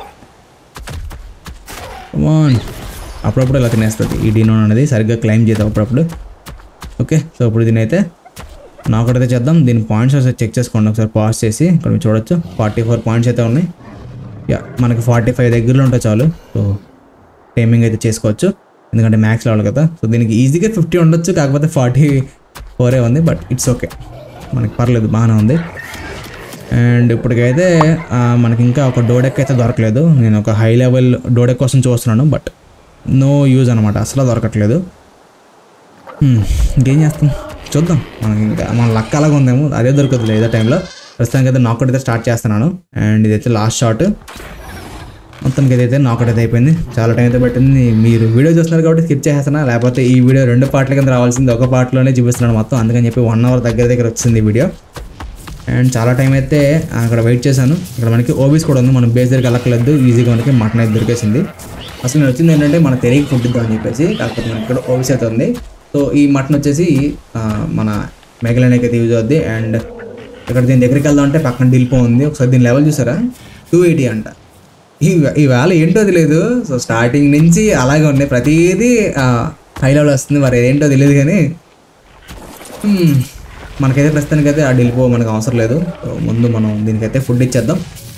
వన్ అప్పుడప్పుడు ఇలా తినేస్తుంది ఈ డీనోన్ అనేది సరిగ్గా క్లైమ్ చేద్దాం అప్పుడప్పుడు ఓకే సో ఇప్పుడు దీని అయితే నాకౌట్ అయితే చేద్దాం దీని పాయింట్స్ ఒకసారి చెక్ చేసుకోండి ఒకసారి పాస్ చేసి ఇక్కడ మీరు చూడొచ్చు ఫార్టీ ఫోర్ పాయింట్స్ అయితే ఉన్నాయి యా మనకి ఫార్టీ ఫైవ్ దగ్గరలో ఉంటే చాలు సో టైమింగ్ అయితే చేసుకోవచ్చు ఎందుకంటే మ్యాక్స్ లెవెల్ కదా సో దీనికి ఈజీగా ఫిఫ్టీ ఉండొచ్చు కాకపోతే ఫార్టీ ఫోరే ఉంది బట్ ఇట్స్ ఓకే మనకి పర్లేదు బాగానే ఉంది అండ్ ఇప్పటికైతే ఆ, మనకి ఇంకా ఒక డోడెక్ అయితే దొరకలేదు నేను ఒక హై లెవెల్ డోడెక్ కోసం చూస్తున్నాను బట్ నో యూజ్ అనమాట అసలు దొరకట్లేదు హ్మ్, ఇంకేం చేస్తాం చూద్దాం మనకి ఇంకా మన లక్ అలాగ ఉందేమో అదే దొరకదు ఏదో టైంలో ప్రస్తుతానికి అయితే నాకౌట్ అయితే స్టార్ట్ చేస్తున్నాను అండ్ ఇదైతే లాస్ట్ షాట్ మొత్తానికి అయితే నాకౌట్ అయితే అయిపోయింది చాలా టైం అయితే పట్టింది మీరు వీడియో చూస్తున్నారు కాబట్టి స్కిప్ చేసేస్తున్నా లేకపోతే ఈ వీడియో రెండు పార్ట్ల కింద రావాల్సింది ఒక పార్ట్లోనే చూపిస్తున్నాను మొత్తం అందుకని చెప్పి వన్ అవర్ దగ్గర దగ్గర వచ్చింది ఈ వీడియో అండ్ చాలా టైం అయితే అక్కడ వెయిట్ చేశాను ఇక్కడ మనకి ఓబీస్ కూడా ఉంది మనం బేస్ దగ్గరికి వెళ్ళక్కర్లేదు ఈజీగా మనకి మటన్ అయితే దొరికేసింది అసలు నేను వచ్చింది ఏంటంటే మన తెలియక ఫుడ్ ఇద్దాం అని చెప్పేసి కాకపోతే మనకి ఇక్కడ ఓబీస్ అయితే ఉంది సో ఈ మటన్ వచ్చేసి ఆ, మన మెగలైనకి అయితే యూజ్ అవుద్ది అండ్ ఇక్కడ దీని దగ్గరికి వెళ్దాం అంటే పక్కన డిల్పో ఉంది ఒకసారి దీని లెవెల్ చూసారా టూ ఎయిటీ అంట ఈ ఈ వేళ ఏంటో తెలియదు సో స్టార్టింగ్ నుంచి అలాగే ఉన్నాయి ప్రతిదీ హై లెవెల్ వస్తుంది మరి ఏంటో తెలియదు కానీ హ్మ్, మనకైతే ప్రస్తుతానికైతే ఆ డిల్పో మనకు అవసరం లేదు సో ముందు మనం దీనికైతే ఫుడ్ ఇచ్చేద్దాం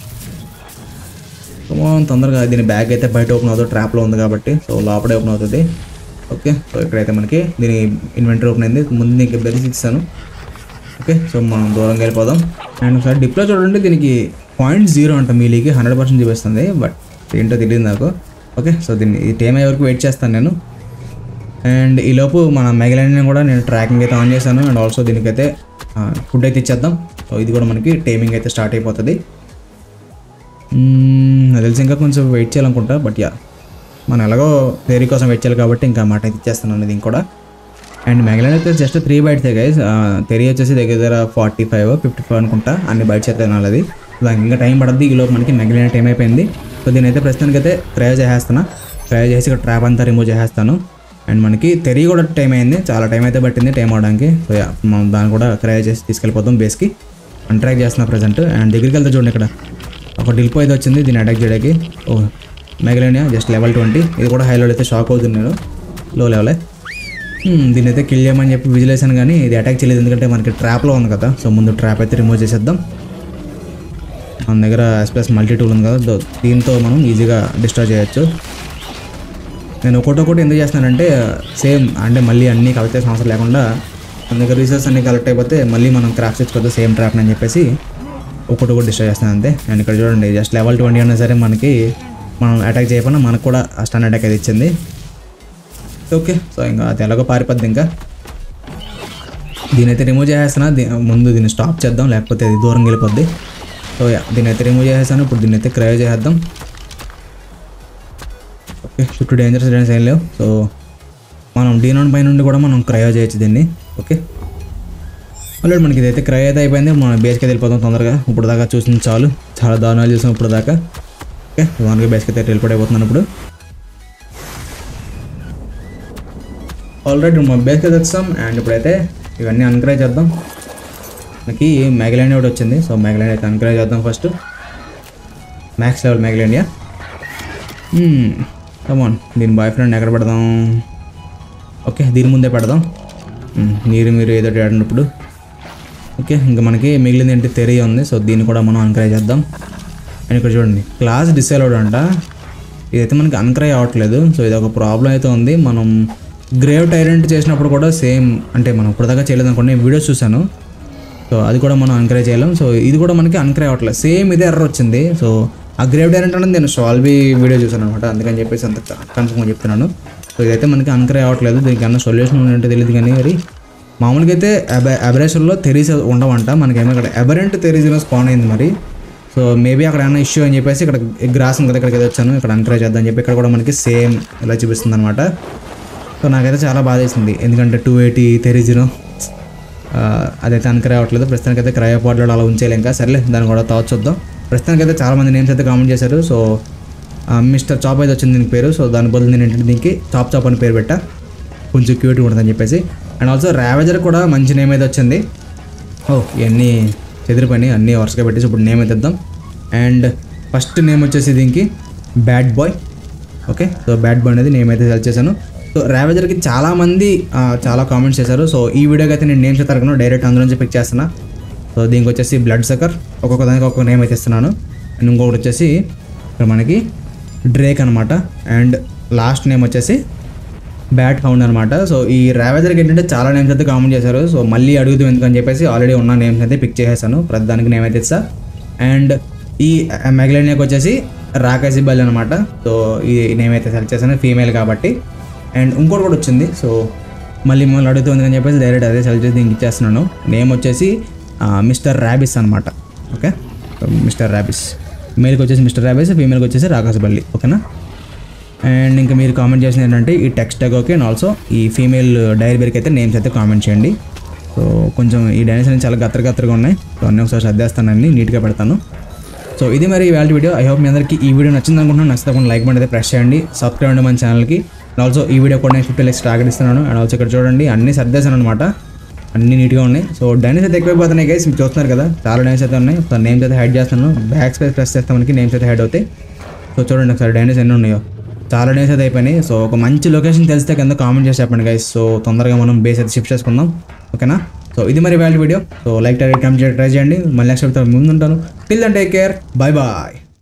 కమాన్ తొందరగా దీని బ్యాగ్ అయితే బయట ఓపెన్ అవుతుంది ట్రాప్లో ఉంది కాబట్టి సో లోపలే ఓపెన్ అవుతుంది ఓకే సో ఇక్కడైతే మనకి దీని ఇన్వెంటరీ ఓపెన్ అయింది ముందు నీకు బెరిసి ఇస్తాను ఓకే సో మనం దూరంగా వెళ్ళిపోదాం అండ్ ఒకసారి డిప్లో చూడండి దీనికి పాయింట్ జీరో అంట మీలీకి హండ్రెడ్ పర్సెంట్ చూపిస్తుంది బట్ ఏంటో తెలియదు నాకు ఓకే సో దీన్ని ఈ టైం అయ్యే వరకు వెయిట్ చేస్తాను నేను అండ్ ఈలోపు మన మెగలైన్ కూడా నేను ట్రాకింగ్ అయితే ఆన్ చేశాను అండ్ ఆల్సో దీనికైతే ఫుడ్ అయితే ఇచ్చేద్దాం సో ఇది కూడా మనకి టైమింగ్ అయితే స్టార్ట్ అయిపోతుంది మ్మ్, నాకు తెలిసి ఇంకా కొంచెం వెయిట్ చేయాలనుకుంటా బట్ యా మనం ఎలాగో పేరీ కోసం వెయిట్ చేయాలి కాబట్టి ఇంకా మాట అయితే ఇచ్చేస్తున్నాను ఇది కూడా అండ్ మెగలైన్ అయితే జస్ట్ త్రీ బైట్సే గైస్ తెరి వచ్చేసి దగ్గర దగ్గర ఫార్టీ ఫైవ్ ఫిఫ్టీ ఫైవ్ అనుకుంటా అన్ని బైట్స్ అయితే తినాలి అది దానికి ఇంకా టైం పడుద్ది ఈలోపు మనకి మెగలైన్ టైం అయిపోయింది సో దీని అయితే ప్రస్తుతానికి అయితే క్రయో చేసేస్తున్నా క్రయో చేసి ఇక్కడ ట్రాప్ అంతా రిమూవ్ చేసేస్తాను అండ్ మనకి తెరి కూడా టైం అయింది చాలా టైం అయితే పట్టింది టైం అవడానికి సో యా మనం దాన్ని కూడా క్రయో చేసి తీసుకెళ్ళిపోతాం బేస్కి అన్ట్రాక్ చేస్తున్నా ప్రజెంట్ అండ్ దగ్గరికి వెళ్తే చూడండి ఇక్కడ ఒక డిల్పో అయితే వచ్చింది దీన్ని అటాక్ చేయడానికి oh Megalania just level twenty ఇది కూడా హైలో అయితే షాక్ అవుతుంది నేను లో లెవెలే హ్మ్, దీన్ని అయితే కిల్ చేయమని చెప్పి విజిల్ వేసాను కానీ ఇది అటాక్ చేయలేదు ఎందుకంటే మనకి ట్రాప్లో ఉంది కదా సో ముందు ట్రాప్ అయితే రిమూవ్ చేసేద్దాం మన దగ్గర ఎస్ప్రెస్ మల్టీ టూల్ ఉంది కదా దో- దీంతో మనం ఈజీగా డిస్ట్రాయ్ చేయొచ్చు నేను ఒకటొకటి ఎందుకు చేస్తున్నానంటే సేమ్ అంటే మళ్ళీ అన్నీ కలెక్ట్ చేసిన అవసరం లేకుండా మన దగ్గర రీసోర్స్ అన్ని కలెక్ట్ అయిపోతే మళ్ళీ మనం క్రాఫ్ట్ చేసుకోవద్దు సేమ్ ట్రాప్ అని చెప్పేసి ఒకటి ఒకటి డిస్ట్రాయ్ చేస్తాను అంతే అండ్ ఇక్కడ చూడండి జస్ట్ లెవెల్ ట్వంటీ అయినా సరే మనకి మనం అటాక్ చేయకుండా మనకు కూడా స్టన్ అటాక్ అయితే ఇచ్చింది ఓకే సో ఇంకా అది ఎలాగో పారిపోద్ది ఇంకా దీని అయితే రిమూవ్ చేసేస్తున్నా దీ- ముందు దీన్ని స్టాప్ చేద్దాం లేకపోతే అది దూరం వెళ్ళిపోద్ది సో యా దీన్ని అయితే రిమూవ్ చేసేస్తాను ఇప్పుడు దీన్ని అయితే క్రయో చేసేద్దాం ఓకే చుట్టూ డేంజరస్ డేంజర్స్ ఏం లేవు సో మనం డీనాన్ పై నుండి కూడా మనం క్రయో చేయొచ్చు దీన్ని ఓకే ఆల్రెడీ మనకి ఇదైతే క్రయో అయితే అయిపోయింది మనం బేస్కి అయితే వెళ్ళిపోతాం తొందరగా ఇప్పుడు దాకా చూసింది చాలు చాలా దారుణాలు చూసాం ఇప్పుడు దాకా ఓకే మనకి బేస్కి అయితే వెళ్ళిపోయిపోతున్నాను ఇప్పుడు ఆల్రెడీ మా బేస్కి అయితే వచ్చాం అండ్ ఇప్పుడైతే ఇవన్నీ అన్కరేజ్ చేద్దాం మనకి మెగలైన్ ఒకటి వచ్చింది సో మెగలైన్ అయితే అన్కరేజ్ చేద్దాం ఫస్ట్ మ్యాక్స్ లెవెల్ మెగలైన్యా కమాన్ దీని బాయ్ ఫ్రెండ్ ఎక్కడ పెడదాం ఓకే దీని ముందే పెడదాం మ్మ్, మీరు మీరు ఏదో ఒకటి ఆడినప్పుడు ఓకే ఇంకా మనకి మిగిలింది ఏంటి తెరి ఉంది సో దీన్ని కూడా మనం అన్కరేజ్ చేద్దాం అండ్ ఇక్కడ చూడండి క్లాస్ డిసైడ్ అంట ఇదైతే మనకి అన్కరేజ్ అవ్వట్లేదు సో ఇది ఒక ప్రాబ్లం అయితే ఉంది మనం గ్రేవ్ టైరెంట్ చేసినప్పుడు కూడా సేమ్ అంటే మనం ఇప్పటిదాకా చేయలేదు అనుకోండి నేను వీడియోస్ చూశాను సో అది కూడా మనం అన్కరేజ్ చేయలేం సో ఇది కూడా మనకి అన్కరేజ్ అవ్వట్లేదు సేమ్ ఇదే ఎర్ర వచ్చింది సో ఆ గ్రేవ్ డైరెంట్ అనేది నేను సాల్వీ వీడియో చూసాను అనమాట అందుకని చెప్పేసి అంత కన్ఫర్మ్గా చెప్తున్నాను సో ఇదైతే మనకి అన్కరేజ్ అవ్వట్లేదు దీనికి అన్న సొల్యూషన్ ఏంటో తెలియదు కానీ మరి మామూలుగా అయితే అబ అబరేషన్లో తెరీస్ ఉండవంట మనకేమో ఇక్కడ అబరెంట్ తెరీస్లో స్పాన్ అయింది మరి సో మేబీ అక్కడ ఏమైనా ఇష్యూ అని చెప్పేసి ఇక్కడ గ్రాస్ ఉంది కదా ఇక్కడికి అయితే వచ్చాను ఇక్కడ అన్కరేజ్ చేద్దాం చెప్పి ఇక్కడ కూడా మనకి సేమ్ ఇలా చూపిస్తుంది అనమాట సో నాకైతే చాలా బాధ వేసింది ఎందుకంటే టూ ఎయిటీ తెరీజినో ఆ, అదైతే అన్క్రై అవ్వట్లేదు ప్రస్తుతానికి అయితే క్రయ పాటలో అలా ఉంచేయాలి ఇంకా సరేలే దాన్ని కూడా తావచ్చు చూద్దాం ప్రస్తుతానికి అయితే చాలా మంది నేమ్స్ అయితే కామెంట్ చేశారు సో మిస్టర్ చాప్ అయితే వచ్చింది దీనికి పేరు సో దాని బదులు నేను ఏంటంటే దీనికి చాప్ చాప్ అని పేరు పెట్టా కొంచెం క్యూట్ ఉంటుందని చెప్పేసి అండ్ ఆల్సో ర్యావేజర్ కూడా మంచి నేమ్ అయితే వచ్చింది ఓ ఇవన్నీ చెదిరిపోయినాయి అన్నీ వరుసగా పెట్టేసి ఇప్పుడు నేమ్ అయితే ఇద్దాం అండ్ ఫస్ట్ నేమ్ వచ్చేసి దీనికి bad boy okay so bad boy అనేది నేమ్ అయితే సెలెక్ట్ చేశాను సో ర్యావేజర్కి చాలామంది ఆ, చాలా కామెంట్స్ చేశారు సో ఈ వీడియోకి అయితే నేను నేమ్స్ తరగను డైరెక్ట్ అందులో నుంచి పిక్ చేస్తున్నా సో దీనికి వచ్చేసి బ్లడ్ సకర్ ఒక్కొక్క దానికి ఒక్కొక్క నేమ్ అయితే ఇస్తున్నాను అండ్ ఇంకొకటి వచ్చేసి ఇక్కడ మనకి డ్రేక్ అనమాట అండ్ లాస్ట్ నేమ్ వచ్చేసి బ్యాట్ ఫౌండ్ అనమాట సో ఈ ర్యావేజర్కి ఏంటంటే చాలా నేమ్స్ అయితే కామెంట్ చేశారు సో మళ్ళీ అడుగుతూ ఎందుకని చెప్పేసి ఆల్రెడీ ఉన్న నేమ్స్ అయితే పిక్ చేసేసాను ప్రతి దానికి నేమ్ అయితే ఇస్తా అండ్ ఈ మెగలేనియాకి వచ్చేసి రాకాసిబల్ అనమాట సో ఈ నేమ్ అయితే సెలెక్ట్ చేశాను ఫీమేల్ కాబట్టి అండ్ ఇంకోటి కూడా వచ్చింది సో మళ్ళీ మిమ్మల్ని అడుగుతూ ఎందుకని చెప్పేసి డైరెక్ట్ అదే సెలెక్ట్ చేసి దీనికి ఇచ్చేస్తున్నాను నేమ్ వచ్చేసి మిస్టర్ ర్యాబిస్ అనమాట ఓకే మిస్టర్ ర్యాబిస్ మేల్కి వచ్చేసి మిస్టర్ ర్యాబిస్ ఫీమేల్కి వచ్చేసి రాకాసిబల్లి ఓకేనా అండ్ ఇంకా మీరు కామెంట్ చేసిన ఏంటంటే ఈ text tag okay and also ఈ ఫీమేల్ డైరీ బేర్కి అయితే నేమ్స్ అయితే కామెంట్ చేయండి సో కొంచెం ఈ డైనీస్ అనేవి చాలా గత్తర గత్తరగా ఉన్నాయి సో అన్నీ ఒకసారి సర్దేస్తానండి నీట్గా పెడతాను సో ఇది మరి ఇవాళ వీడియో ఐ హోప్ మీ అందరికీ ఈ వీడియో నచ్చింది అనుకుంటున్నాను నచ్చితే తప్పకుండా లైక్ బటన్ అయితే ప్రెస్ చేయండి సబ్స్క్రైబ్ అండి మన ఛానల్కి అండ్ ఆల్సో ఈ వీడియో కూడా నేను ఫిఫ్టీ లైక్స్ టార్గెట్ ఇస్తున్నాను అండ్ ఆల్సో ఇక్కడ చూడండి అన్నీ సర్దేశాను అనమాట అన్నీ నీట్గా ఉన్నాయి సో డైనీస్ అయితే ఎక్కువైపోతున్నాయి గైస్ మీరు చూస్తున్నారు కదా చాలా డైనీస్ అయితే ఉన్నాయి సో నేమ్స్ అయితే హైడ్ చేస్తాను బ్యాక్ స్పేస్ ప్రెస్ చేస్తే మనకి నేమ్స్ అయితే హైడ్ అవుతాయి సో చూడండి ఒకసారి డైనీస్ ఎన్ని ఉన్నాయో చాలా డేస్ అయితే అయిపోయినాయి సో ఒక మంచి లొకేషన్ తెలిస్తే కింద కామెంట్ చేసి చెప్పండి గైస్ సో తొందరగా మనం బేస్ అయితే షిఫ్ట్ చేసుకుందాం ఓకేనా సో ఇది మరి value video so like target comment try చేయండి మళ్ళీ నెక్స్ట్ ముందు ఉంటాను till then take care bye bye